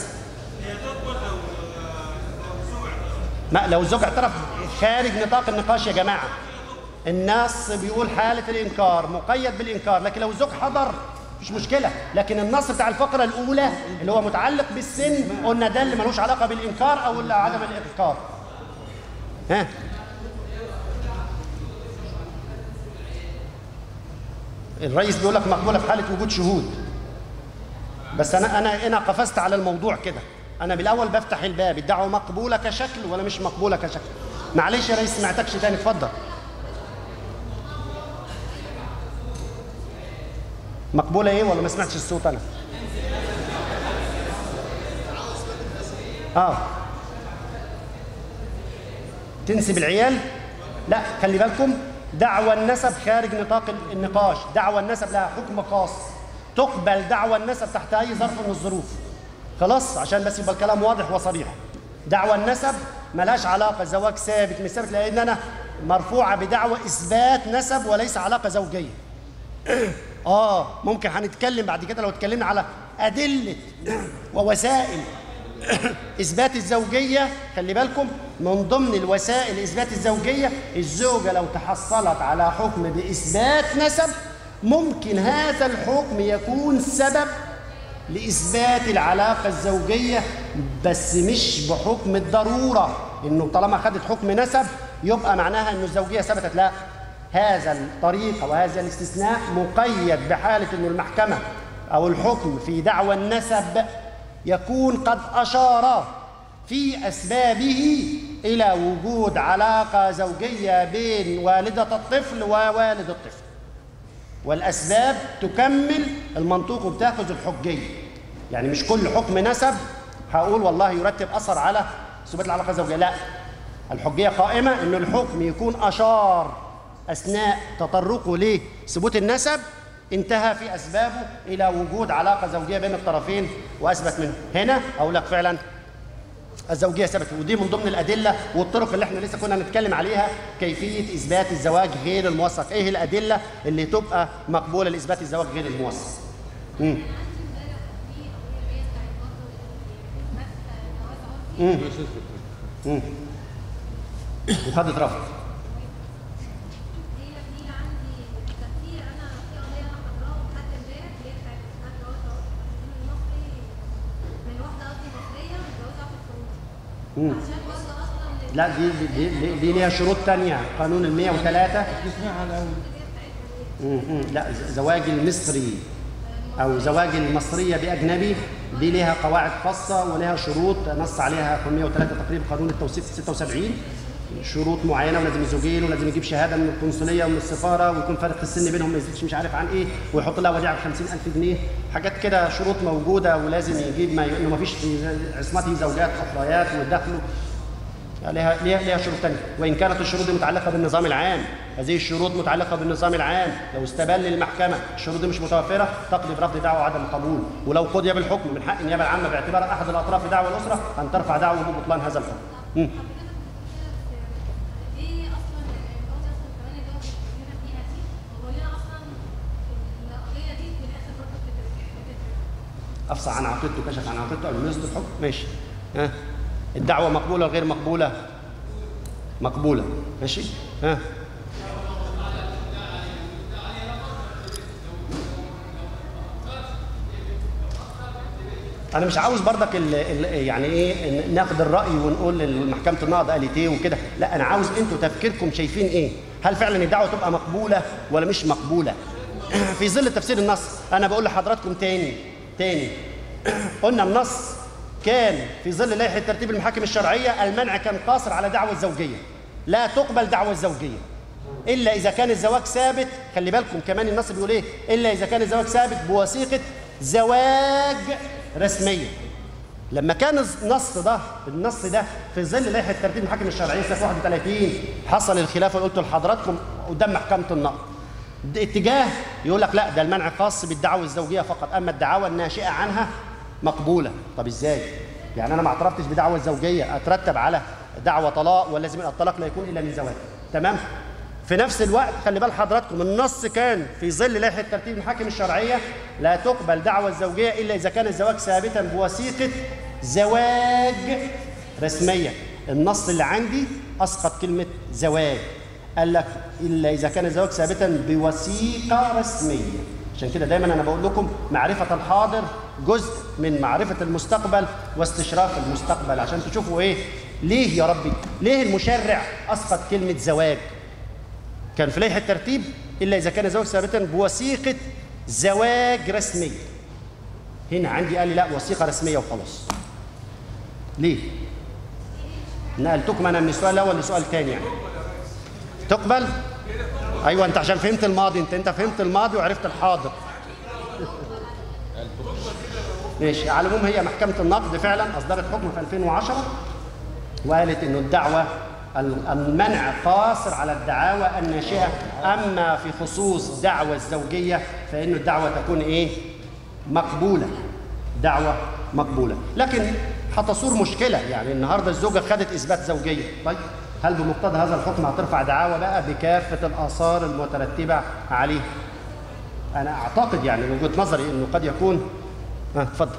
S3: ما لو الزوج اعترف خارج نطاق النقاش يا جماعه النص بيقول حاله الانكار مقيد بالانكار لكن لو الزوج حضر مش مشكله لكن النص بتاع الفقره الاولى اللي هو متعلق بالسن قلنا ده اللي ملوش علاقه بالانكار او اللي عدم الانكار ها الرئيس بيقول لك مقبوله في حاله وجود شهود بس انا انا انا قفزت على الموضوع كده انا بالاول بفتح الباب الدعوه مقبوله كشكل ولا مش مقبوله كشكل معلش يا ريس سمعتكش تاني اتفضل مقبوله ايه ولا ما سمعتش الصوت انا اه تنسب العيال لا خلي بالكم دعوى النسب خارج نطاق النقاش دعوى النسب لها حكم خاص تقبل دعوى النسب تحت اي ظرف من الظروف خلاص عشان بس يبقى الكلام واضح وصريح دعوى النسب ملهاش علاقه زواج ثابت مش ثابت لان انا مرفوعه بدعوى اثبات نسب وليس علاقه زوجيه اه ممكن هنتكلم بعد كده لو اتكلمنا على ادله ووسائل اثبات الزوجيه خلي بالكم من ضمن الوسائل اثبات الزوجيه الزوجه لو تحصلت على حكم باثبات نسب ممكن هذا الحكم يكون سبب لاثبات العلاقه الزوجيه بس مش بحكم الضروره انه طالما خدت حكم نسب يبقى معناها انه الزوجيه ثبتت لا هذا الطريقه وهذا الاستثناء مقيد بحاله انه المحكمه او الحكم في دعوى النسب يكون قد اشار في اسبابه الى وجود علاقه زوجيه بين والده الطفل ووالد الطفل والاسباب تكمل المنطوق وبتاخذ الحجيه يعني مش كل حكم نسب هقول والله يرتب اثر على ثبات العلاقه الزوجيه لا الحجيه قائمه انه الحكم يكون اشار اثناء تطرقه لثبوت النسب انتهى في اسبابه الى وجود علاقه زوجيه بين الطرفين واثبت منه هنا اقول لك فعلا الزوجيه ثبتت ودي من ضمن الادله والطرق اللي احنا لسه كنا نتكلم عليها كيفيه اثبات الزواج غير الموثق ايه الادله اللي تبقى مقبوله لاثبات الزواج غير الموثق امم امم امم خدت رفض لا دي دي, دي, دي ليها شروط تانية قانون ال 103
S2: تسمعها الاول
S3: مم، مم. لا ز- زواج المصري او زواج المصريه باجنبي دي ليها قواعد خاصه ولها شروط نص عليها 103 تقريبا قانون التوثيق 76 شروط معينه ولازم يزوجين ولازم يجيب شهاده من القنصليه ومن السفاره ويكون فارق السن بينهم ما يزيدش مش عارف عن ايه ويحط لها وديعه ب 50000 جنيه حاجات كده شروط موجوده ولازم يجيب ما انه ما فيش في عصمته زوجات اخريات ودخله لها لها لها شروط ثانيه وان كانت الشروط دي متعلقه بالنظام العام هذه الشروط متعلقه بالنظام العام لو استبل المحكمه الشروط دي مش متوفره تقضي برفض دعوى وعدم القبول ولو قضي بالحكم من حق النيابه العامه باعتبار احد الاطراف في دعوى الاسره ان ترفع دعوى ببطلان هذا الحكم مم.
S4: ايه اصلا القاضي اصلا كمان اللي هو بيتكلم فيها دي هو ليه اصلا القضيه دي في الاخر برضه بتترفع
S3: افصح عن عقيدته كشف عن عقيدته قبل ما يصدر الحكم ماشي ها الدعوه مقبوله وغير مقبوله مقبوله ماشي ها انا مش عاوز برضك ال ال يعني ايه ناخد الراي ونقول لمحكمه النقض قالت ايه وكده لا انا عاوز انتوا تفكيركم شايفين ايه هل فعلا الدعوه تبقى مقبوله ولا مش مقبوله في ظل تفسير النص انا بقول لحضراتكم تاني تاني قلنا النص كان في ظل لائحه ترتيب المحاكم الشرعيه المنع كان قاصر على دعوه الزوجيه لا تقبل دعوه الزوجيه الا اذا كان الزواج ثابت خلي بالكم كمان النص بيقول ايه الا اذا كان الزواج ثابت بوثيقه زواج رسميه لما كان النص ده النص ده في ظل لائحه ترتيب المحاكم الشرعيه سنه 31 حصل الخلاف اللي قلته لحضراتكم قدام محكمه النقض اتجاه يقول لك لا ده المنع خاص بالدعوه الزوجيه فقط اما الدعاوى الناشئه عنها مقبوله طب ازاي يعني انا ما اعترفتش بدعوه الزوجيه اترتب على دعوه طلاق ولازم الطلاق لا يكون الا من زواج تمام في نفس الوقت خلي بال حضراتكم النص كان في ظل لائحه ترتيب المحاكم الشرعيه لا تقبل دعوه الزوجيه الا اذا كان الزواج ثابتا بوثيقه زواج رسميه النص اللي عندي اسقط كلمه زواج قال لك الا اذا كان الزواج ثابتا بوثيقه رسميه عشان كده دايما انا بقول لكم معرفه الحاضر جزء من معرفه المستقبل واستشراف المستقبل عشان تشوفوا ايه ليه يا ربي ليه المشرع اسقط كلمه زواج كان في لائحه الترتيب الا اذا كان الزواج ثابتا بوثيقه زواج رسميه هنا عندي قال لي لا وثيقه رسميه وخلاص ليه نقلتكم انا من السؤال الاول لسؤال تاني يعني تقبل ايوه انت عشان فهمت الماضي انت انت فهمت الماضي وعرفت الحاضر ماشي على العموم هي محكمه النقد فعلا اصدرت حكم في 2010 وقالت انه الدعوه المنع قاصر على الدعاوى الناشئه اما في خصوص دعوى الزوجيه فان الدعوه تكون ايه مقبوله دعوه مقبوله لكن هتصور مشكله يعني النهارده الزوجه خدت اثبات زوجيه طيب هل بمقتضى هذا الحكم هترفع دعاوى بقى بكافه الاثار المترتبه عليه انا اعتقد يعني من وجهه نظري انه قد يكون ها اتفضل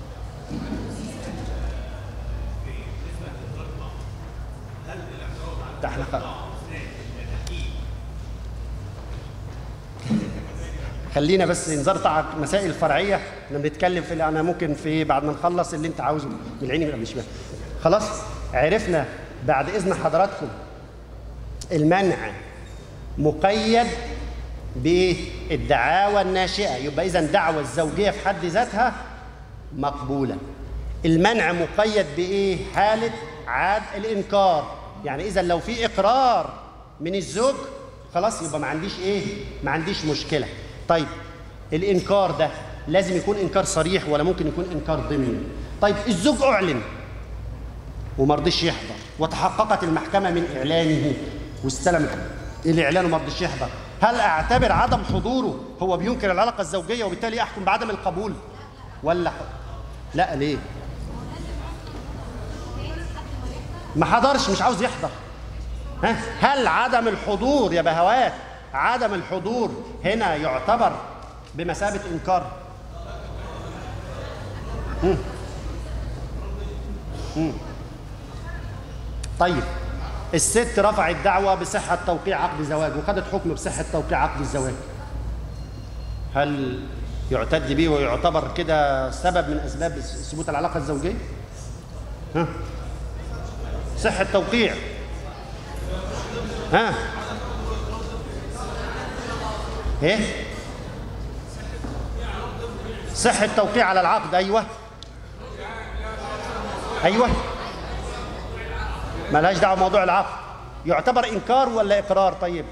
S3: ده احنا خ- خلينا بس نزرطع مسائل فرعيه احنا بنتكلم في انا ممكن في بعد ما نخلص اللي انت عاوزه من العين من الشمال خلاص عرفنا بعد اذن حضراتكم المنع مقيد بالدعاوى الناشئه يبقى اذا دعوى الزوجيه في حد ذاتها مقبوله المنع مقيد بايه حاله عاد الانكار يعني اذا لو في اقرار من الزوج خلاص يبقى ما عنديش ايه ما عنديش مشكله طيب الانكار ده لازم يكون انكار صريح ولا ممكن يكون انكار ضمني طيب الزوج اعلن وما رضيش يحضر وتحققت المحكمه من اعلانه واستلم الاعلان وما رضيش يحضر هل اعتبر عدم حضوره هو بينكر العلاقه الزوجيه وبالتالي احكم بعدم القبول ولا ح- لا ليه ما حضرش مش عاوز يحضر ها هل عدم الحضور يا بهوات عدم الحضور هنا يعتبر بمثابه انكار مم. مم. طيب الست رفعت دعوة بصحة توقيع عقد زواج وخدت حكم بصحة توقيع عقد الزواج هل يعتد به ويعتبر كده سبب من أسباب ثبوت العلاقة الزوجية؟ ها؟ صحة توقيع ها؟ ايه؟ صحة توقيع على العقد أيوه أيوه ملهاش دعوه بموضوع العقد يعتبر انكار ولا اقرار طيب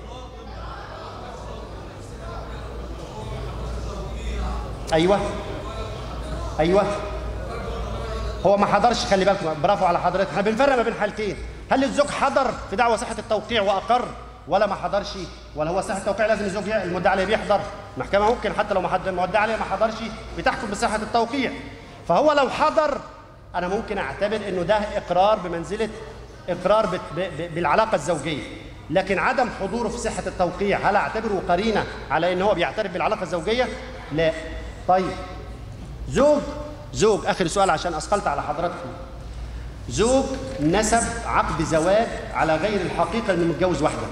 S3: ايوه ايوه هو ما حضرش خلي بالكم برافو على حضرتك احنا بنفرق ما بين حالتين هل الزوج حضر في دعوى صحه التوقيع واقر ولا ما حضرش ولا هو صحه التوقيع لازم الزوج ي- المدعي عليه بيحضر المحكمه ممكن حتى لو ما حد المدعي عليه ما حضرش بتحكم بصحه التوقيع فهو لو حضر انا ممكن اعتبر انه ده اقرار بمنزله اقرار بت- ب- ب- بالعلاقه الزوجيه لكن عدم حضوره في صحه التوقيع هل اعتبره قرينه على ان هو بيعترف بالعلاقه الزوجيه لا طيب زوج زوج اخر سؤال عشان اثقلت على حضراتكم زوج نسب عقد زواج على غير الحقيقه انه متجوز واحده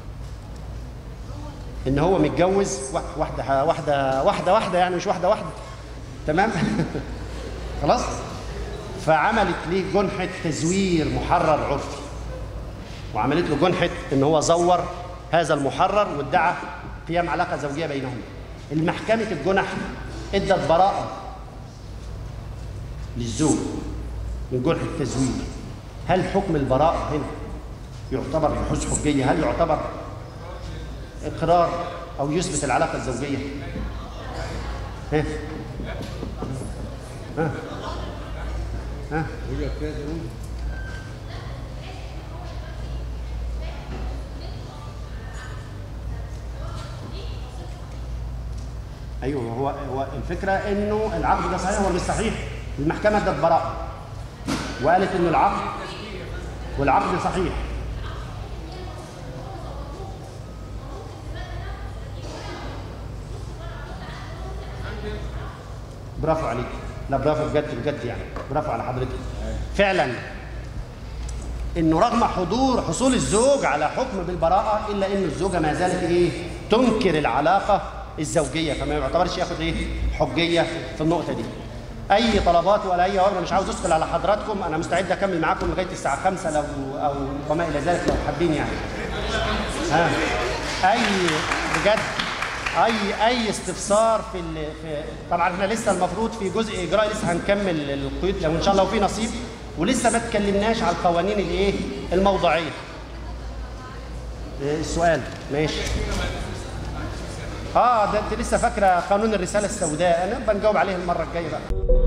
S3: ان هو متجوز وا- واحده واحده واحده واحده يعني مش واحده واحده تمام خلاص فعملت ليه جنحه تزوير محرر عرفي وعملت له جنحه ان هو زور هذا المحرر وادعى قيام علاقه زوجيه بينهم المحكمه الجنح ادت براءه للزوج من جرح التزوير هل حكم البراءة هنا يعتبر بحوث حجية هل يعتبر إقرار أو يثبت العلاقة الزوجية ها ها ها
S2: وجهه كده قول
S3: ايوه هو هو الفكره انه العقد ده صحيح ولا مش صحيح المحكمه ادت براءه وقالت انه العقد والعقد صحيح برافو عليك لا برافو بجد بجد يعني برافو على حضرتك فعلا انه رغم حضور حصول الزوج على حكم بالبراءه الا ان الزوجه ما زالت ايه تنكر العلاقه الزوجيه فما يعتبرش ياخد ايه حجيه في النقطه دي اي طلبات ولا اي امر مش عاوز اثقل على حضراتكم انا مستعد اكمل معاكم لغايه الساعه 5 لو او وما الى ذلك لو حابين يعني ها اي بجد اي اي استفسار في, ال... في طبعا احنا لسه المفروض في جزء اجرائي لسه هنكمل القيود لو ان شاء الله وفي نصيب ولسه ما اتكلمناش على القوانين الايه الموضوعيه إيه السؤال ماشي اه ده انت لسه فاكره قانون الرساله السوداء انا بنجاوب عليه المره الجايه بقى